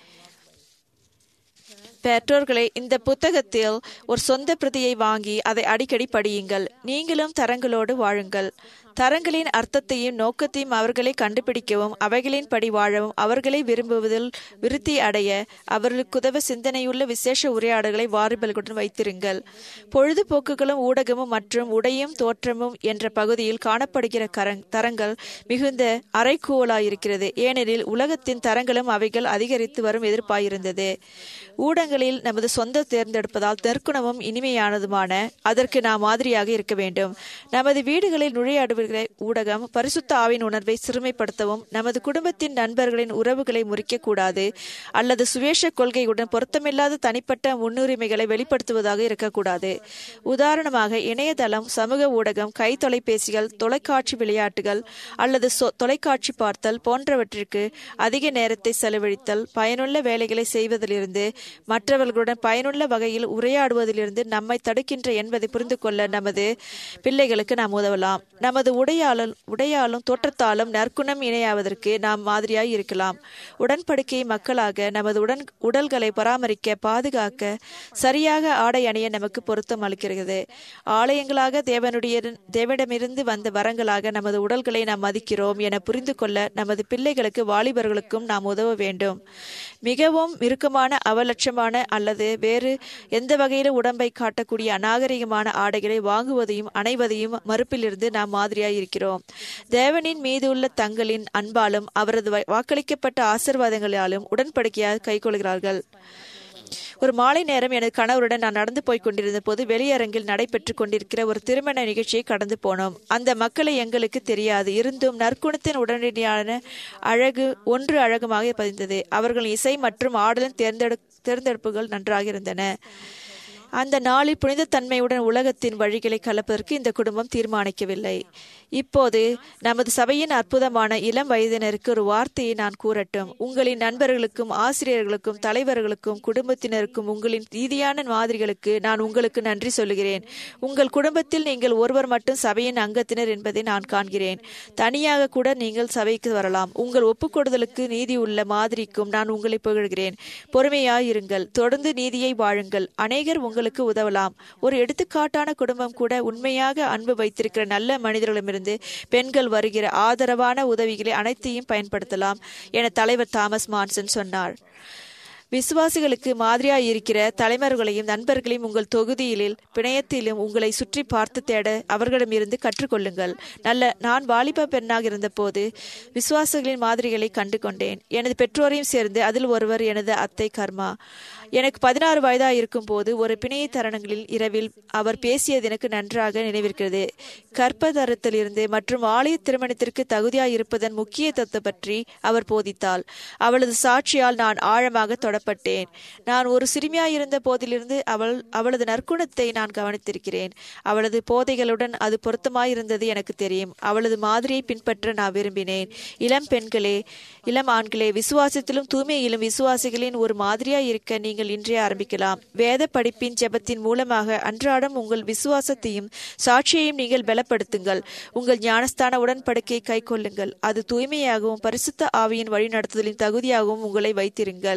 J: பெற்றோர்களை இந்த புத்தகத்தில் ஒரு சொந்த பிரதியை வாங்கி அதை அடிக்கடி படியுங்கள் நீங்களும் தரங்களோடு வாழுங்கள் தரங்களின் அர்த்தத்தையும் நோக்கத்தையும் அவர்களை கண்டுபிடிக்கவும் அவைகளின் படி வாழவும் அவர்களை விரும்புவதில் விருத்தி அடைய அவர்களுக்கு உதவ சிந்தனையுள்ள விசேஷ உரையாடல்களை வாரிபல்களுடன் வைத்திருங்கள் பொழுதுபோக்குகளும் ஊடகமும் மற்றும் உடையும் தோற்றமும் என்ற பகுதியில் காணப்படுகிற கரங் தரங்கள் மிகுந்த அரைக்கூவலாயிருக்கிறது ஏனெனில் உலகத்தின் தரங்களும் அவைகள் அதிகரித்து வரும் எதிர்ப்பாயிருந்தது ஊடகங்களில் நமது சொந்த தேர்ந்தெடுப்பதால் நற்குணமும் இனிமையானதுமான அதற்கு நாம் மாதிரியாக இருக்க வேண்டும் நமது வீடுகளில் நுழையாடுகிற ஊடகம் பரிசுத்த ஆவின் உணர்வை சிறுமைப்படுத்தவும் நமது குடும்பத்தின் நண்பர்களின் உறவுகளை முறிக்கக்கூடாது அல்லது சுவேஷ கொள்கையுடன் பொருத்தமில்லாத தனிப்பட்ட முன்னுரிமைகளை வெளிப்படுத்துவதாக இருக்கக்கூடாது உதாரணமாக இணையதளம் சமூக ஊடகம் கை தொலைபேசிகள் தொலைக்காட்சி விளையாட்டுகள் அல்லது சொ- தொலைக்காட்சி பார்த்தல் போன்றவற்றிற்கு அதிக நேரத்தை செலவழித்தல் பயனுள்ள வேலைகளை செய்வதிலிருந்து மற்றவர்களுடன் பயனுள்ள வகையில் உரையாடுவதிலிருந்து நம்மை தடுக்கின்ற என்பதை புரிந்து கொள்ள நமது பிள்ளைகளுக்கு நாம் உதவலாம் நமது உடையாலும் உடையாலும் தோற்றத்தாலும் நற்குணம் இணையாவதற்கு நாம் மாதிரியாய் இருக்கலாம் உடன்படிக்கை மக்களாக நமது உடன் உடல்களை பராமரிக்க பாதுகாக்க சரியாக ஆடை அணிய நமக்கு பொருத்தம் அளிக்கிறது ஆலயங்களாக தேவனுடைய தேவனிடமிருந்து வந்த வரங்களாக நமது உடல்களை நாம் மதிக்கிறோம் என புரிந்து கொள்ள நமது பிள்ளைகளுக்கு வாலிபர்களுக்கும் நாம் உதவ வேண்டும் மிகவும் இறுக்கமான அவலட்சமான அல்லது வேறு எந்த வகையிலும் உடம்பை காட்டக்கூடிய அநாகரிகமான ஆடைகளை வாங்குவதையும் அணைவதையும் மறுப்பிலிருந்து நாம் மாதிரியாய் இருக்கிறோம் தேவனின் மீது உள்ள தங்களின் அன்பாலும் அவரது வ- வாக்களிக்கப்பட்ட ஆசிர்வாதங்களாலும் உடன்படிக்கையாக கைக்கொள்கிறார்கள் ஒரு மாலை நேரம் எனது கணவருடன் நான் நடந்து போய் கொண்டிருந்த போது வெளியரங்கில் நடைபெற்று கொண்டிருக்கிற ஒரு திருமண நிகழ்ச்சியை கடந்து போனோம் அந்த மக்களை எங்களுக்கு தெரியாது இருந்தும் நற்குணத்தின் உடனடியான அழகு ஒன்று அழகுமாக பதிந்தது அவர்கள் இசை மற்றும் ஆடலின் தேர்ந்தெடு தேர்ந்தெடுப்புகள் நன்றாக இருந்தன அந்த நாளில் புனிதத்தன்மையுடன் உலகத்தின் வழிகளை கலப்பதற்கு இந்த குடும்பம் தீர்மானிக்கவில்லை இப்போது நமது சபையின் அற்புதமான இளம் வயதினருக்கு ஒரு வார்த்தையை நான் கூறட்டும் உங்களின் நண்பர்களுக்கும் ஆசிரியர்களுக்கும் தலைவர்களுக்கும் குடும்பத்தினருக்கும் உங்களின் ரீதியான மாதிரிகளுக்கு நான் உங்களுக்கு நன்றி சொல்லுகிறேன் உங்கள் குடும்பத்தில் நீங்கள் ஒருவர் மட்டும் சபையின் அங்கத்தினர் என்பதை நான் காண்கிறேன் தனியாக கூட நீங்கள் சபைக்கு வரலாம் உங்கள் ஒப்புக்கொடுதலுக்கு நீதி உள்ள மாதிரிக்கும் நான் உங்களை புகழ்கிறேன் பொறுமையாயிருங்கள் தொடர்ந்து நீதியை வாழுங்கள் அநேகர் உங்களுக்கு உதவலாம் ஒரு எடுத்துக்காட்டான குடும்பம் கூட உண்மையாக அன்பு வைத்திருக்கிற நல்ல மனிதர்களிடமிருந்து பெண்கள் வருகிற ஆதரவான உதவிகளை அனைத்தையும் பயன்படுத்தலாம் என தலைவர் தாமஸ் மான்சன் சொன்னார் விசுவாசிகளுக்கு மாதிரியாய் இருக்கிற தலைவர்களையும் நண்பர்களையும் உங்கள் தொகுதியிலும் பிணையத்திலும் உங்களை சுற்றி பார்த்து தேட அவர்களிடமிருந்து கற்றுக்கொள்ளுங்கள் நல்ல நான் வாலிப பெண்ணாக இருந்தபோது விசுவாசிகளின் மாதிரிகளை கண்டு கொண்டேன் எனது பெற்றோரையும் சேர்ந்து அதில் ஒருவர் எனது அத்தை கர்மா எனக்கு பதினாறு வயதாக இருக்கும் போது ஒரு பிணைய தருணங்களில் இரவில் அவர் பேசியது எனக்கு நன்றாக நினைவிருக்கிறது கற்பதரத்திலிருந்து மற்றும் ஆலய திருமணத்திற்கு தகுதியாய் இருப்பதன் முக்கியத்துவத்தை பற்றி அவர் போதித்தாள் அவளது சாட்சியால் நான் ஆழமாக தொடப்பட்டேன் நான் ஒரு சிறுமியாய் இருந்த போதிலிருந்து அவள் அவளது நற்குணத்தை நான் கவனித்திருக்கிறேன் அவளது போதைகளுடன் அது பொருத்தமாயிருந்தது எனக்கு தெரியும் அவளது மாதிரியை பின்பற்ற நான் விரும்பினேன் இளம் பெண்களே இளம் ஆண்களே விசுவாசத்திலும் தூய்மையிலும் விசுவாசிகளின் ஒரு மாதிரியாய் இருக்க நீங்கள் இன்றே ஆரம்பிக்கலாம் வேத படிப்பின் ஜெபத்தின் மூலமாக அன்றாடம் உங்கள் விசுவாசத்தையும் சாட்சியையும் நீங்கள் பலப்படுத்துங்கள் உங்கள் ஞானஸ்தான உடன்படிக்கையை கை கொள்ளுங்கள் அது தூய்மையாகவும் பரிசுத்த ஆவியின் வழிநடத்துதலின் தகுதியாகவும் உங்களை வைத்திருங்கள்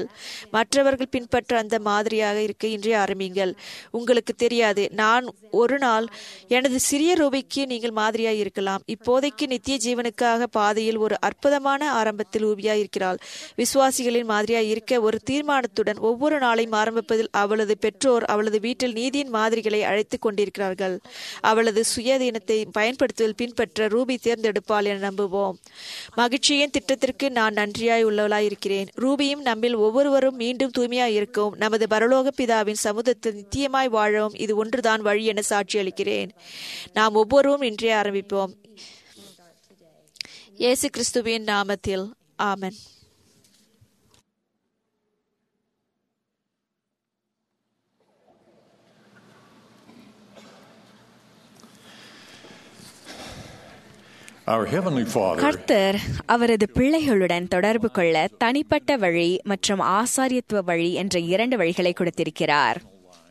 J: மற்றவர்கள் பின்பற்ற அந்த மாதிரியாக இருக்க இன்றே ஆரம்பிங்கள் உங்களுக்கு தெரியாது நான் ஒரு நாள் எனது சிறிய ரூபிக்கு நீங்கள் மாதிரியாய் இருக்கலாம் இப்போதைக்கு நித்திய ஜீவனுக்காக பாதையில் ஒரு அற்புதமான ஆரம்பத்தில் ரூபியாய் இருக்கிறாள் விசுவாசிகளின் மாதிரியாய் இருக்க ஒரு தீர்மானத்துடன் ஒவ்வொரு நாளையும் ஆரம்பிப்பதில் அவளது பெற்றோர் அவளது வீட்டில் நீதியின் மாதிரிகளை அழைத்துக் கொண்டிருக்கிறார்கள் அவளது சுயதீனத்தை பயன்படுத்துவதில் பின்பற்ற ரூபி தேர்ந்தெடுப்பாள் என நம்புவோம் மகிழ்ச்சியின் திட்டத்திற்கு நான் நன்றியாய் உள்ளவளாய் இருக்கிறேன் ரூபியும் நம்மில் ஒவ்வொருவரும் மீண்டும் தூய்மையாய் இருக்கவும் நமது பரலோக பிதாவின் சமுதத்தில் நித்தியமாய் வாழவும் இது ஒன்றுதான் வழி என சாட்சி அளிக்கிறேன் நாம் ஒவ்வொருவரும் இன்றே ஆரம்பிப்போம் இயேசு கிறிஸ்துவின் நாமத்தில் ஆமென்
E: Our Heavenly Father
I: கர்த்தர் அவரது பிள்ளைகளுடன் தொடர்பு கொள்ள தனிப்பட்ட வழி மற்றும் ஆசாரியத்துவ வழி என்ற இரண்டு வழிகளை கொடுத்திருக்கிறார்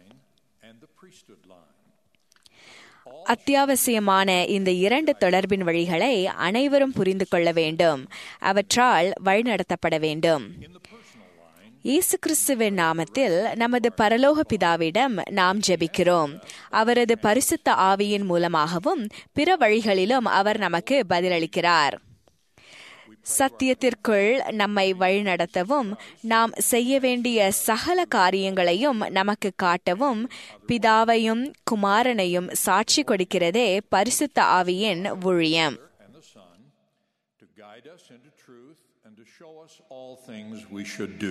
I: அத்தியாவசியமான இந்த இரண்டு தொடர்பின் வழிகளை அனைவரும் புரிந்து கொள்ள வேண்டும் அவற்றால் வழிநடத்தப்பட வேண்டும் இயேசு கிறிஸ்துவின் நாமத்தில் நமது பரலோக பிதாவிடம் நாம் ஜெபிக்கிறோம் அவரது பரிசுத்த ஆவியின் மூலமாகவும் பிற வழிகளிலும் அவர் நமக்கு பதிலளிக்கிறார் சத்தியத்திற்குள் நம்மை வழிநடத்தவும் நாம் செய்ய வேண்டிய சகல காரியங்களையும் நமக்கு காட்டவும் பிதாவையும் குமாரனையும் சாட்சி கொடுக்கிறதே பரிசுத்த ஆவியின் ஊழியம்
E: and the Son to guide us into truth and to show us all things we should do.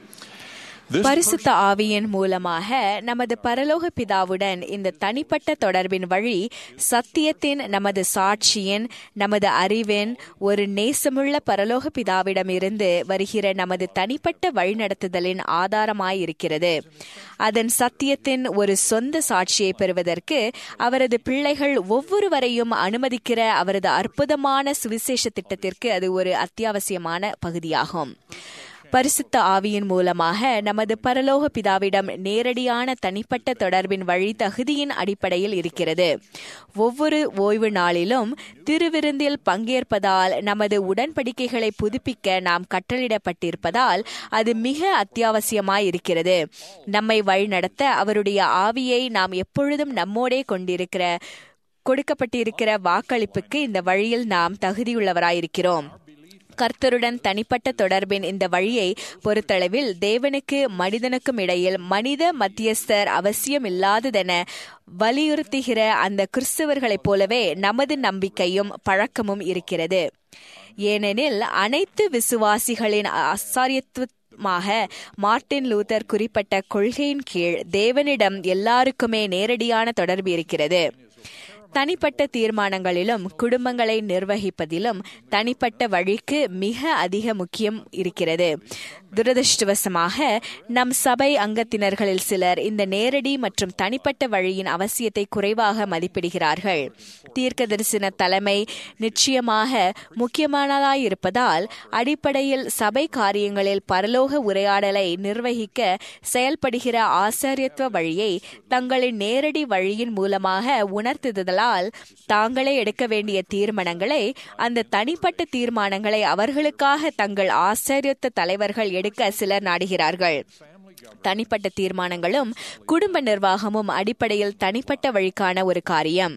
E: This
I: பரிசுத்த ஆவியின் மூலமாக நமது பரலோக பிதாவுடன் இந்த தனிப்பட்ட தொடர்பின் வழி சத்தியத்தின் நமது சாட்சியின் நமது அறிவின் ஒரு நேசமுள்ள பரலோக பிதாவிடமிருந்து வருகிற நமது தனிப்பட்ட வழிநடத்துதலின் ஆதாரமாயிருக்கிறது அதன் சத்தியத்தின் ஒரு சொந்த சாட்சியை பெறுவதற்கு அவரது பிள்ளைகள் ஒவ்வொருவரையும் அனுமதிக்கிற அவரது அற்புதமான சுவிசேஷ திட்டத்திற்கு அது ஒரு அத்தியாவசியமான பகுதியாகும் பரிசுத்த ஆவியின் மூலமாக நமது பரலோக பிதாவிடம் நேரடியான தனிப்பட்ட தொடர்பின் வழி தகுதியின் அடிப்படையில் இருக்கிறது ஒவ்வொரு ஓய்வு நாளிலும் திருவிருந்தில் பங்கேற்பதால் நமது உடன்படிக்கைகளை புதுப்பிக்க நாம் கட்டளிடப்பட்டிருப்பதால் அது மிக அத்தியாவசியமாயிருக்கிறது நம்மை வழிநடத்த அவருடைய ஆவியை நாம் எப்பொழுதும் நம்மோடே கொண்டிருக்கிற கொடுக்கப்பட்டிருக்கிற வாக்களிப்புக்கு இந்த வழியில் நாம் தகுதியுள்ளவராயிருக்கிறோம் கர்த்தருடன் தனிப்பட்ட தொடர்பின் இந்த வழியை பொறுத்தளவில் தேவனுக்கு மனிதனுக்கும் இடையில் மனித மத்தியஸ்தர் அவசியமில்லாததென வலியுறுத்துகிற அந்த கிறிஸ்தவர்களைப் போலவே நமது நம்பிக்கையும் பழக்கமும் இருக்கிறது ஏனெனில் அனைத்து விசுவாசிகளின் ஆசாரியத்துவ மார்ட்டின் லூத்தர் குறிப்பிட்ட கொள்கையின் கீழ் தேவனிடம் எல்லாருக்குமே நேரடியான தொடர்பு இருக்கிறது தனிப்பட்ட தீர்மானங்களிலும் குடும்பங்களை நிர்வகிப்பதிலும் தனிப்பட்ட வழிக்கு மிக அதிக முக்கியம் இருக்கிறது துரதிருஷ்டவசமாக நம் சபை அங்கத்தினர்களில் சிலர் இந்த நேரடி மற்றும் தனிப்பட்ட வழியின் அவசியத்தை குறைவாக மதிப்பிடுகிறார்கள் தீர்க்க தரிசன தலைமை நிச்சயமாக முக்கியமானதாயிருப்பதால் அடிப்படையில் சபை காரியங்களில் பரலோக உரையாடலை நிர்வகிக்க செயல்படுகிற ஆசாரியத்துவ வழியை தங்களின் நேரடி வழியின் மூலமாக உணர்த்துதலால் தாங்களே எடுக்க வேண்டிய தீர்மானங்களை அந்த தனிப்பட்ட தீர்மானங்களை அவர்களுக்காக தங்கள் ஆசாரியத்த தலைவர்கள் எடுக்க சிலர் நாடுகிறார்கள் தனிப்பட்ட தீர்மானங்களும் குடும்ப நிர்வாகமும் அடிப்படையில் தனிப்பட்ட வழிக்கான ஒரு காரியம்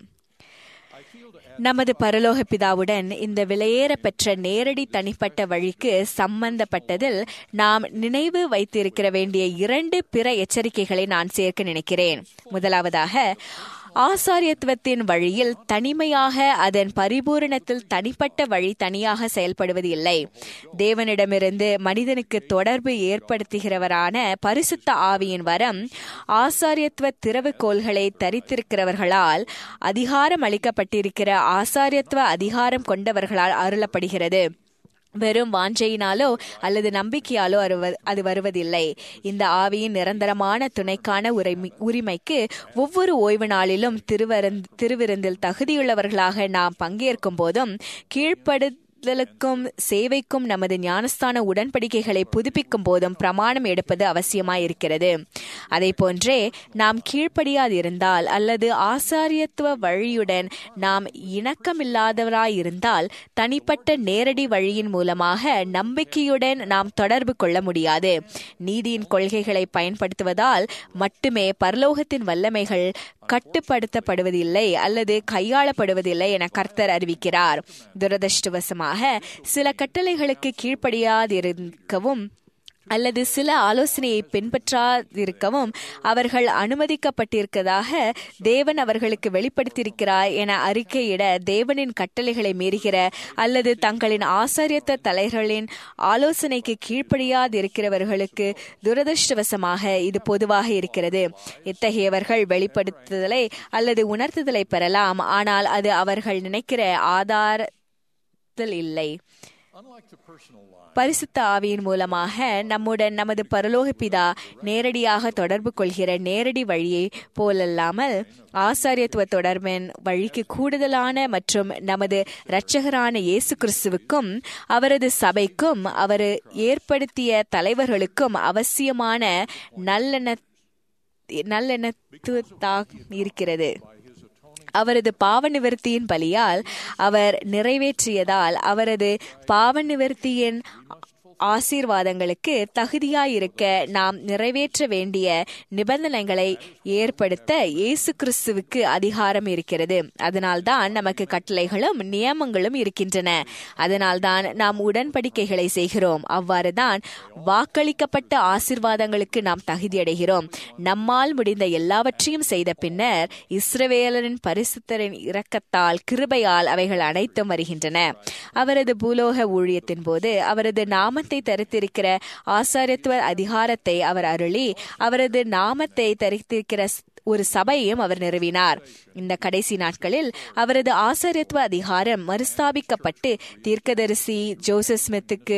I: நமது பரலோக பிதாவுடன் இந்த விலையேற பெற்ற நேரடி தனிப்பட்ட வழிக்கு சம்பந்தப்பட்டதில் நாம் நினைவு வைத்திருக்கிற வேண்டிய இரண்டு பிற எச்சரிக்கைகளை நான் சேர்க்க நினைக்கிறேன் முதலாவதாக ஆசாரியத்துவத்தின் வழியில் தனிமையாக அதன் பரிபூரணத்தில் தனிப்பட்ட வழி தனியாக செயல்படுவது இல்லை தேவனிடமிருந்து மனிதனுக்கு தொடர்பு ஏற்படுத்துகிறவரான பரிசுத்த ஆவியின் வரம் ஆசாரியத்துவ திறவுகோள்களை தரித்திருக்கிறவர்களால் அதிகாரம் அளிக்கப்பட்டிருக்கிற ஆசாரியத்துவ அதிகாரம் கொண்டவர்களால் அருளப்படுகிறது வெறும் வாஞ்சையினாலோ அல்லது நம்பிக்கையாலோ அது வருவதில்லை இந்த ஆவியின் நிரந்தரமான துணைக்கான உரிமைக்கு ஒவ்வொரு ஓய்வு நாளிலும் திருவரந் திருவிருந்தில் தகுதியுள்ளவர்களாக நாம் பங்கேற்கும் போதும் கீழ்ப்படு கீழ்ப்படிதலுக்கும் சேவைக்கும் நமது ஞானஸ்தான உடன்படிக்கைகளை புதுப்பிக்கும் போதும் பிரமாணம் எடுப்பது அவசியமாயிருக்கிறது அதை போன்றே நாம் கீழ்ப்படியாதிருந்தால் அல்லது ஆசாரியத்துவ வழியுடன் நாம் இணக்கமில்லாதவராயிருந்தால் தனிப்பட்ட நேரடி வழியின் மூலமாக நம்பிக்கையுடன் நாம் தொடர்பு கொள்ள முடியாது நீதியின் கொள்கைகளை பயன்படுத்துவதால் மட்டுமே பரலோகத்தின் வல்லமைகள் கட்டுப்படுத்தப்படுவதில்லை அல்லது கையாளப்படுவதில்லை என கர்த்தர் அறிவிக்கிறார் துரதிருஷ்டவசமாக சில கட்டளைகளுக்கு கீழ்ப்படியாதிருக்கவும் அல்லது சில ஆலோசனையை பின்பற்றாதிருக்கவும் அவர்கள் அனுமதிக்கப்பட்டிருக்கதாக தேவன் அவர்களுக்கு வெளிப்படுத்தியிருக்கிறார் என அறிக்கையிட தேவனின் கட்டளைகளை மீறுகிற அல்லது தங்களின் ஆசாரியத்த தலைவர்களின் ஆலோசனைக்கு கீழ்ப்படியாதிருக்கிறவர்களுக்கு துரதிருஷ்டவசமாக இது பொதுவாக இருக்கிறது இத்தகையவர்கள் வெளிப்படுத்துதலை அல்லது உணர்த்துதலை பெறலாம் ஆனால் அது அவர்கள் நினைக்கிற ஆதாரத்தில் இல்லை பரிசுத்த ஆவியின் மூலமாக நம்முடன் நமது பரலோக பிதா நேரடியாக தொடர்பு கொள்கிற நேரடி வழியை போலல்லாமல் ஆசாரியத்துவ தொடர்பின் வழிக்கு கூடுதலான மற்றும் நமது இரட்சகரான இயேசு கிறிஸ்துவுக்கும் அவரது சபைக்கும் அவர் ஏற்படுத்திய தலைவர்களுக்கும் அவசியமான நல்லெண்ண நல்லெண்ணத்தாக இருக்கிறது அவரது பாவ நிவர்த்தியின் பலியால் அவர் நிறைவேற்றியதால் அவரது பாவ நிவர்த்தியின் ஆசீர்வாதங்களுக்கு தகுதியாயிருக்க நாம் நிறைவேற்ற வேண்டிய நிபந்தனைகளை ஏற்படுத்த இயேசு கிறிஸ்துவுக்கு அதிகாரம் இருக்கிறது அதனால்தான் நமக்கு கட்டளைகளும் நியமங்களும் இருக்கின்றன அதனால்தான் நாம் உடன்படிக்கைகளை செய்கிறோம் அவ்வாறுதான் வாக்களிக்கப்பட்ட ஆசீர்வாதங்களுக்கு நாம் தகுதியடைகிறோம் நம்மால் முடிந்த எல்லாவற்றையும் செய்த பின்னர் இஸ்ரவேலரின் பரிசுத்தரின் இரக்கத்தால் கிருபையால் அவைகள் அனைத்தும் வருகின்றன அவரது பூலோக ஊழியத்தின் போது அவரது நாம நாமத்தை தரித்திருக்கிற ஆசாரியத்துவ அதிகாரத்தை அவர் அருளி அவரது நாமத்தை தரித்திருக்கிற ஒரு சபையையும் அவர் நிறுவினார் இந்த கடைசி நாட்களில் அவரது ஆசாரியத்துவ அதிகாரம் மறுஸ்தாபிக்கப்பட்டு தீர்க்கதரிசி ஜோசப் ஸ்மித்துக்கு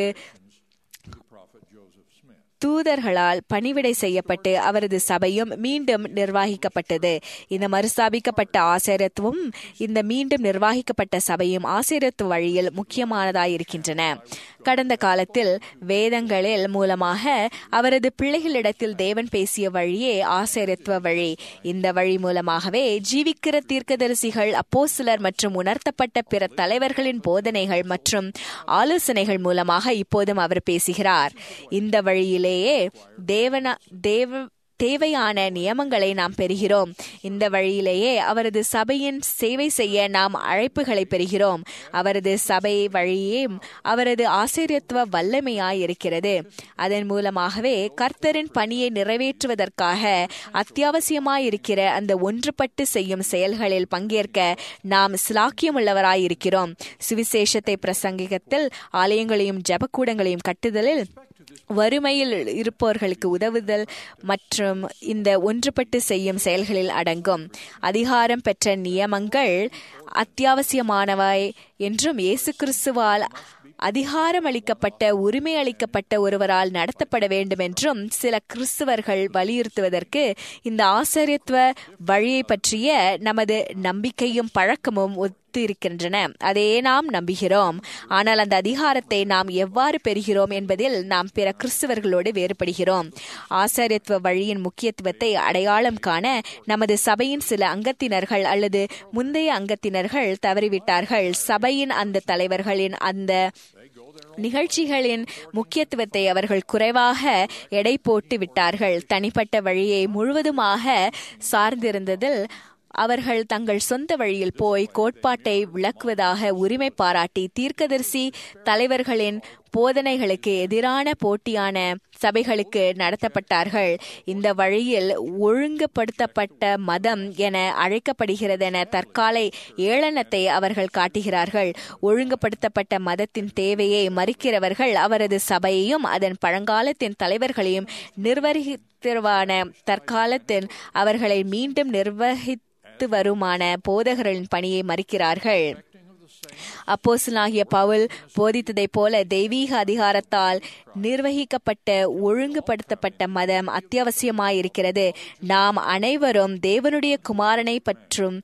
I: தூதர்களால் பணிவிடை செய்யப்பட்டு அவரது சபையும் மீண்டும் நிர்வாகிக்கப்பட்டது இந்த மறுஸ்தாபிக்கப்பட்ட ஆசிரியத்துவம் இந்த மீண்டும் நிர்வாகிக்கப்பட்ட சபையும் ஆசிரியத்துவ வழியில் முக்கியமானதாயிருக்கின்றன கடந்த காலத்தில் வேதங்களில் மூலமாக அவரது பிள்ளைகளிடத்தில் தேவன் பேசிய வழியே ஆசிரியத்துவ வழி இந்த வழி மூலமாகவே ஜீவிக்கிற தீர்க்கதரிசிகள் அப்போசிலர் மற்றும் உணர்த்தப்பட்ட பிற தலைவர்களின் போதனைகள் மற்றும் ஆலோசனைகள் மூலமாக இப்போதும் அவர் பேசுகிறார் இந்த வழியிலேயே தேவன தேவ தேவையான நியமங்களை நாம் பெறுகிறோம் இந்த வழியிலேயே அவரது சபையின் சேவை செய்ய நாம் அழைப்புகளை பெறுகிறோம் அவரது சபை வழியே அவரது ஆசிரியத்துவ வல்லமையாய் இருக்கிறது அதன் மூலமாகவே கர்த்தரின் பணியை நிறைவேற்றுவதற்காக அத்தியாவசியமாயிருக்கிற அந்த ஒன்றுபட்டு செய்யும் செயல்களில் பங்கேற்க நாம் சிலாக்கியமுள்ளவராய் இருக்கிறோம் சுவிசேஷத்தை பிரசங்கிகத்தில் ஆலயங்களையும் ஜபக்கூடங்களையும் கட்டுதலில் வறுமையில் இருப்பவர்களுக்கு உதவுதல் மற்றும் இந்த ஒன்றுபட்டு செய்யும் செயல்களில் அடங்கும் அதிகாரம் பெற்ற நியமங்கள் அத்தியாவசியமானவை என்றும் இயேசு கிறிஸ்துவால் அதிகாரம் அளிக்கப்பட்ட உரிமை அளிக்கப்பட்ட ஒருவரால் நடத்தப்பட வேண்டும் என்றும் சில கிறிஸ்துவர்கள் வலியுறுத்துவதற்கு இந்த ஆசிரியத்துவ வழியை பற்றிய நமது நம்பிக்கையும் பழக்கமும் ஒத்து இருக்கின்றன அதையே நாம் நம்புகிறோம் ஆனால் அந்த அதிகாரத்தை நாம் எவ்வாறு பெறுகிறோம் என்பதில் நாம் பிற கிறிஸ்துவர்களோடு வேறுபடுகிறோம் ஆசாரியத்துவ வழியின் முக்கியத்துவத்தை அடையாளம் காண நமது சபையின் சில அங்கத்தினர்கள் அல்லது முந்தைய அங்கத்தினர்கள் தவறிவிட்டார்கள் சபையின் அந்த தலைவர்களின் அந்த நிகழ்ச்சிகளின் முக்கியத்துவத்தை அவர்கள் குறைவாக எடை போட்டு விட்டார்கள் தனிப்பட்ட வழியை முழுவதுமாக சார்ந்திருந்ததில் அவர்கள் தங்கள் சொந்த வழியில் போய் கோட்பாட்டை விளக்குவதாக உரிமை பாராட்டி தீர்க்கதரிசி தலைவர்களின் போதனைகளுக்கு எதிரான போட்டியான சபைகளுக்கு நடத்தப்பட்டார்கள் இந்த வழியில் ஒழுங்குபடுத்தப்பட்ட மதம் என அழைக்கப்படுகிறதென தற்கால ஏளனத்தை அவர்கள் காட்டுகிறார்கள் ஒழுங்குபடுத்தப்பட்ட மதத்தின் தேவையை மறுக்கிறவர்கள் அவரது சபையையும் அதன் பழங்காலத்தின் தலைவர்களையும் நிர்வகித்திருவான தற்காலத்தின் அவர்களை மீண்டும் நிர்வகி வருமான போதகர்களின் பணியை மறுக்கிறார்கள் அப்போசலாகிய பவுல் போதித்ததைப் போல தெய்வீக அதிகாரத்தால் நிர்வகிக்கப்பட்ட ஒழுங்குபடுத்தப்பட்ட மதம் அத்தியாவசியமாயிருக்கிறது நாம் அனைவரும் தேவனுடைய குமாரனை பற்றும்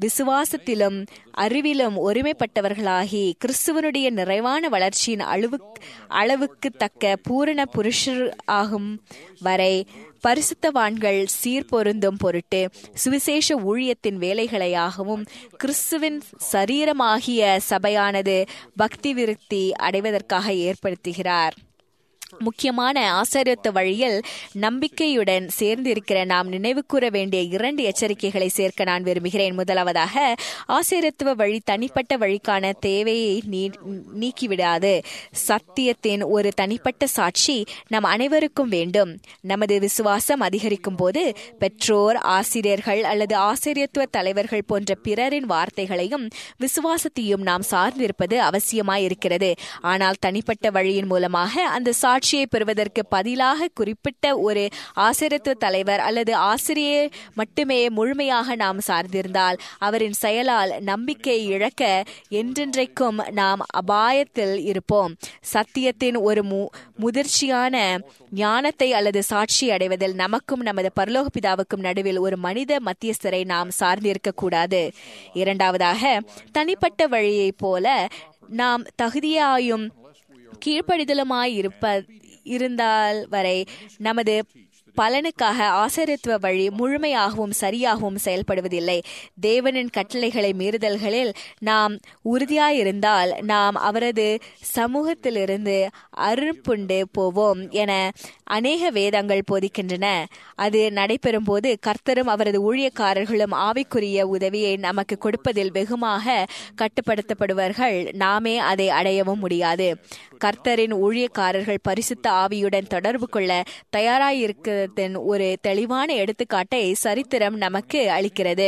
I: விசுவாசத்திலும் அறிவிலும் ஒருமைப்பட்டவர்களாகி கிறிஸ்துவனுடைய நிறைவான வளர்ச்சியின் அளவு அளவுக்கு தக்க பூரண புருஷர் ஆகும் வரை பரிசுத்தவான்கள் சீர்பொருந்தும் பொருட்டு சுவிசேஷ ஊழியத்தின் வேலைகளையாகவும் கிறிஸ்துவின் சரீரமாகிய சபையானது பக்தி விருத்தி அடைவதற்காக ஏற்படுத்துகிறார் முக்கியமான ஆசிரியத்த வழியில் நம்பிக்கையுடன் சேர்ந்திருக்கிற நாம் நினைவு கூற வேண்டிய இரண்டு எச்சரிக்கைகளை சேர்க்க நான் விரும்புகிறேன் முதலாவதாக ஆசிரியத்துவ வழி தனிப்பட்ட வழிக்கான தேவையை நீக்கிவிடாது சத்தியத்தின் ஒரு தனிப்பட்ட சாட்சி நம் அனைவருக்கும் வேண்டும் நமது விசுவாசம் அதிகரிக்கும் போது பெற்றோர் ஆசிரியர்கள் அல்லது ஆசிரியத்துவ தலைவர்கள் போன்ற பிறரின் வார்த்தைகளையும் விசுவாசத்தையும் நாம் சார்ந்திருப்பது அவசியமாயிருக்கிறது ஆனால் தனிப்பட்ட வழியின் மூலமாக அந்த சாட்சி சாட்சியை பெறுவதற்கு பதிலாக குறிப்பிட்ட ஒரு ஆசிரியத்துவ தலைவர் அல்லது ஆசிரியர் மட்டுமே முழுமையாக நாம் சார்ந்திருந்தால் அவரின் செயலால் நம்பிக்கை இழக்க என்றென்றைக்கும் நாம் அபாயத்தில் இருப்போம் சத்தியத்தின் ஒரு மு முதிர்ச்சியான ஞானத்தை அல்லது சாட்சி அடைவதில் நமக்கும் நமது பரலோக பிதாவுக்கும் நடுவில் ஒரு மனித மத்தியஸ்தரை நாம் சார்ந்திருக்க கூடாது இரண்டாவதாக தனிப்பட்ட வழியைப் போல நாம் தகுதியாயும் கீழ்ப்படிதலுமாய் இருப்ப இருந்தால் வரை நமது பலனுக்காக ஆசிரியத்துவ வழி முழுமையாகவும் சரியாகவும் செயல்படுவதில்லை தேவனின் கட்டளைகளை மீறுதல்களில் நாம் உறுதியாயிருந்தால் நாம் அவரது சமூகத்திலிருந்து அருப்புண்டு போவோம் என அநேக வேதங்கள் போதிக்கின்றன அது நடைபெறும் போது கர்த்தரும் அவரது ஊழியக்காரர்களும் ஆவிக்குரிய உதவியை நமக்கு கொடுப்பதில் வெகுமாக கட்டுப்படுத்தப்படுவார்கள் நாமே அதை அடையவும் முடியாது கர்த்தரின் ஊழியக்காரர்கள் பரிசுத்த ஆவியுடன் தொடர்பு கொள்ள தயாராயிருக்கிறதன் ஒரு தெளிவான எடுத்துக்காட்டை சரித்திரம் நமக்கு அளிக்கிறது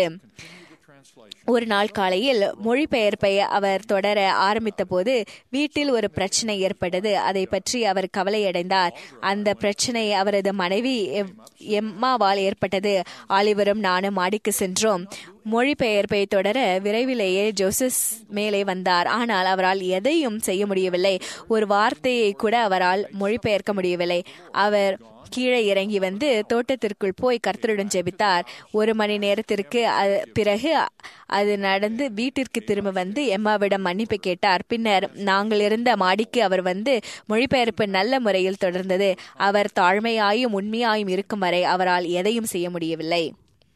I: ஒரு நாள் காலையில் மொழிபெயர்ப்பை அவர் தொடர ஆரம்பித்த போது வீட்டில் ஒரு பிரச்சனை ஏற்பட்டது அதை பற்றி அவர் கவலையடைந்தார் அந்த பிரச்சனை அவரது மனைவி எம்மாவால் ஏற்பட்டது ஆலிவரும் நானும் மாடிக்கு சென்றோம் மொழிபெயர்ப்பை தொடர விரைவிலேயே ஜோசஸ் மேலே வந்தார் ஆனால் அவரால் எதையும் செய்ய முடியவில்லை ஒரு வார்த்தையை கூட அவரால் மொழிபெயர்க்க முடியவில்லை அவர் கீழே இறங்கி வந்து தோட்டத்திற்குள் போய் கர்த்தருடன் ஜெபித்தார் ஒரு மணி நேரத்திற்கு பிறகு அது நடந்து வீட்டிற்கு திரும்ப வந்து எம்மாவிடம் மன்னிப்பு கேட்டார் பின்னர் நாங்கள் இருந்த மாடிக்கு அவர் வந்து மொழிபெயர்ப்பு நல்ல முறையில் தொடர்ந்தது அவர் தாழ்மையாயும் உண்மையாயும் இருக்கும் வரை அவரால் எதையும் செய்ய முடியவில்லை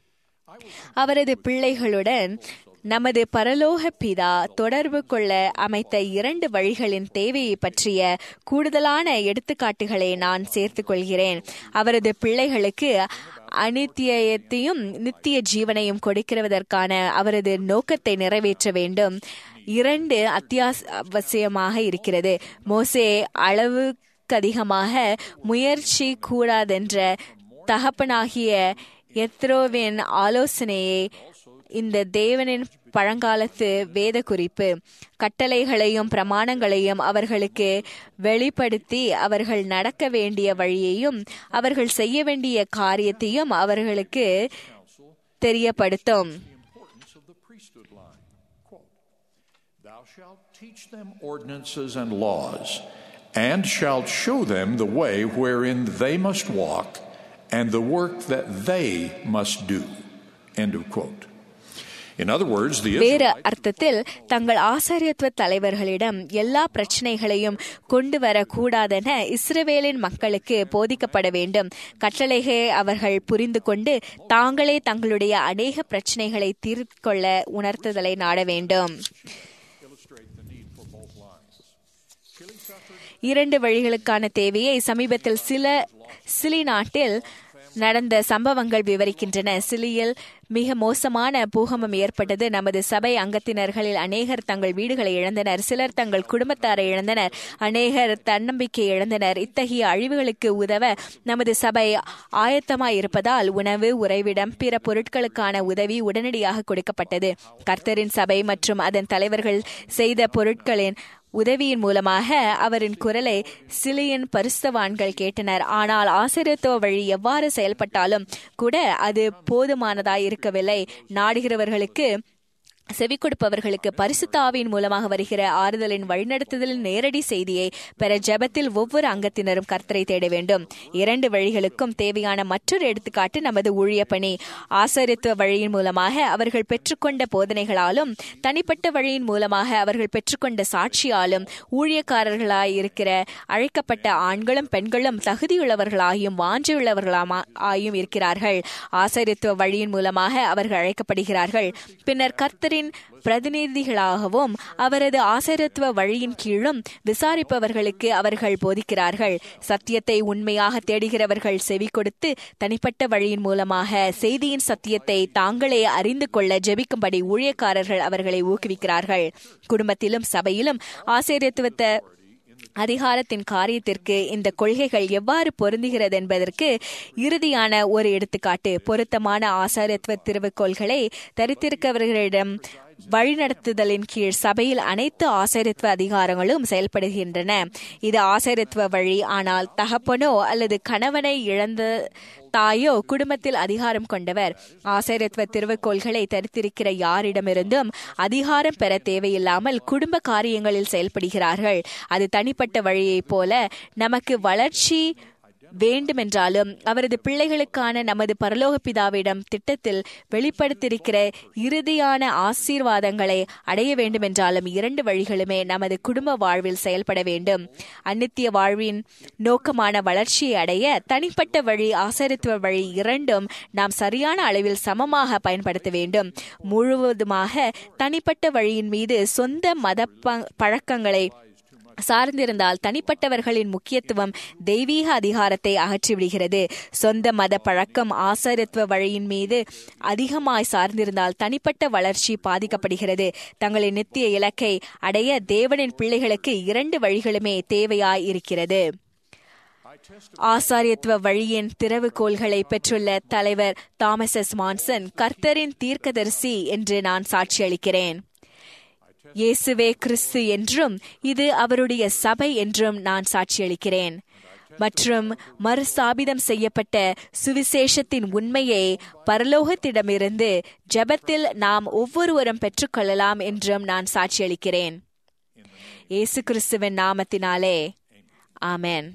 I: அவரது பிள்ளைகளுடன் நமது பரலோக பிதா தொடர்பு கொள்ள அமைத்த இரண்டு வழிகளின் தேவையை பற்றிய கூடுதலான எடுத்துக்காட்டுகளை நான் சேர்த்துக் கொள்கிறேன் அவரது பிள்ளைகளுக்கு அனித்தியத்தையும் நித்திய ஜீவனையும் கொடுக்கிறதற்கான அவரது நோக்கத்தை நிறைவேற்ற வேண்டும் இரண்டு அத்தியாவசியமாக இருக்கிறது மோசே அளவுக்கு அதிகமாக முயற்சி கூடாதென்ற தகப்பனாகிய எத்ரோவின் ஆலோசனையை இந்த தேவனின் பழங்காலத்து வேத குறிப்பு கட்டளைகளையும் பிரமாணங்களையும் அவர்களுக்கு வெளிப்படுத்தி அவர்கள் நடக்க வேண்டிய வழியையும் அவர்கள் செய்ய வேண்டிய காரியத்தையும் அவர்களுக்கு தெரியப்படுத்தும்
E: Thou shalt teach them ordinances and laws, and shalt show them the way wherein they must walk, and the work that they must do. End of quote. In other words, the
I: வேறு அர்த்தத்தில் தங்கள் ஆசாரியத்துவ தலைவர்களிடம் எல்லா பிரச்சனைகளையும் கொண்டு வரக்கூடாதென இஸ்ரவேலின் மக்களுக்கு போதிக்கப்பட வேண்டும் கட்டளைகளை அவர்கள் புரிந்து கொண்டு தாங்களே தங்களுடைய அநேக பிரச்சனைகளை தீர்த்து கொள்ள உணர்த்துதலை நாட வேண்டும் இரண்டு வழிகளுக்கான தேவையை சமீபத்தில் சில சிலி நாட்டில் நடந்த சம்பவங்கள் விவரிக்கின்றன சிலியில் மிக மோசமான பூகம்பம் ஏற்பட்டது நமது சபை அங்கத்தினர்களில் அநேகர் தங்கள் வீடுகளை இழந்தனர் சிலர் தங்கள் குடும்பத்தாரை இழந்தனர் அநேகர் தன்னம்பிக்கை இழந்தனர் இத்தகைய அழிவுகளுக்கு உதவ நமது சபை ஆயத்தமாய் இருப்பதால் உணவு உறைவிடம் பிற பொருட்களுக்கான உதவி உடனடியாக கொடுக்கப்பட்டது கர்த்தரின் சபை மற்றும் அதன் தலைவர்கள் செய்த பொருட்களின் உதவியின் மூலமாக அவரின் குரலை சிலியின் பரிசுத்தவான்கள் கேட்டனர் ஆனால் ஆசிரியத்துவ வழி எவ்வாறு செயல்பட்டாலும் கூட அது போதுமானதாய் இருக்கவில்லை நாடுகிறவர்களுக்கு செவி கொடுப்பவர்களுக்கு பரிசுத்தாவின் மூலமாக வருகிற ஆறுதலின் வழிநடத்துதலின் நேரடி செய்தியை பெற ஜெபத்தில் ஒவ்வொரு அங்கத்தினரும் கர்த்தரை தேட வேண்டும் இரண்டு வழிகளுக்கும் தேவையான மற்றொரு எடுத்துக்காட்டு நமது ஊழிய பணி ஆசாரியத்துவ வழியின் மூலமாக அவர்கள் பெற்றுக்கொண்ட போதனைகளாலும் தனிப்பட்ட வழியின் மூலமாக அவர்கள் பெற்றுக்கொண்ட சாட்சியாலும் ஊழியக்காரர்களாய் இருக்கிற அழைக்கப்பட்ட ஆண்களும் பெண்களும் தகுதியுள்ளவர்களாயும் வாஞ்சியுள்ளவர்களாமா ஆயும் இருக்கிறார்கள் ஆசாரியத்துவ வழியின் மூலமாக அவர்கள் அழைக்கப்படுகிறார்கள் பின்னர் கர்த்தரின் பிரதிநிதிகளாகவும் அவரது ஆசாரத்துவ வழியின் கீழும் விசாரிப்பவர்களுக்கு அவர்கள் போதிக்கிறார்கள் சத்தியத்தை உண்மையாக தேடுகிறவர்கள் செவி கொடுத்து தனிப்பட்ட வழியின் மூலமாக செய்தியின் சத்தியத்தை தாங்களே அறிந்து கொள்ள ஜெபிக்கும்படி ஊழியக்காரர்கள் அவர்களை ஊக்குவிக்கிறார்கள் குடும்பத்திலும் சபையிலும் ஆசிரியத்துவத்தை அதிகாரத்தின் காரியத்திற்கு இந்த கொள்கைகள் எவ்வாறு பொருந்துகிறது என்பதற்கு இறுதியான ஒரு எடுத்துக்காட்டு பொருத்தமான ஆசாரியத்துவ திருவுக்கோள்களை தரித்திருக்கவர்களிடம் வழிநடத்துதலின் கீழ் சபையில் அனைத்து ஆசிரியத்துவ அதிகாரங்களும் செயல்படுகின்றன இது ஆசிரியத்துவ வழி ஆனால் தகப்பனோ அல்லது கணவனை இழந்த தாயோ குடும்பத்தில் அதிகாரம் கொண்டவர் ஆசிரியத்துவ திருவுக்கோள்களை தரித்திருக்கிற யாரிடமிருந்தும் அதிகாரம் பெற தேவையில்லாமல் குடும்ப காரியங்களில் செயல்படுகிறார்கள் அது தனிப்பட்ட வழியைப் போல நமக்கு வளர்ச்சி வேண்டுமென்றாலும் அவரது பிள்ளைகளுக்கான நமது பரலோக பிதாவிடம் திட்டத்தில் வெளிப்படுத்தியிருக்கிற இறுதியான ஆசீர்வாதங்களை அடைய வேண்டுமென்றாலும் இரண்டு வழிகளுமே நமது குடும்ப வாழ்வில் செயல்பட வேண்டும் அந்நித்திய வாழ்வின் நோக்கமான வளர்ச்சியை அடைய தனிப்பட்ட வழி ஆசரித்துவ வழி இரண்டும் நாம் சரியான அளவில் சமமாக பயன்படுத்த வேண்டும் முழுவதுமாக தனிப்பட்ட வழியின் மீது சொந்த மத பழக்கங்களை சார்ந்திருந்தால் தனிப்பட்டவர்களின் முக்கியத்துவம் தெய்வீக அதிகாரத்தை அகற்றிவிடுகிறது சொந்த மத பழக்கம் ஆசாரத்துவ வழியின் மீது அதிகமாய் சார்ந்திருந்தால் தனிப்பட்ட வளர்ச்சி பாதிக்கப்படுகிறது தங்களின் நித்திய இலக்கை அடைய தேவனின் பிள்ளைகளுக்கு இரண்டு வழிகளுமே தேவையாய் இருக்கிறது ஆசாரியத்துவ வழியின் திறவுகோள்களை பெற்றுள்ள தலைவர் தாமஸ் எஸ் மான்சன் கர்த்தரின் தீர்க்கதரிசி என்று நான் சாட்சியளிக்கிறேன் இயேசுவே கிறிஸ்து என்றும் இது அவருடைய சபை என்றும் நான் சாட்சியளிக்கிறேன் மற்றும் மறுஸ்தாபிதம் செய்யப்பட்ட சுவிசேஷத்தின் உண்மையை பரலோகத்திடமிருந்து ஜபத்தில் நாம் ஒவ்வொருவரும் பெற்றுக்கொள்ளலாம் என்றும் நான் சாட்சியளிக்கிறேன் இயேசு கிறிஸ்துவின் நாமத்தினாலே ஆமேன்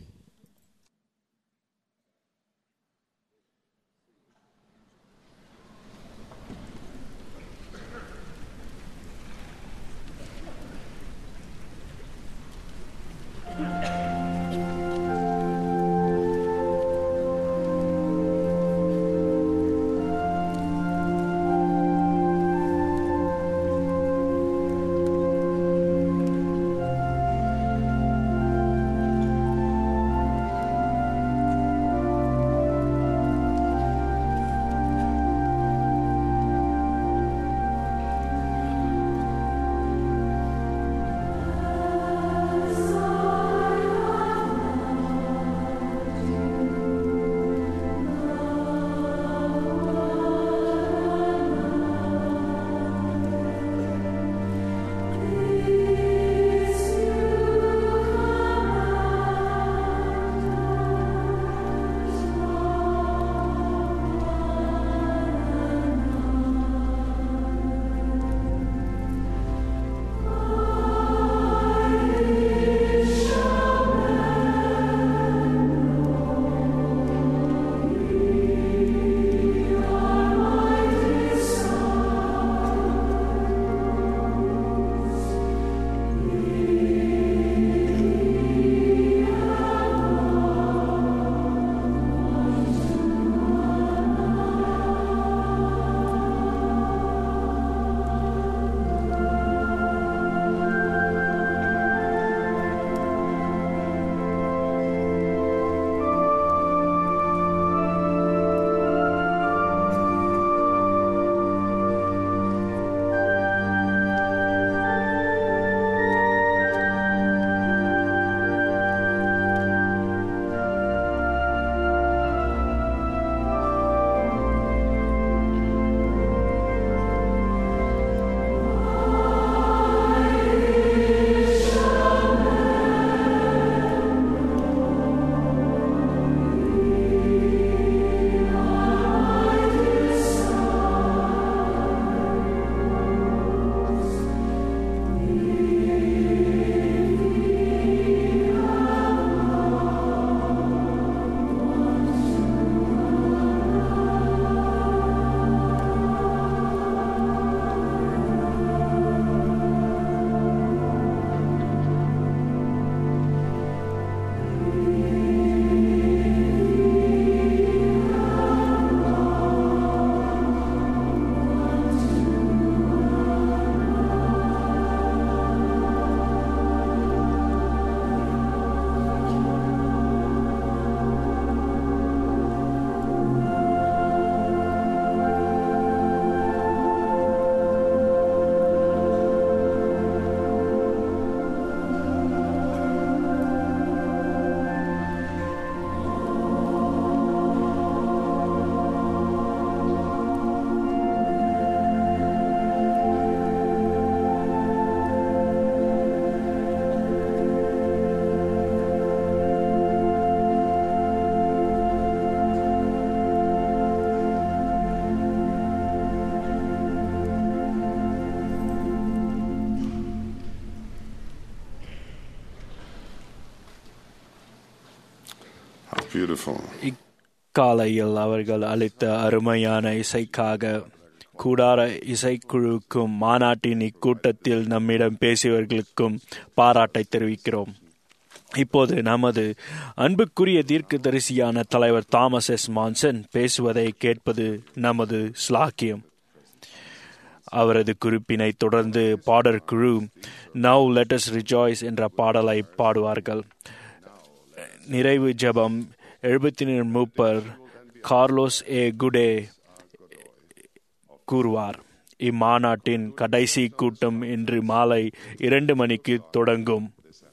K: Beautiful.
B: இக்காலையில் அவர்கள் அளித்த அருமையான இசைக்காக கூடார இசைக்குழுக்கும் மாநாட்டின் இக்கூட்டத்தில் நம்மிடம் பேசியவர்களுக்கும் பாராட்டை தெரிவிக்கிறோம் இப்போது நமது அன்புக்குரிய தீர்க்கதரிசியான தலைவர் தாமஸ் எஸ் மான்சன் பேசுவதை கேட்பது நமது ஸ்லாக்கியம் அவரது குறிப்பினை தொடர்ந்து பாடற் குழு நவ் லெட்டஸ் ரிஜாய்ஸ் என்ற பாடலை பாடுவார்கள் நிறைவு ஜெபம் எழுபத்தி மூப்பர் கார்லோஸ் ஏ குடே கூறுவார் இம்மாநாட்டின் கடைசி கூட்டம் இன்று மாலை இரண்டு மணிக்கு தொடங்கும்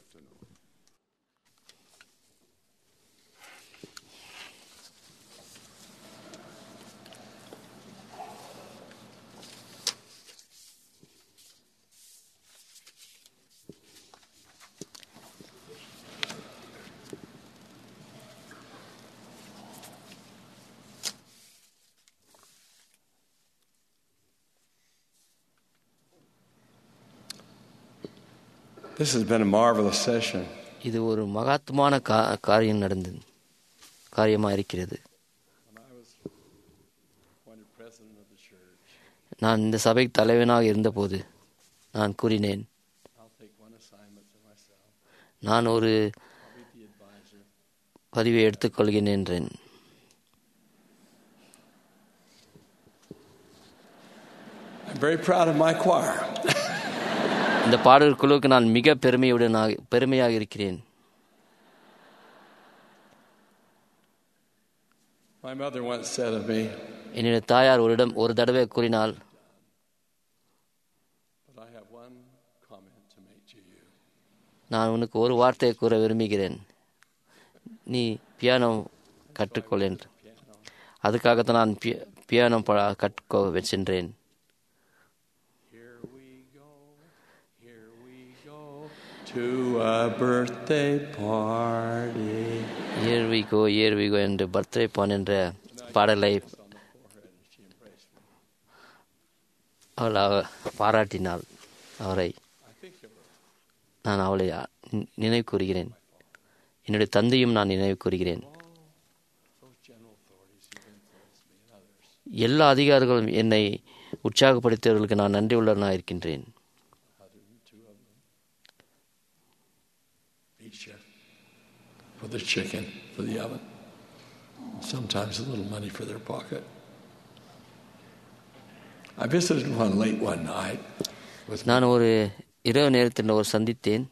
L: This has been a marvelous session.
C: இது ஒரு மகாத்மான கா காரியம் நடந்தது காரியமாக இருக்கிறது நான் இந்த சபை தலைவனாக இருந்தபோது நான் கூறினேன் நான் ஒரு பதிவை எடுத்துக்கொள்கிறேன் என்றேன்
L: I'm very proud of my choir.
C: இந்த பாடல் குழுவுக்கு நான் மிக பெருமையுடன் பெருமையாக இருக்கிறேன்
L: My mother once said of me,
C: என்னுடைய தாயார் ஒரு இடம் ஒரு தடவை கூறினால்
L: but I have one comment to make to you.
C: நான் உனக்கு ஒரு வார்த்தையை கூற விரும்புகிறேன் நீ பியானோ கற்றுக்கொள் என்று அதுக்காகத்தான் நான் பி பியானோ ப கற்றுக்கோ சென்றேன்
L: To a birthday party.
C: Here we go, here we go என்று பர்த்டே பான் என்ற பாடலை அவள் அவ- பாராட்டினாள் அவரை நான் அவளை நி- நினைவு கூறுகிறேன் என்னுடைய தந்தையும் நான் நினைவு கூறுகிறேன் எல்லா அதிகாரிகளும் என்னை உற்சாகப்படுத்தியவர்களுக்கு நான் நன்றி உள்ளவனாக இருக்கின்றேன்
L: Each chef for the chicken, for the oven. Sometimes a little money for their pocket. I visited one late one night with
C: நான் ஒரு இரவு நேரத்தில் ஒரு சந்தித்தேன்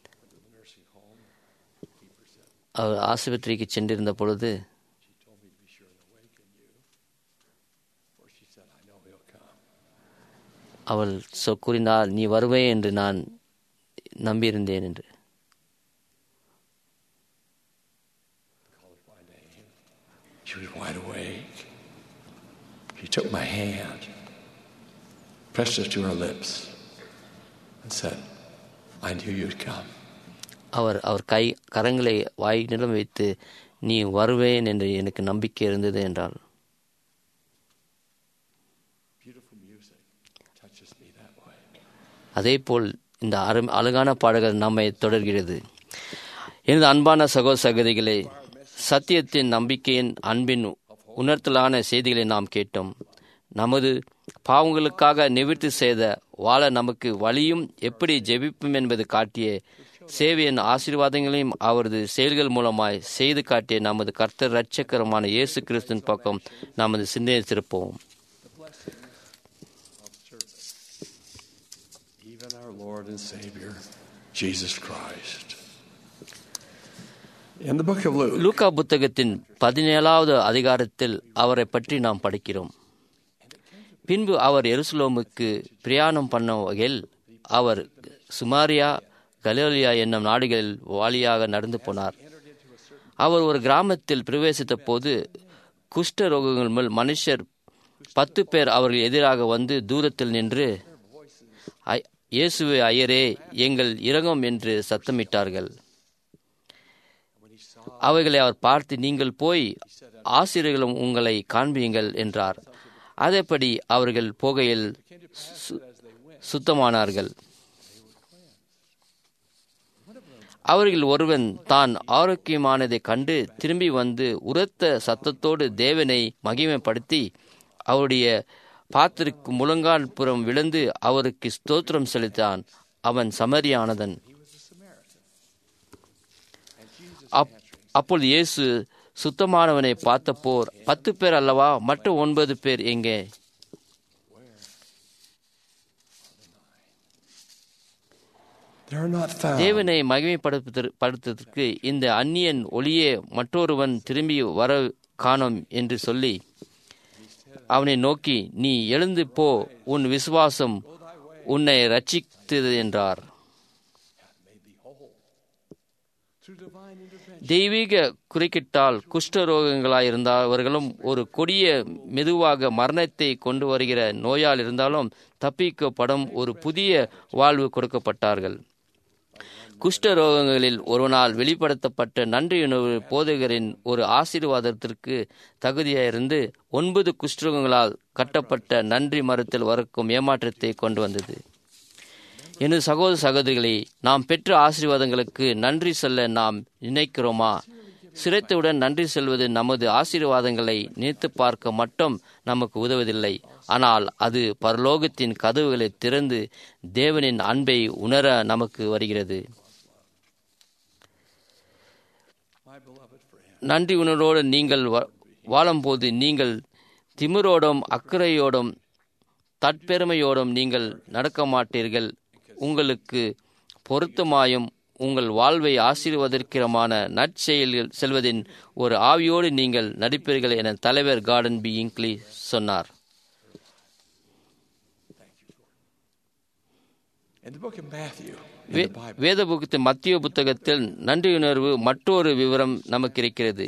C: அவர் ஆஸ்பத்திரிக்கு சென்றிருந்த பொழுது அவள் சொ கூறினாள் நீ வருவே என்று நான் நம்பியிருந்தேன் என்று
L: She was wide awake. She took my hand, pressed it to her lips, and said, I knew you'd come.
C: அவர் அவர் கை கரங்களை வாயினிடம் வைத்து நீ வருவேன் என்று எனக்கு நம்பிக்கை இருந்தது என்றாள்
L: Beautiful music touches me that way.
C: அதேபோல் இந்த அரு அழகான பாடல்கள் நம்மை தொடர்கிறது எனது அன்பான சகோ சகோதரிகளே சத்தியத்தின் நம்பிக்கையின் அன்பின் உணர்த்தலான செய்திகளை நாம் கேட்டோம் நமது பாவங்களுக்காக நிவிர்த்தி செய்த வாழ நமக்கு வழியும் எப்படி ஜெபிப்போம் என்பது காட்டிய சேவையின் ஆசீர்வாதங்களையும் அவரது செயல்கள் மூலமாய் செய்து காட்டிய நமது கர்த்தர் இரட்சகரமான இயேசு கிறிஸ்துவின் பக்கம் நமது சிந்தனை திருப்போம்
L: Even our Lord and Savior, Jesus Christ. In the book of Luke,
C: லூக்கா புத்தகத்தின் பதினேழாவது அதிகாரத்தில் அவரை பற்றி நாம் படிக்கிறோம் பின்பு அவர் எருசலேமுக்கு பிரயாணம் பண்ண வகையில் அவர் சுமாரியா கலிலியா என்னும் நாடுகளில் வாலியாக நடந்து போனார் அவர் ஒரு கிராமத்தில் பிரவேசித்த போது குஷ்ட ரோகங்கள் மேல் மனுஷர் பத்து பேர் அவர்கள் எதிராக வந்து தூரத்தில் நின்று "ஐ- இயேசுவே ஐயரே எங்கள் இரங்கம் என்று சத்தமிட்டார்கள் அவைகளை அவர் பார்த்து நீங்கள் போய் ஆசிரியர்களும் உங்களை காண்பியுங்கள் என்றார் அதேபடி அவர்கள் போகையில் சு- சுத்தமானார்கள் அவர்கள் ஒருவன் தான் ஆரோக்கியமானதைக் கண்டு திரும்பி வந்து உரத்த சத்தத்தோடு தேவனை மகிமைப்படுத்தி அவருடைய பாத்திருக்கு முழங்கால் புறம் விழுந்து அவருக்கு ஸ்தோத்திரம் செலுத்தான் அவன் சமரியானதன் அப் அப்பொழுது இயேசு சுத்தமானவனை பார்த்தப்போர் பத்து பேர் அல்லவா மற்ற ஒன்பது பேர் எங்கே
L: They're not found.
C: தேவனை மகிமைப்படுத்துவதற்கு இந்த அந்நியன் ஒளியே மற்றொருவன் திரும்பி வர காணோம் என்று சொல்லி அவனை நோக்கி நீ எழுந்து போ உன் விசுவாசம் உன்னை ரட்சித்தது என்றார் தெய்வீக குறுக்கிட்டால் குஷ்டரோகங்களாயிருந்தவர்களும் ஒரு கொடிய மெதுவாக மரணத்தை கொண்டு வருகிற நோயால் இருந்தாலும் தப்பிக்கப்படும் ஒரு புதிய வாழ்வு கொடுக்கப்பட்டார்கள் குஷ்ட ரோகங்களில் ஒருவனால் வெளிப்படுத்தப்பட்ட நன்றியுணர்வு போதகரின் ஒரு ஆசீர்வாதத்திற்கு தகுதியாயிருந்து ஒன்பது குஷ்டரோகங்களால் கட்டப்பட்ட நன்றி மரத்தில் வரக்கும் ஏமாற்றத்தை கொண்டு வந்தது எனது சகோதர சகோதரிகளே நாம் பெற்ற ஆசீர்வாதங்களுக்கு நன்றி சொல்ல நாம் நினைக்கிறோமா சிறைத்தவுடன் நன்றி செல்வது நமது ஆசீர்வாதங்களை நினைத்து பார்க்க மட்டும் நமக்கு உதவுவதில்லை ஆனால் அது பரலோகத்தின் கதவுகளை திறந்து தேவனின் அன்பை உணர நமக்கு வருகிறது நன்றி உணர்வோடு நீங்கள் வாழும்போது நீங்கள் திமிரோடும் அக்கறையோடும் தற்பெருமையோடும் நீங்கள் நடக்க மாட்டீர்கள் உங்களுக்கு பொருத்தமாயும் உங்கள் வாழ்வை ஆசீர்வதற்கிறமான நற்செயல்கள் செல்வதின் ஒரு ஆவியோடு நீங்கள் நடிப்பீர்கள் என தலைவர் கார்டன் பி இங்க்லி சொன்னார்
L: In the book of Matthew, in
C: way-
L: the Bible,
C: வேத புத்தகத்து மத்திய புத்தகத்தில் நன்றியுணர்வு மற்றொரு விவரம் நமக்கு இருக்கிறது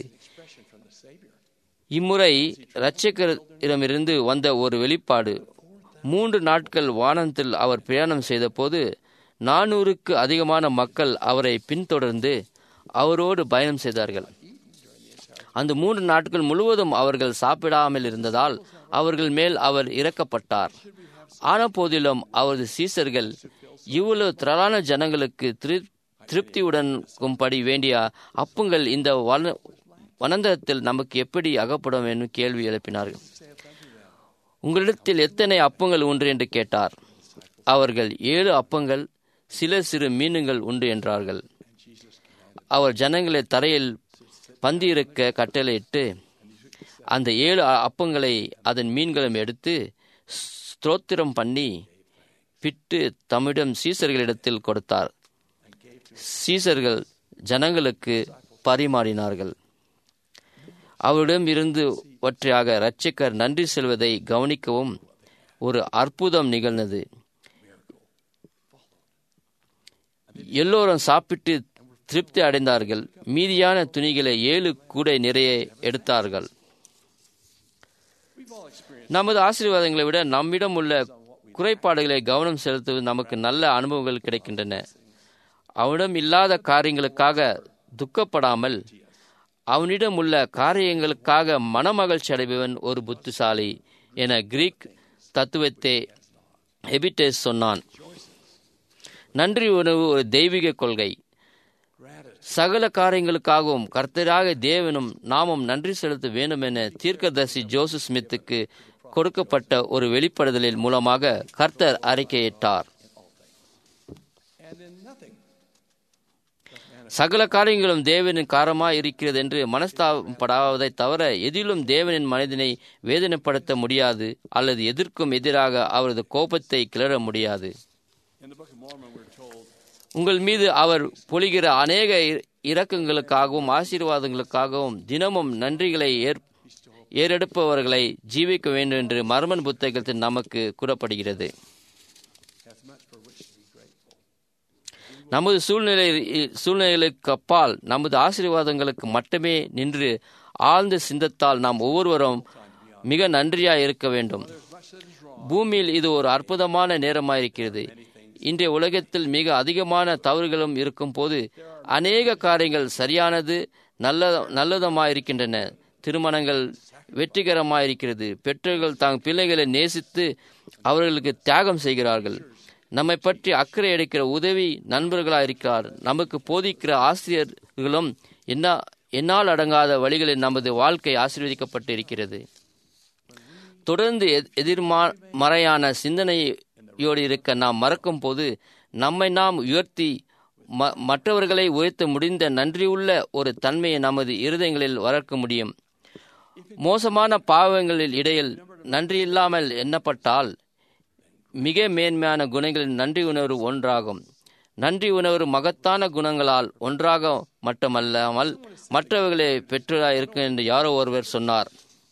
C: இம்முறை இரட்சகரிடமிருந்து வந்த ஒரு வெளிப்பாடு மூன்று நாட்கள் வானத்தில் அவர் பிரயாணம் செய்தபோது நானூறுக்கு அதிகமான மக்கள் அவரை பின்தொடர்ந்து அவரோடு பயணம் செய்தார்கள் அந்த மூன்று நாட்கள் முழுவதும் அவர்கள் சாப்பிடாமல் இருந்ததால் அவர்கள் மேல் அவர் இறக்கப்பட்டார் ஆன போதிலும் அவரது சீசர்கள் இவ்வளவு திரளான ஜனங்களுக்கு திரு- திருப்தியுடனும்படி வேண்டிய அப்பங்கள் இந்த வன வனந்தரத்தில் நமக்கு எப்படி அகப்படும் என்று கேள்வி எழுப்பினார்கள் உங்களிடத்தில் எத்தனை அப்பங்கள் உண்டு என்று கேட்டார் அவர்கள் ஏழு அப்பங்கள் சில சிறு மீனுங்கள் உண்டு என்றார்கள் அவர் ஜனங்களை தரையில் பந்தியிருக்க கட்டளையிட்டு அந்த ஏழு அ- அப்பங்களை அதன் மீன்களும் எடுத்து ஸ்தோத்திரம் பண்ணி பிட்டு தம்மிடம் சீசர்களிடத்தில் கொடுத்தார் சீசர்கள் ஜனங்களுக்கு பரிமாறினார்கள் அவரிடம் இருந்து ஒற்றையாக இரட்சகர் நன்றி செல்வதை கவனிக்கவும் ஒரு அற்புதம் நிகழ்ந்தது எல்லோரும் சாப்பிட்டு திருப்தி அடைந்தார்கள் மீதியான துணிகளை ஏழு கூடை நிறைய எடுத்தார்கள் நமது ஆசீர்வாதங்களை விட நம்மிடம் உள்ள குறைபாடுகளை கவனம் செலுத்துவது நமக்கு நல்ல அனுபவங்கள் கிடைக்கின்றன அவனிடம் இல்லாத காரியங்களுக்காக துக்கப்படாமல் அவனிடம் உள்ள காரியங்களுக்காக மனமகிழ்ச்சி அடைபவன் ஒரு புத்திசாலி என கிரீக் தத்துவத்தை எபிடேஸ் சொன்னான் நன்றி உணவு ஒரு தெய்வீக கொள்கை சகல காரியங்களுக்காகவும் கர்த்தராக தேவனும் நாமும் நன்றி செலுத்த வேண்டும் என தீர்க்கதர்சி ஜோசப் ஸ்மித்துக்கு கொடுக்கப்பட்ட ஒரு வெளிப்படுதலின் மூலமாக கர்த்தர் அறிக்கையிட்டார் சகல காரியங்களும் தேவனின் காரமாய் இருக்கிறது என்று மனஸ்தாபப்படாவதை தவிர எதிலும் தேவனின் மனிதனை வேதனைப்படுத்த முடியாது அல்லது எதிர்க்கும் எதிராக அவரது கோபத்தை கிளற முடியாது உங்கள் மீது அவர் பொழிகிற அநேக இர- இரக்கங்களுக்காகவும் ஆசீர்வாதங்களுக்காகவும் தினமும் நன்றிகளை ஏற் ஏறெடுப்பவர்களை ஜீவிக்க வேண்டும் என்று மர்மன் புத்தகத்தில் நமக்கு கூறப்படுகிறது நமது சூழ்நிலை சூழ்நிலைகளுக்கு அப்பால் நமது ஆசீர்வாதங்களுக்கு மட்டுமே நின்று ஆழ்ந்த சிந்தத்தால் நாம் ஒவ்வொருவரும் மிக நன்றியாய் இருக்க வேண்டும் பூமியில் இது ஒரு அற்புதமான நேரமாயிருக்கிறது இன்றைய உலகத்தில் மிக அதிகமான தவறுகளும் இருக்கும் போது அநேக காரியங்கள் சரியானது நல்ல நல்லதமாயிருக்கின்றன திருமணங்கள் வெற்றிகரமாயிருக்கிறது பெற்றோர்கள் தாங் பிள்ளைகளை நேசித்து அவர்களுக்கு தியாகம் செய்கிறார்கள் நம்மை பற்றி அக்கறை எடுக்கிற உதவி நண்பர்களாக இருக்கிறார் நமக்கு போதிக்கிற ஆசிரியர்களும் என்ன என்னால் அடங்காத வழிகளில் நமது வாழ்க்கை ஆசீர்வதிக்கப்பட்டு இருக்கிறது தொடர்ந்து எத்- எதிர்மா மறையான சிந்தனையோடு இருக்க நாம் மறக்கும் போது நம்மை நாம் உயர்த்தி ம- மற்றவர்களை உயர்த்த முடிந்த நன்றியுள்ள ஒரு தன்மையை நமது இருதயங்களில் வளர்க்க முடியும் மோசமான பாவங்களில் இடையில் நன்றி இல்லாமல் எண்ணப்பட்டால் மிக மேன்மையான குணங்களின் நன்றி உணர்வு ஒன்றாகும் நன்றி உணர்வு மகத்தான குணங்களால் ஒன்றாக மட்டுமல்லாமல் மற்றவர்களை பெற்றதாக இருக்கும் என்று யாரோ ஒருவர் சொன்னார்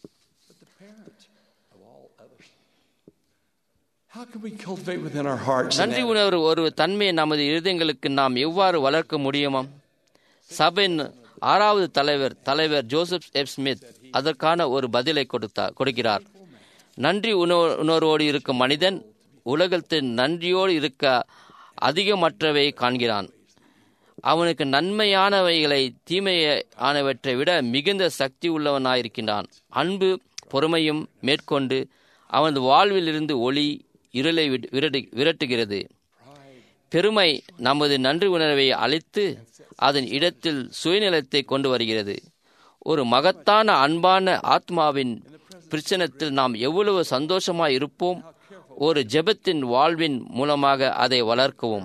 L: How can we cultivate within our hearts an
C: நன்றி உணர்வு ஒரு தன்மையை நமது இருதயங்களுக்கு நாம் எவ்வாறு வளர்க்க முடியுமா சபையின் ஆறாவது தலைவர் தலைவர் ஜோசப் எப் ஸ்மித் அதற்கான ஒரு பதிலை கொடுத்தார் கொடுக்கிறார் நன்றி உணர்வு உணர்வோடு இருக்கும் மனிதன் உலகத்தில் நன்றியோடு இருக்க அதிகமற்றவை காண்கிறான் அவனுக்கு நன்மையானவைகளை தீமையானவற்றை விட மிகுந்த சக்தி உள்ளவனாயிருக்கின்றான் அன்பு பொறுமையும் மேற்கொண்டு அவனது வாழ்வில் இருந்து ஒளி இருளை விட்- விரட்டு விரட்டுகிறது பெருமை நமது நன்றி உணர்வை அழித்து அதன் இடத்தில் சுயநலத்தை கொண்டு வருகிறது ஒரு மகத்தான அன்பான ஆத்மாவின் பிரச்சனத்தில் நாம் எவ்வளவு சந்தோஷமாய் இருப்போம் ஒரு ஜெபத்தின் வாழ்வின் மூலமாக அதை வளர்க்கவும்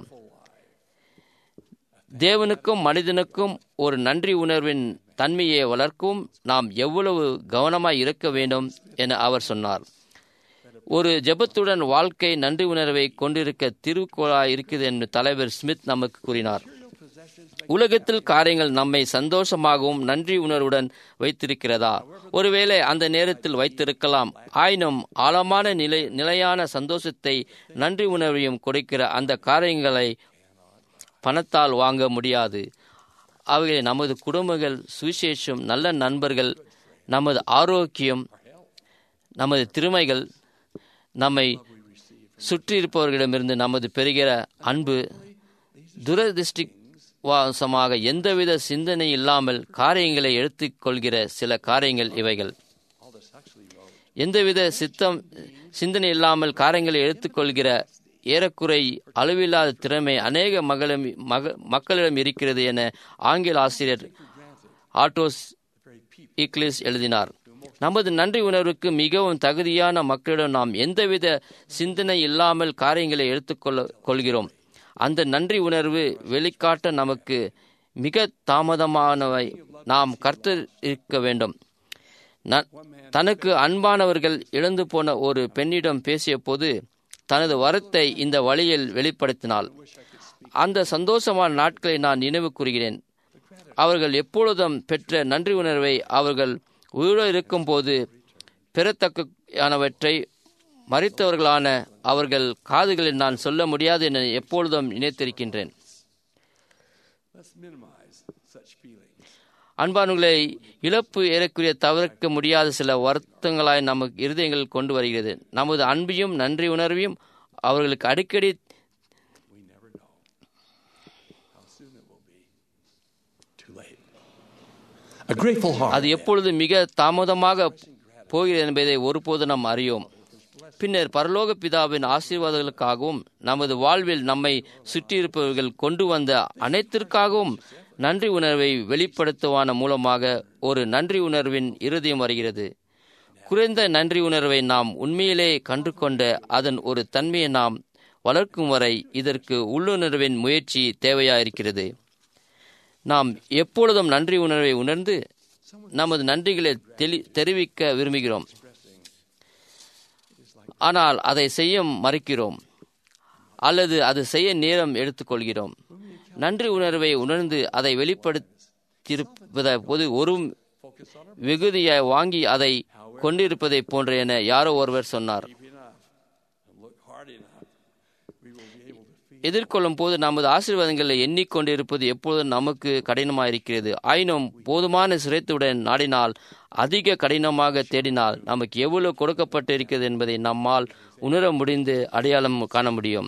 C: தேவனுக்கும் மனிதனுக்கும் ஒரு நன்றி உணர்வின் தன்மையை வளர்க்கவும் நாம் எவ்வளவு கவனமாய் இருக்க வேண்டும் என அவர் சொன்னார் ஒரு ஜெபத்துடன் வாழ்க்கை நன்றி உணர்வை கொண்டிருக்க திருக்குறளாய் இருக்குது என்று தலைவர் ஸ்மித் நமக்கு கூறினார் உலகத்தில் காரியங்கள் நம்மை சந்தோஷமாகவும் நன்றி உணர்வுடன் வைத்திருக்கிறதா ஒருவேளை அந்த நேரத்தில் வைத்திருக்கலாம் ஆயினும் ஆழமான நிலை நிலையான சந்தோஷத்தை நன்றி உணர்வையும் கொடுக்கிற அந்த காரியங்களை பணத்தால் வாங்க முடியாது அவைகளை நமது குடும்பங்கள் சுவிசேஷம் நல்ல நண்பர்கள் நமது ஆரோக்கியம் நமது திறமைகள் நம்மை சுற்றி இருப்பவர்களிடமிருந்து நமது பெறுகிற அன்பு துரதிருஷ்டிவாசமாக எந்தவித சிந்தனை இல்லாமல் காரியங்களை எடுத்துக்கொள்கிற சில காரியங்கள் இவைகள் எந்தவித சித்தம் சிந்தனை இல்லாமல் காரியங்களை எடுத்துக்கொள்கிற ஏறக்குறை அளவில்லாத திறமை அநேக மகளிடம் மக மக்களிடம் இருக்கிறது என ஆங்கில ஆசிரியர் ஆட்டோஸ் இக்லிஸ் எழுதினார் நமது நன்றி உணர்வுக்கு மிகவும் தகுதியான மக்களிடம் நாம் எந்தவித சிந்தனை இல்லாமல் காரியங்களை எடுத்துக்கொள்ள கொள்கிறோம் அந்த நன்றி உணர்வு வெளிக்காட்ட நமக்கு மிக தாமதமானவை நாம் கர்த்தர் இருக்க வேண்டும் ந- தனக்கு அன்பானவர்கள் இழந்து போன ஒரு பெண்ணிடம் பேசிய போது தனது வரத்தை இந்த வழியில் வெளிப்படுத்தினாள் அந்த சந்தோஷமான நாட்களை நான் நினைவு கூறுகிறேன் அவர்கள் எப்பொழுதும் பெற்ற நன்றி உணர்வை அவர்கள் உயிரோடு இருக்கும்போது பெறத்தக்கவற்றை மறித்தவர்களான அவர்கள் காதுகளில் நான் சொல்ல முடியாது என எப்பொழுதும் நினைத்திருக்கின்றேன்
L: Let's minimize such feelings.
C: அன்பானுகளை இழப்பு ஏறக்குரிய தவிர்க்க முடியாத சில வருத்தங்களாய் நமக்கு இருதயங்கள் கொண்டு வருகிறது நமது அன்பையும் நன்றி உணர்வையும் அவர்களுக்கு அடிக்கடி
L: We never know how soon it will be too late. A grateful heart.
C: அது எப்பொழுது மிக தாமதமாக போகிறது என்பதை ஒருபோது நாம் அறியோம் பின்னர் பரலோக பிதாவின் ஆசீர்வாதங்களுக்காகவும் நமது வாழ்வில் நம்மை சுற்றியிருப்பவர்கள் கொண்டு வந்த அனைத்திற்காகவும் நன்றி உணர்வை வெளிப்படுத்துவான மூலமாக ஒரு நன்றி உணர்வின் இருதயம் வருகிறது குறைந்த நன்றி உணர்வை நாம் உண்மையிலே கண்டு கொண்ட அதன் ஒரு தன்மையை நாம் வளர்க்கும் வரை இதற்கு உள்ளுணர்வின் முயற்சி தேவையாயிருக்கிறது நாம் எப்பொழுதும் நன்றி உணர்வை உணர்ந்து நமது நன்றிகளை தெளி தெரிவிக்க விரும்புகிறோம் ஆனால் அதை செய்ய மறுக்கிறோம் அல்லது அது செய்ய நேரம் எடுத்துக்கொள்கிறோம் நன்றி உணர்வை உணர்ந்து அதை வெளிப்படுத்தியிருப்பத போது ஒரு வெகுதியை வாங்கி அதை கொண்டிருப்பதை போன்ற என யாரோ ஒருவர் சொன்னார்
L: Look hard enough. We will be able to feel.
C: எதிர்கொள்ளும் போது நமது ஆசீர்வாதங்களை எண்ணிக்கொண்டிருப்பது எப்பொழுதும் நமக்கு கடினமாக இருக்கிறது ஆயினும் போதுமான சிறைத்துடன் நாடினால் அதிக கடினமாக தேடினால் நமக்கு எவ்வளவு கொடுக்கப்பட்டு இருக்கிறது என்பதை நம்மால் உணர முடிந்து அடையாளம் காண முடியும்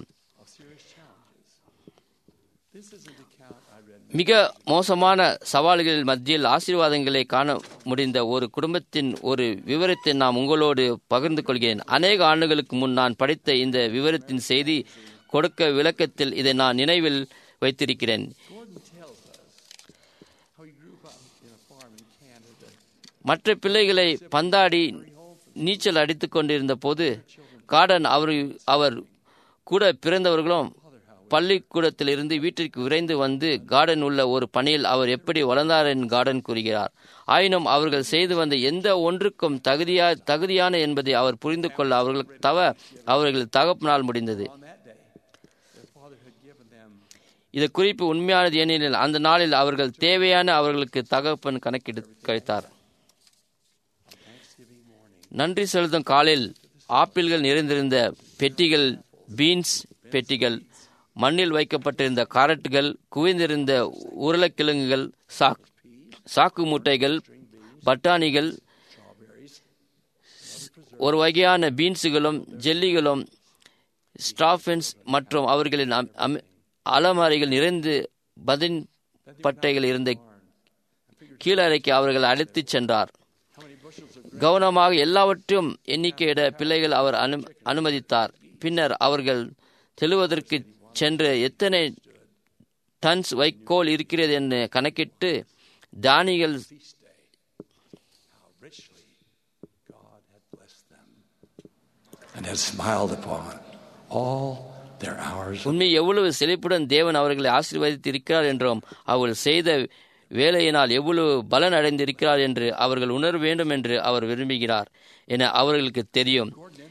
C: மிக மோசமான சவால்கள் மத்தியில் ஆசீர்வாதங்களை காண முடிந்த ஒரு குடும்பத்தின் ஒரு விவரத்தை நான் உங்களோடு பகிர்ந்து கொள்கிறேன் அநேக ஆண்டுகளுக்கு முன் நான் படித்த இந்த விவரத்தின் செய்தி கொடுக்க விளக்கத்தில் இதை நான் நினைவில் வைத்திருக்கிறேன் மற்ற பிள்ளைகளை பந்தாடி நீச்சல் அடித்துக் கொண்டிருந்த போது கார்டன் அவர் அவர் கூட பிறந்தவர்களும் பள்ளிக்கூடத்திலிருந்து வீட்டிற்கு விரைந்து வந்து கார்டன் உள்ள ஒரு பணியில் அவர் எப்படி வளர்ந்தார் என் கார்டன் கூறுகிறார் ஆயினும் அவர்கள் செய்து வந்த எந்த ஒன்றுக்கும் தகுதியா தகுதியான என்பதை அவர் புரிந்து கொள்ள அவர்களுக்கு தவ அவர்கள் தகப்பினால் முடிந்தது இது குறிப்பு உண்மையானது ஏனெனில் அந்த நாளில் அவர்கள் தேவையான அவர்களுக்கு தகப்பன் கணக்கெடு கழித்தார் நன்றி செலுத்தும் காலில் ஆப்பிள்கள் நிறைந்திருந்த பெட்டிகள் பீன்ஸ் பெட்டிகள் மண்ணில் வைக்கப்பட்டிருந்த காரட்டுகள் குவிந்திருந்த உருளைக்கிழங்குகள் சாக் சாக்கு மூட்டைகள் பட்டாணிகள் ஒரு வகையான பீன்ஸுகளும் ஜெல்லிகளும் ஸ்டாஃபென்ஸ் மற்றும் அவர்களின் அலமாரிகள் நிறைந்து பதின் பட்டைகள் இருந்த கீழறைக்கு அவர்கள் அழைத்துச் சென்றார் கவனமாக எல்லாவற்றையும் எண்ணிக்கையிட பிள்ளைகள் அவர் அனு அனுமதித்தார் பின்னர் அவர்கள் தெழுவதற்கு சென்று எத்தனை டன்ஸ் வைக்கோல் இருக்கிறது என்று கணக்கிட்டு தானிகள்
L: and has smiled upon all their hours.
C: உண்மை எவ்வளவு செழிப்புடன் தேவன் அவர்களை ஆசீர்வதித்து இருக்கிறார் என்றும் அவர்கள் செய்த வேலையினால் எவ்வளவு பலன் அடைந்திருக்கிறார் என்று அவர்கள் உணர வேண்டும் என்று அவர் விரும்புகிறார் என அவர்களுக்கு தெரியும்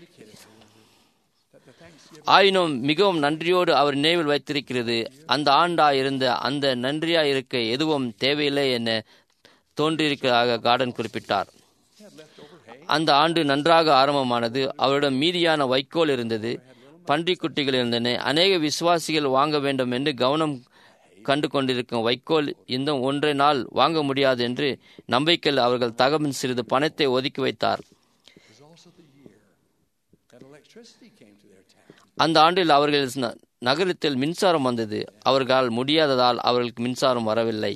C: ஆயினும் மிகவும் நன்றியோடு அவர் நினைவில் வைத்திருக்கிறது அந்த ஆண்டா இருந்த அந்த நன்றியா இருக்க எதுவும் தேவையில்லை என தோன்றியிருக்கிறதாக கார்டன் குறிப்பிட்டார் அந்த ஆண்டு நன்றாக ஆரம்பமானது அவரிடம் மீதியான வைக்கோல் இருந்தது பன்றிக்குட்டிகள் இருந்தன அநேக விசுவாசிகள் வாங்க வேண்டும் என்று கவனம் கண்டு கொண்டிருக்கும் வைக்கோல் இந்த ஒன்றை நாள் வாங்க முடியாது என்று நம்பிக்கையில் அவர்கள் தகவல் சிறிது பணத்தை ஒதுக்கி வைத்தார் அந்த ஆண்டில் அவர்கள் நகரத்தில் மின்சாரம் வந்தது அவர்களால் முடியாததால் அவர்களுக்கு மின்சாரம் வரவில்லை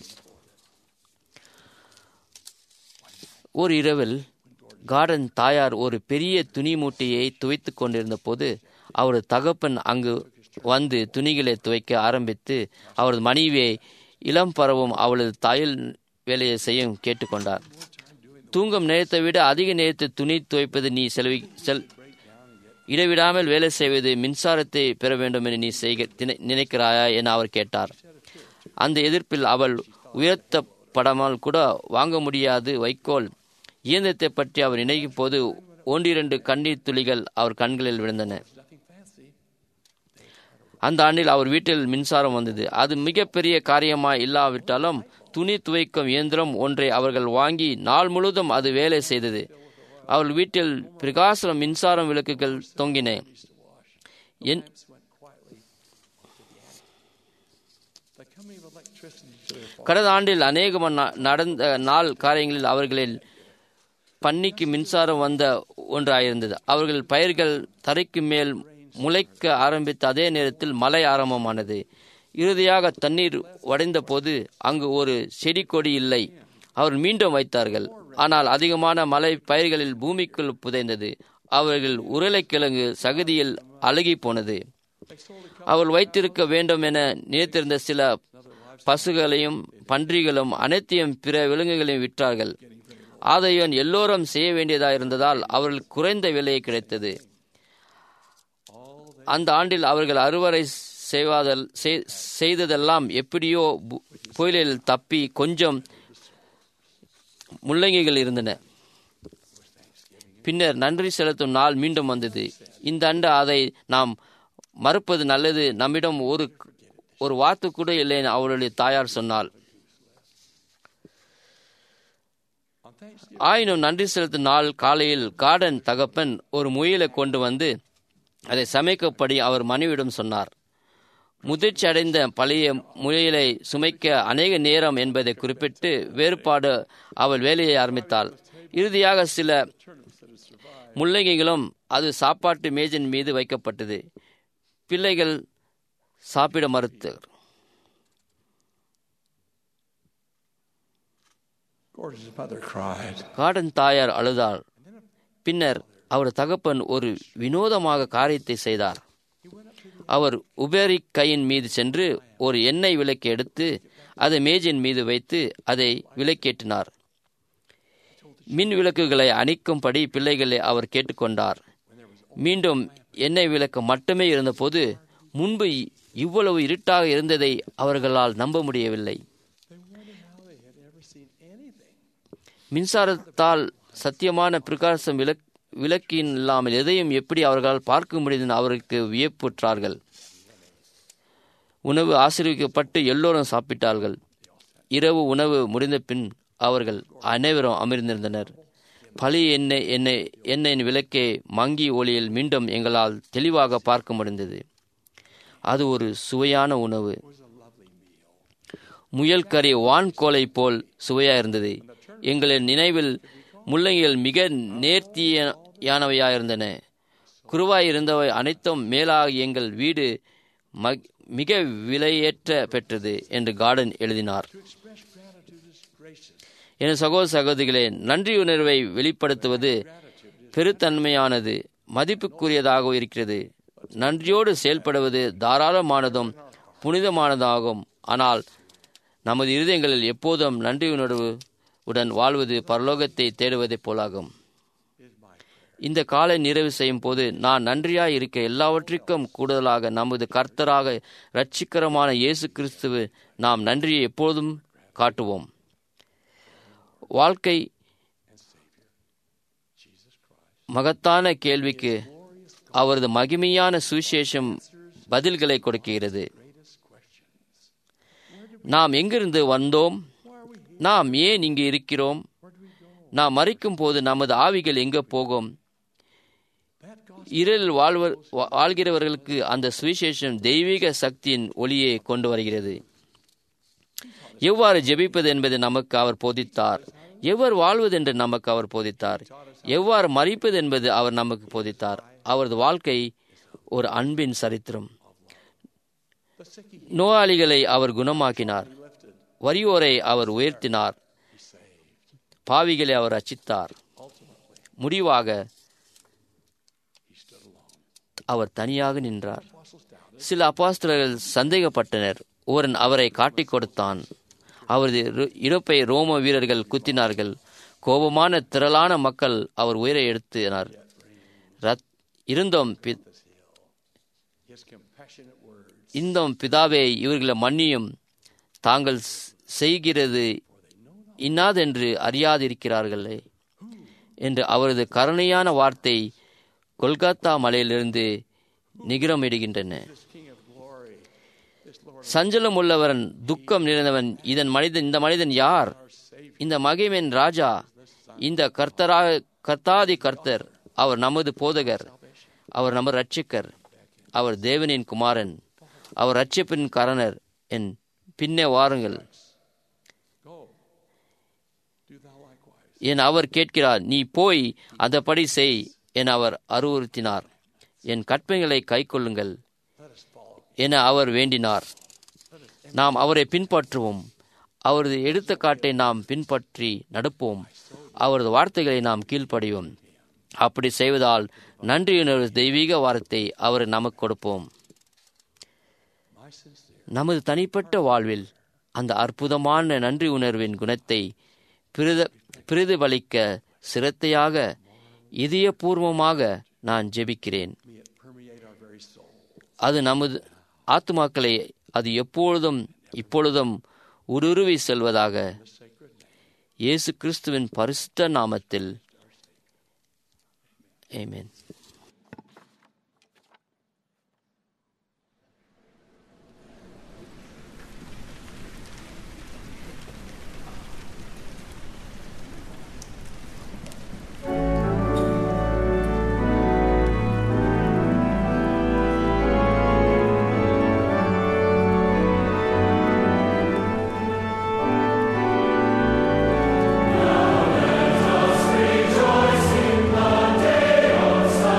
C: ஒரு இரவில் கார்டன் தாயார் ஒரு பெரிய துணி மூட்டையை துவைத்துக் கொண்டிருந்த போது அவரது தகப்பன் அங்கு வந்து துணிகளை துவைக்க ஆரம்பித்து அவரது மனைவியை இளம் பரவும் அவளது தையல் வேலையை செய்ய கேட்டுக்கொண்டார் தூங்கும் நேரத்தை விட அதிக நேரத்தை துணி துவைப்பது நீ செலவி செல் இடைவிடாமல் வேலை செய்வது மின்சாரத்தை பெற வேண்டும் என்று நீ செய்க நினைக்கிறாயா என அவர் கேட்டார் அந்த எதிர்ப்பில் அவள் உயர்த்தப்படாமல் கூட வாங்க முடியாது வைக்கோல் இயந்திரத்தை பற்றி அவர் நினைக்கும் போது ஒன்றிரண்டு கண்ணீர் துளிகள் அவர் கண்களில் விழுந்தன அந்த ஆண்டில் அவர் வீட்டில் மின்சாரம் வந்தது அது மிகப்பெரிய காரியமாய் இல்லாவிட்டாலும் துணி துவைக்கும் இயந்திரம் ஒன்றை அவர்கள் வாங்கி நாள் முழுவதும் அது வேலை செய்தது அவள் வீட்டில் பிரகாச மின்சாரம் விளக்குகள் தொங்கின கடந்த ஆண்டில் அநேக நடந்த நாள் காரியங்களில் அவர்களில் பன்னிக்கு மின்சாரம் வந்த ஒன்றாயிருந்தது அவர்கள் பயிர்கள் தரைக்கு மேல் முளைக்க ஆரம்பித்த அதே நேரத்தில் மழை ஆரம்பமானது இறுதியாக தண்ணீர் உடைந்த போது அங்கு ஒரு செடி கொடி இல்லை அவர் மீண்டும் வைத்தார்கள் ஆனால் அதிகமான மழை பயிர்களில் பூமிக்குள் புதைந்தது அவர்கள் உருளைக்கிழங்கு சகதியில் அழுகி போனது அவள் வைத்திருக்க வேண்டும் என நினைத்திருந்த சில பசுகளையும் பன்றிகளும் அனைத்தையும் பிற விலங்குகளையும் விற்றார்கள் ஆதையன் எல்லோரும் செய்ய வேண்டியதாக இருந்ததால் அவர்கள் குறைந்த விலையை கிடைத்தது அந்த ஆண்டில் அவர்கள் அறுவடை செய்வாதல் செய்ததெல்லாம் எப்படியோ புயலில் தப்பி கொஞ்சம் முள்ளங்கிகள் இருந்தன பின்னர் நன்றி செலுத்தும் நாள் மீண்டும் வந்தது இந்த அண்டு அதை நாம் மறுப்பது நல்லது நம்மிடம் ஒரு ஒரு வார்த்தை கூட இல்லை என அவளுடைய தாயார் சொன்னாள் ஆயினும் நன்றி செலுத்தும் நாள் காலையில் கார்டன் தகப்பன் ஒரு முயலை கொண்டு வந்து அதை சமைக்கப்படி அவர் மனைவியிடம் சொன்னார் முதிர்ச்சி அடைந்த பழைய முயலை சுமைக்க அநேக நேரம் என்பதை குறிப்பிட்டு வேறுபாடு அவள் வேலையை ஆரம்பித்தாள் இறுதியாக சில முள்ளங்கிகளும் அது சாப்பாட்டு மேஜின் மீது வைக்கப்பட்டது பிள்ளைகள் சாப்பிட மறுத்தர் கார்டன் தாயார் அழுதாள் பின்னர் அவர் தகப்பன் ஒரு வினோதமாக காரியத்தை செய்தார் அவர் உபேரிக் கையின் மீது சென்று ஒரு எண்ணெய் விளக்கு எடுத்து அதை மேஜின் மீது வைத்து அதை விளக்கேற்றினார் மின் விளக்குகளை அணைக்கும்படி பிள்ளைகளை அவர் கேட்டுக்கொண்டார் மீண்டும் எண்ணெய் விளக்கு மட்டுமே இருந்தபோது முன்பு இவ்வளவு இருட்டாக இருந்ததை அவர்களால் நம்ப முடியவில்லை மின்சாரத்தால் சத்தியமான பிரகாசம் விளக் விளக்கின் இல்லாமல் எதையும் எப்படி அவர்களால் பார்க்க முடியுதுன்னு அவருக்கு வியப்புற்றார்கள் உணவு ஆசீர்விக்கப்பட்டு எல்லோரும் சாப்பிட்டார்கள் இரவு உணவு முடிந்த பின் அவர்கள் அனைவரும் அமர்ந்திருந்தனர் பழைய எண்ணெய் எண்ணெய் எண்ணெயின் விளக்கே மங்கி ஒளியில் மீண்டும் எங்களால் தெளிவாக பார்க்க முடிந்தது அது ஒரு சுவையான உணவு முயல் கறி வான்கோலை போல் சுவையா இருந்தது எங்களின் நினைவில் முள்ளங்கிகள் மிக நேர்த்தியானவையாயிருந்தன குருவாய் இருந்தவை அனைத்தும் மேலாக எங்கள் வீடு மிக விலையேற்ற பெற்றது என்று கார்டன் எழுதினார் என் சகோதர சகோதரிகளே நன்றி உணர்வை வெளிப்படுத்துவது பெருத்தன்மையானது மதிப்புக்குரியதாக இருக்கிறது நன்றியோடு செயல்படுவது தாராளமானதும் புனிதமானதாகும் ஆனால் நமது இருதயங்களில் எப்போதும் நன்றி உணர்வு உடன் வாழ்வது பரலோகத்தை தேடுவதைப் போலாகும் இந்த காலை நிறைவு செய்யும் போது நான் நன்றியாய் இருக்க எல்லாவற்றிற்கும் கூடுதலாக நமது கர்த்தராக இரட்சிக்கரமான இயேசு கிறிஸ்துவு நாம் நன்றியை எப்போதும் காட்டுவோம் வாழ்க்கை மகத்தான கேள்விக்கு அவரது மகிமையான சுவிசேஷம் பதில்களை கொடுக்கிறது நாம் எங்கிருந்து வந்தோம் நாம் ஏன் இங்கு இருக்கிறோம் நாம் மறிக்கும் போது நமது ஆவிகள் எங்க போகும் இருளில் வாழ்வர் வாழ்கிறவர்களுக்கு அந்த சுவிசேஷம் தெய்வீக சக்தியின் ஒளியை கொண்டு வருகிறது எவ்வாறு ஜெபிப்பது என்பது நமக்கு அவர் போதித்தார் எவ்வாறு வாழ்வது என்று நமக்கு அவர் போதித்தார் எவ்வாறு மறிப்பது என்பது அவர் நமக்கு போதித்தார் அவரது வாழ்க்கை ஒரு அன்பின் சரித்திரம் நோயாளிகளை அவர் குணமாக்கினார் வறியோரை அவர் உயர்த்தினார் பாவிகளை அவர் அச்சித்தார் முடிவாக அவர் தனியாக நின்றார் சில அப்பாஸ்தலர்கள் சந்தேகப்பட்டனர் ஒருவன் அவரை காட்டிக் கொடுத்தான் அவரது இறப்பை ரோம வீரர்கள் குத்தினார்கள் கோபமான திரளான மக்கள் அவர் உயிரை எடுத்தினார் இருந்தும் இந்தும் பிதாவே இவர்களை மன்னியும் தாங்கள் செய்கிறது இன்னாதென்று அறியாதிருக்கிறார்களே என்று அவரது கருணையான வார்த்தை கொல்கத்தா மலையிலிருந்து நிகரமிடுகின்றன சஞ்சலம் உள்ளவன் துக்கம் நிறைந்தவன் இதன் மனிதன் இந்த மனிதன் யார் இந்த மகிமன் ராஜா இந்த கர்த்தராக கர்த்தாதி கர்த்தர் அவர் நமது போதகர் அவர் நமது ரட்சிக்கர் அவர் தேவனின் குமாரன் அவர் ரட்சிப்பின் கரணர் என் பின்னே வாருங்கள் என் அவர் கேட்கிறார் நீ போய் அந்தபடி செய் என அவர் அறிவுறுத்தினார் என் கற்பனைகளை கை கொள்ளுங்கள் என அவர் வேண்டினார் நாம் அவரை பின்பற்றுவோம் அவரது எடுத்துக்காட்டை நாம் பின்பற்றி நடப்போம் அவரது வார்த்தைகளை நாம் கீழ்ப்படிவோம் அப்படி செய்வதால் நன்றியுணர்வு தெய்வீக வார்த்தை அவர் நமக்கு கொடுப்போம் நமது தனிப்பட்ட வாழ்வில் அந்த அற்புதமான நன்றி உணர்வின் குணத்தை பிரத பிரதிபலிக்க சிரத்தையாக இதயபூர்வமாக நான் ஜெபிக்கிறேன் அது நமது ஆத்மாக்களை அது எப்பொழுதும் இப்பொழுதும் உருவி செல்வதாக இயேசு கிறிஸ்துவின் பரிசுத்த நாமத்தில் ஆமென்
K: Rejoice in the day of salvation.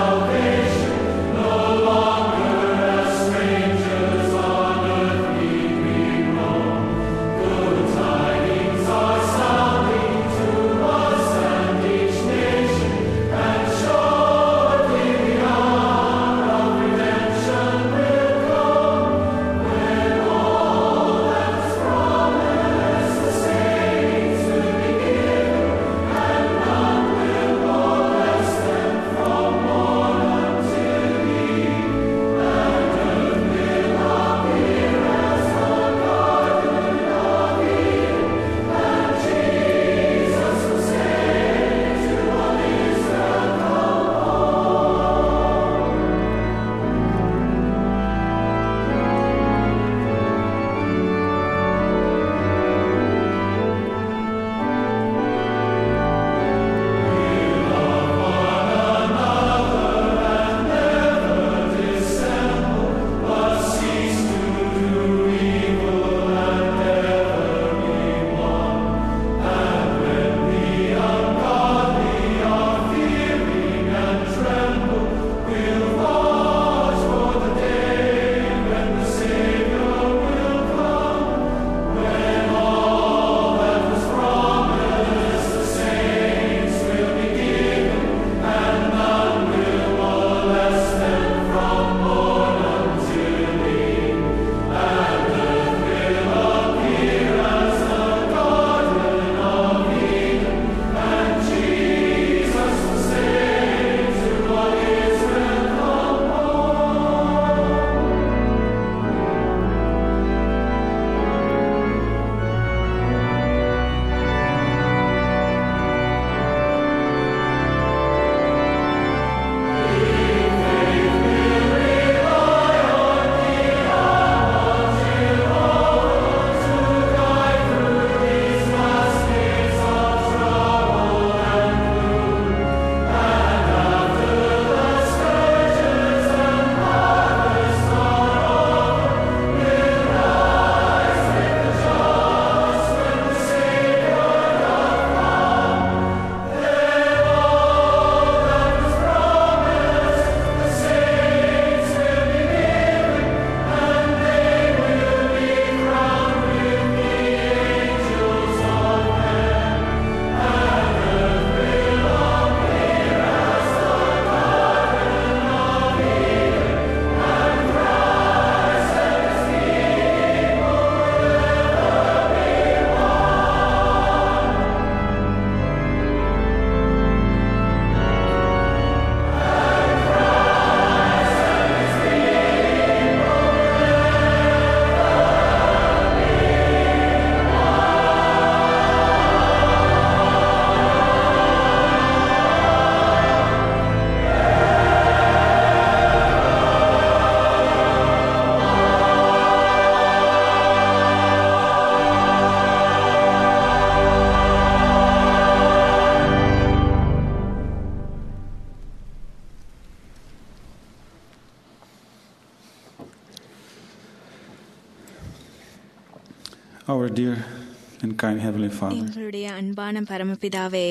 K: Our dear and kind Heavenly Father,
I: எங்களுடைய அன்பான பரமபிதாவே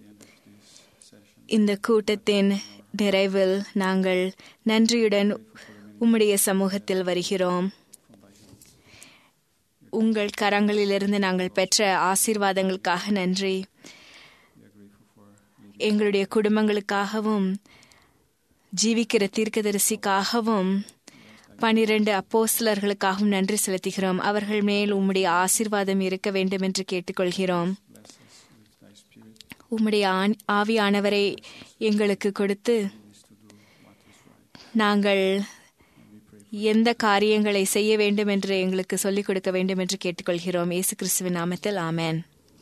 I: இந்த கூட்டத்தின் நிறைவில் நாங்கள் நன்றியுடன் உம்முடைய சமூகத்தில் வருகிறோம் உங்கள் கரங்களிலிருந்து நாங்கள் பெற்ற ஆசீர்வாதங்களுக்காக நன்றி எங்களுடைய குடும்பங்களுக்காகவும் ஜீவிக்கிற தீர்க்கதரிசிக்காகவும் பனிரெண்டு அப்போஸ்தலர்களுக்காகவும் நன்றி செலுத்துகிறோம் அவர்கள் மேல் உம்முடைய ஆசீர்வாதம் இருக்க வேண்டும் என்று கேட்டுக்கொள்கிறோம் உம்முடைய ஆண்- ஆவியானவரை எங்களுக்கு கொடுத்து நாங்கள் எந்த காரியங்களை செய்ய வேண்டும் என்று எங்களுக்கு சொல்லிக் கொடுக்க வேண்டும் என்று கேட்டுக்கொள்கிறோம் இயேசு கிறிஸ்துவின் நாமத்தில் ஆமென்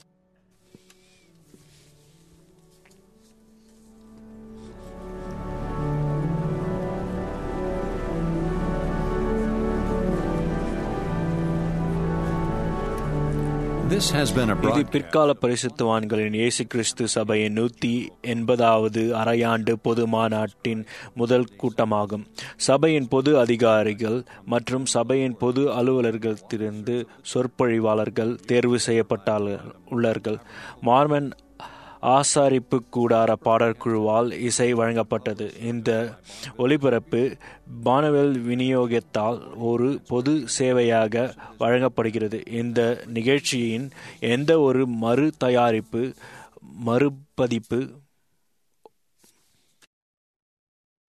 A: This has been a
B: இது
A: broadcast.
B: பிற்கால பரிசுத்தவான்களின் இயேசு கிறிஸ்து சபையின் நூத்தி எண்பதாவது அரையாண்டு பொது மாநாட்டின் முதல் கூட்டமாகும் சபையின் பொது அதிகாரிகள் மற்றும் சபையின் பொது அலுவலர்களத்திலிருந்து சொற்பொழிவாளர்கள் தேர்வு செய்யப்பட்டார்கள் உள்ளார்கள் மார்மன் ஆசாரிப்பு கூடார பாடற்குழுவால் இசை வழங்கப்பட்டது இந்த ஒலிபரப்பு பானவெல் விநியோகத்தால் ஒரு பொது சேவையாக வழங்கப்படுகிறது இந்த நிகழ்ச்சியின் எந்த ஒரு மறு தயாரிப்பு மறுபதிப்பு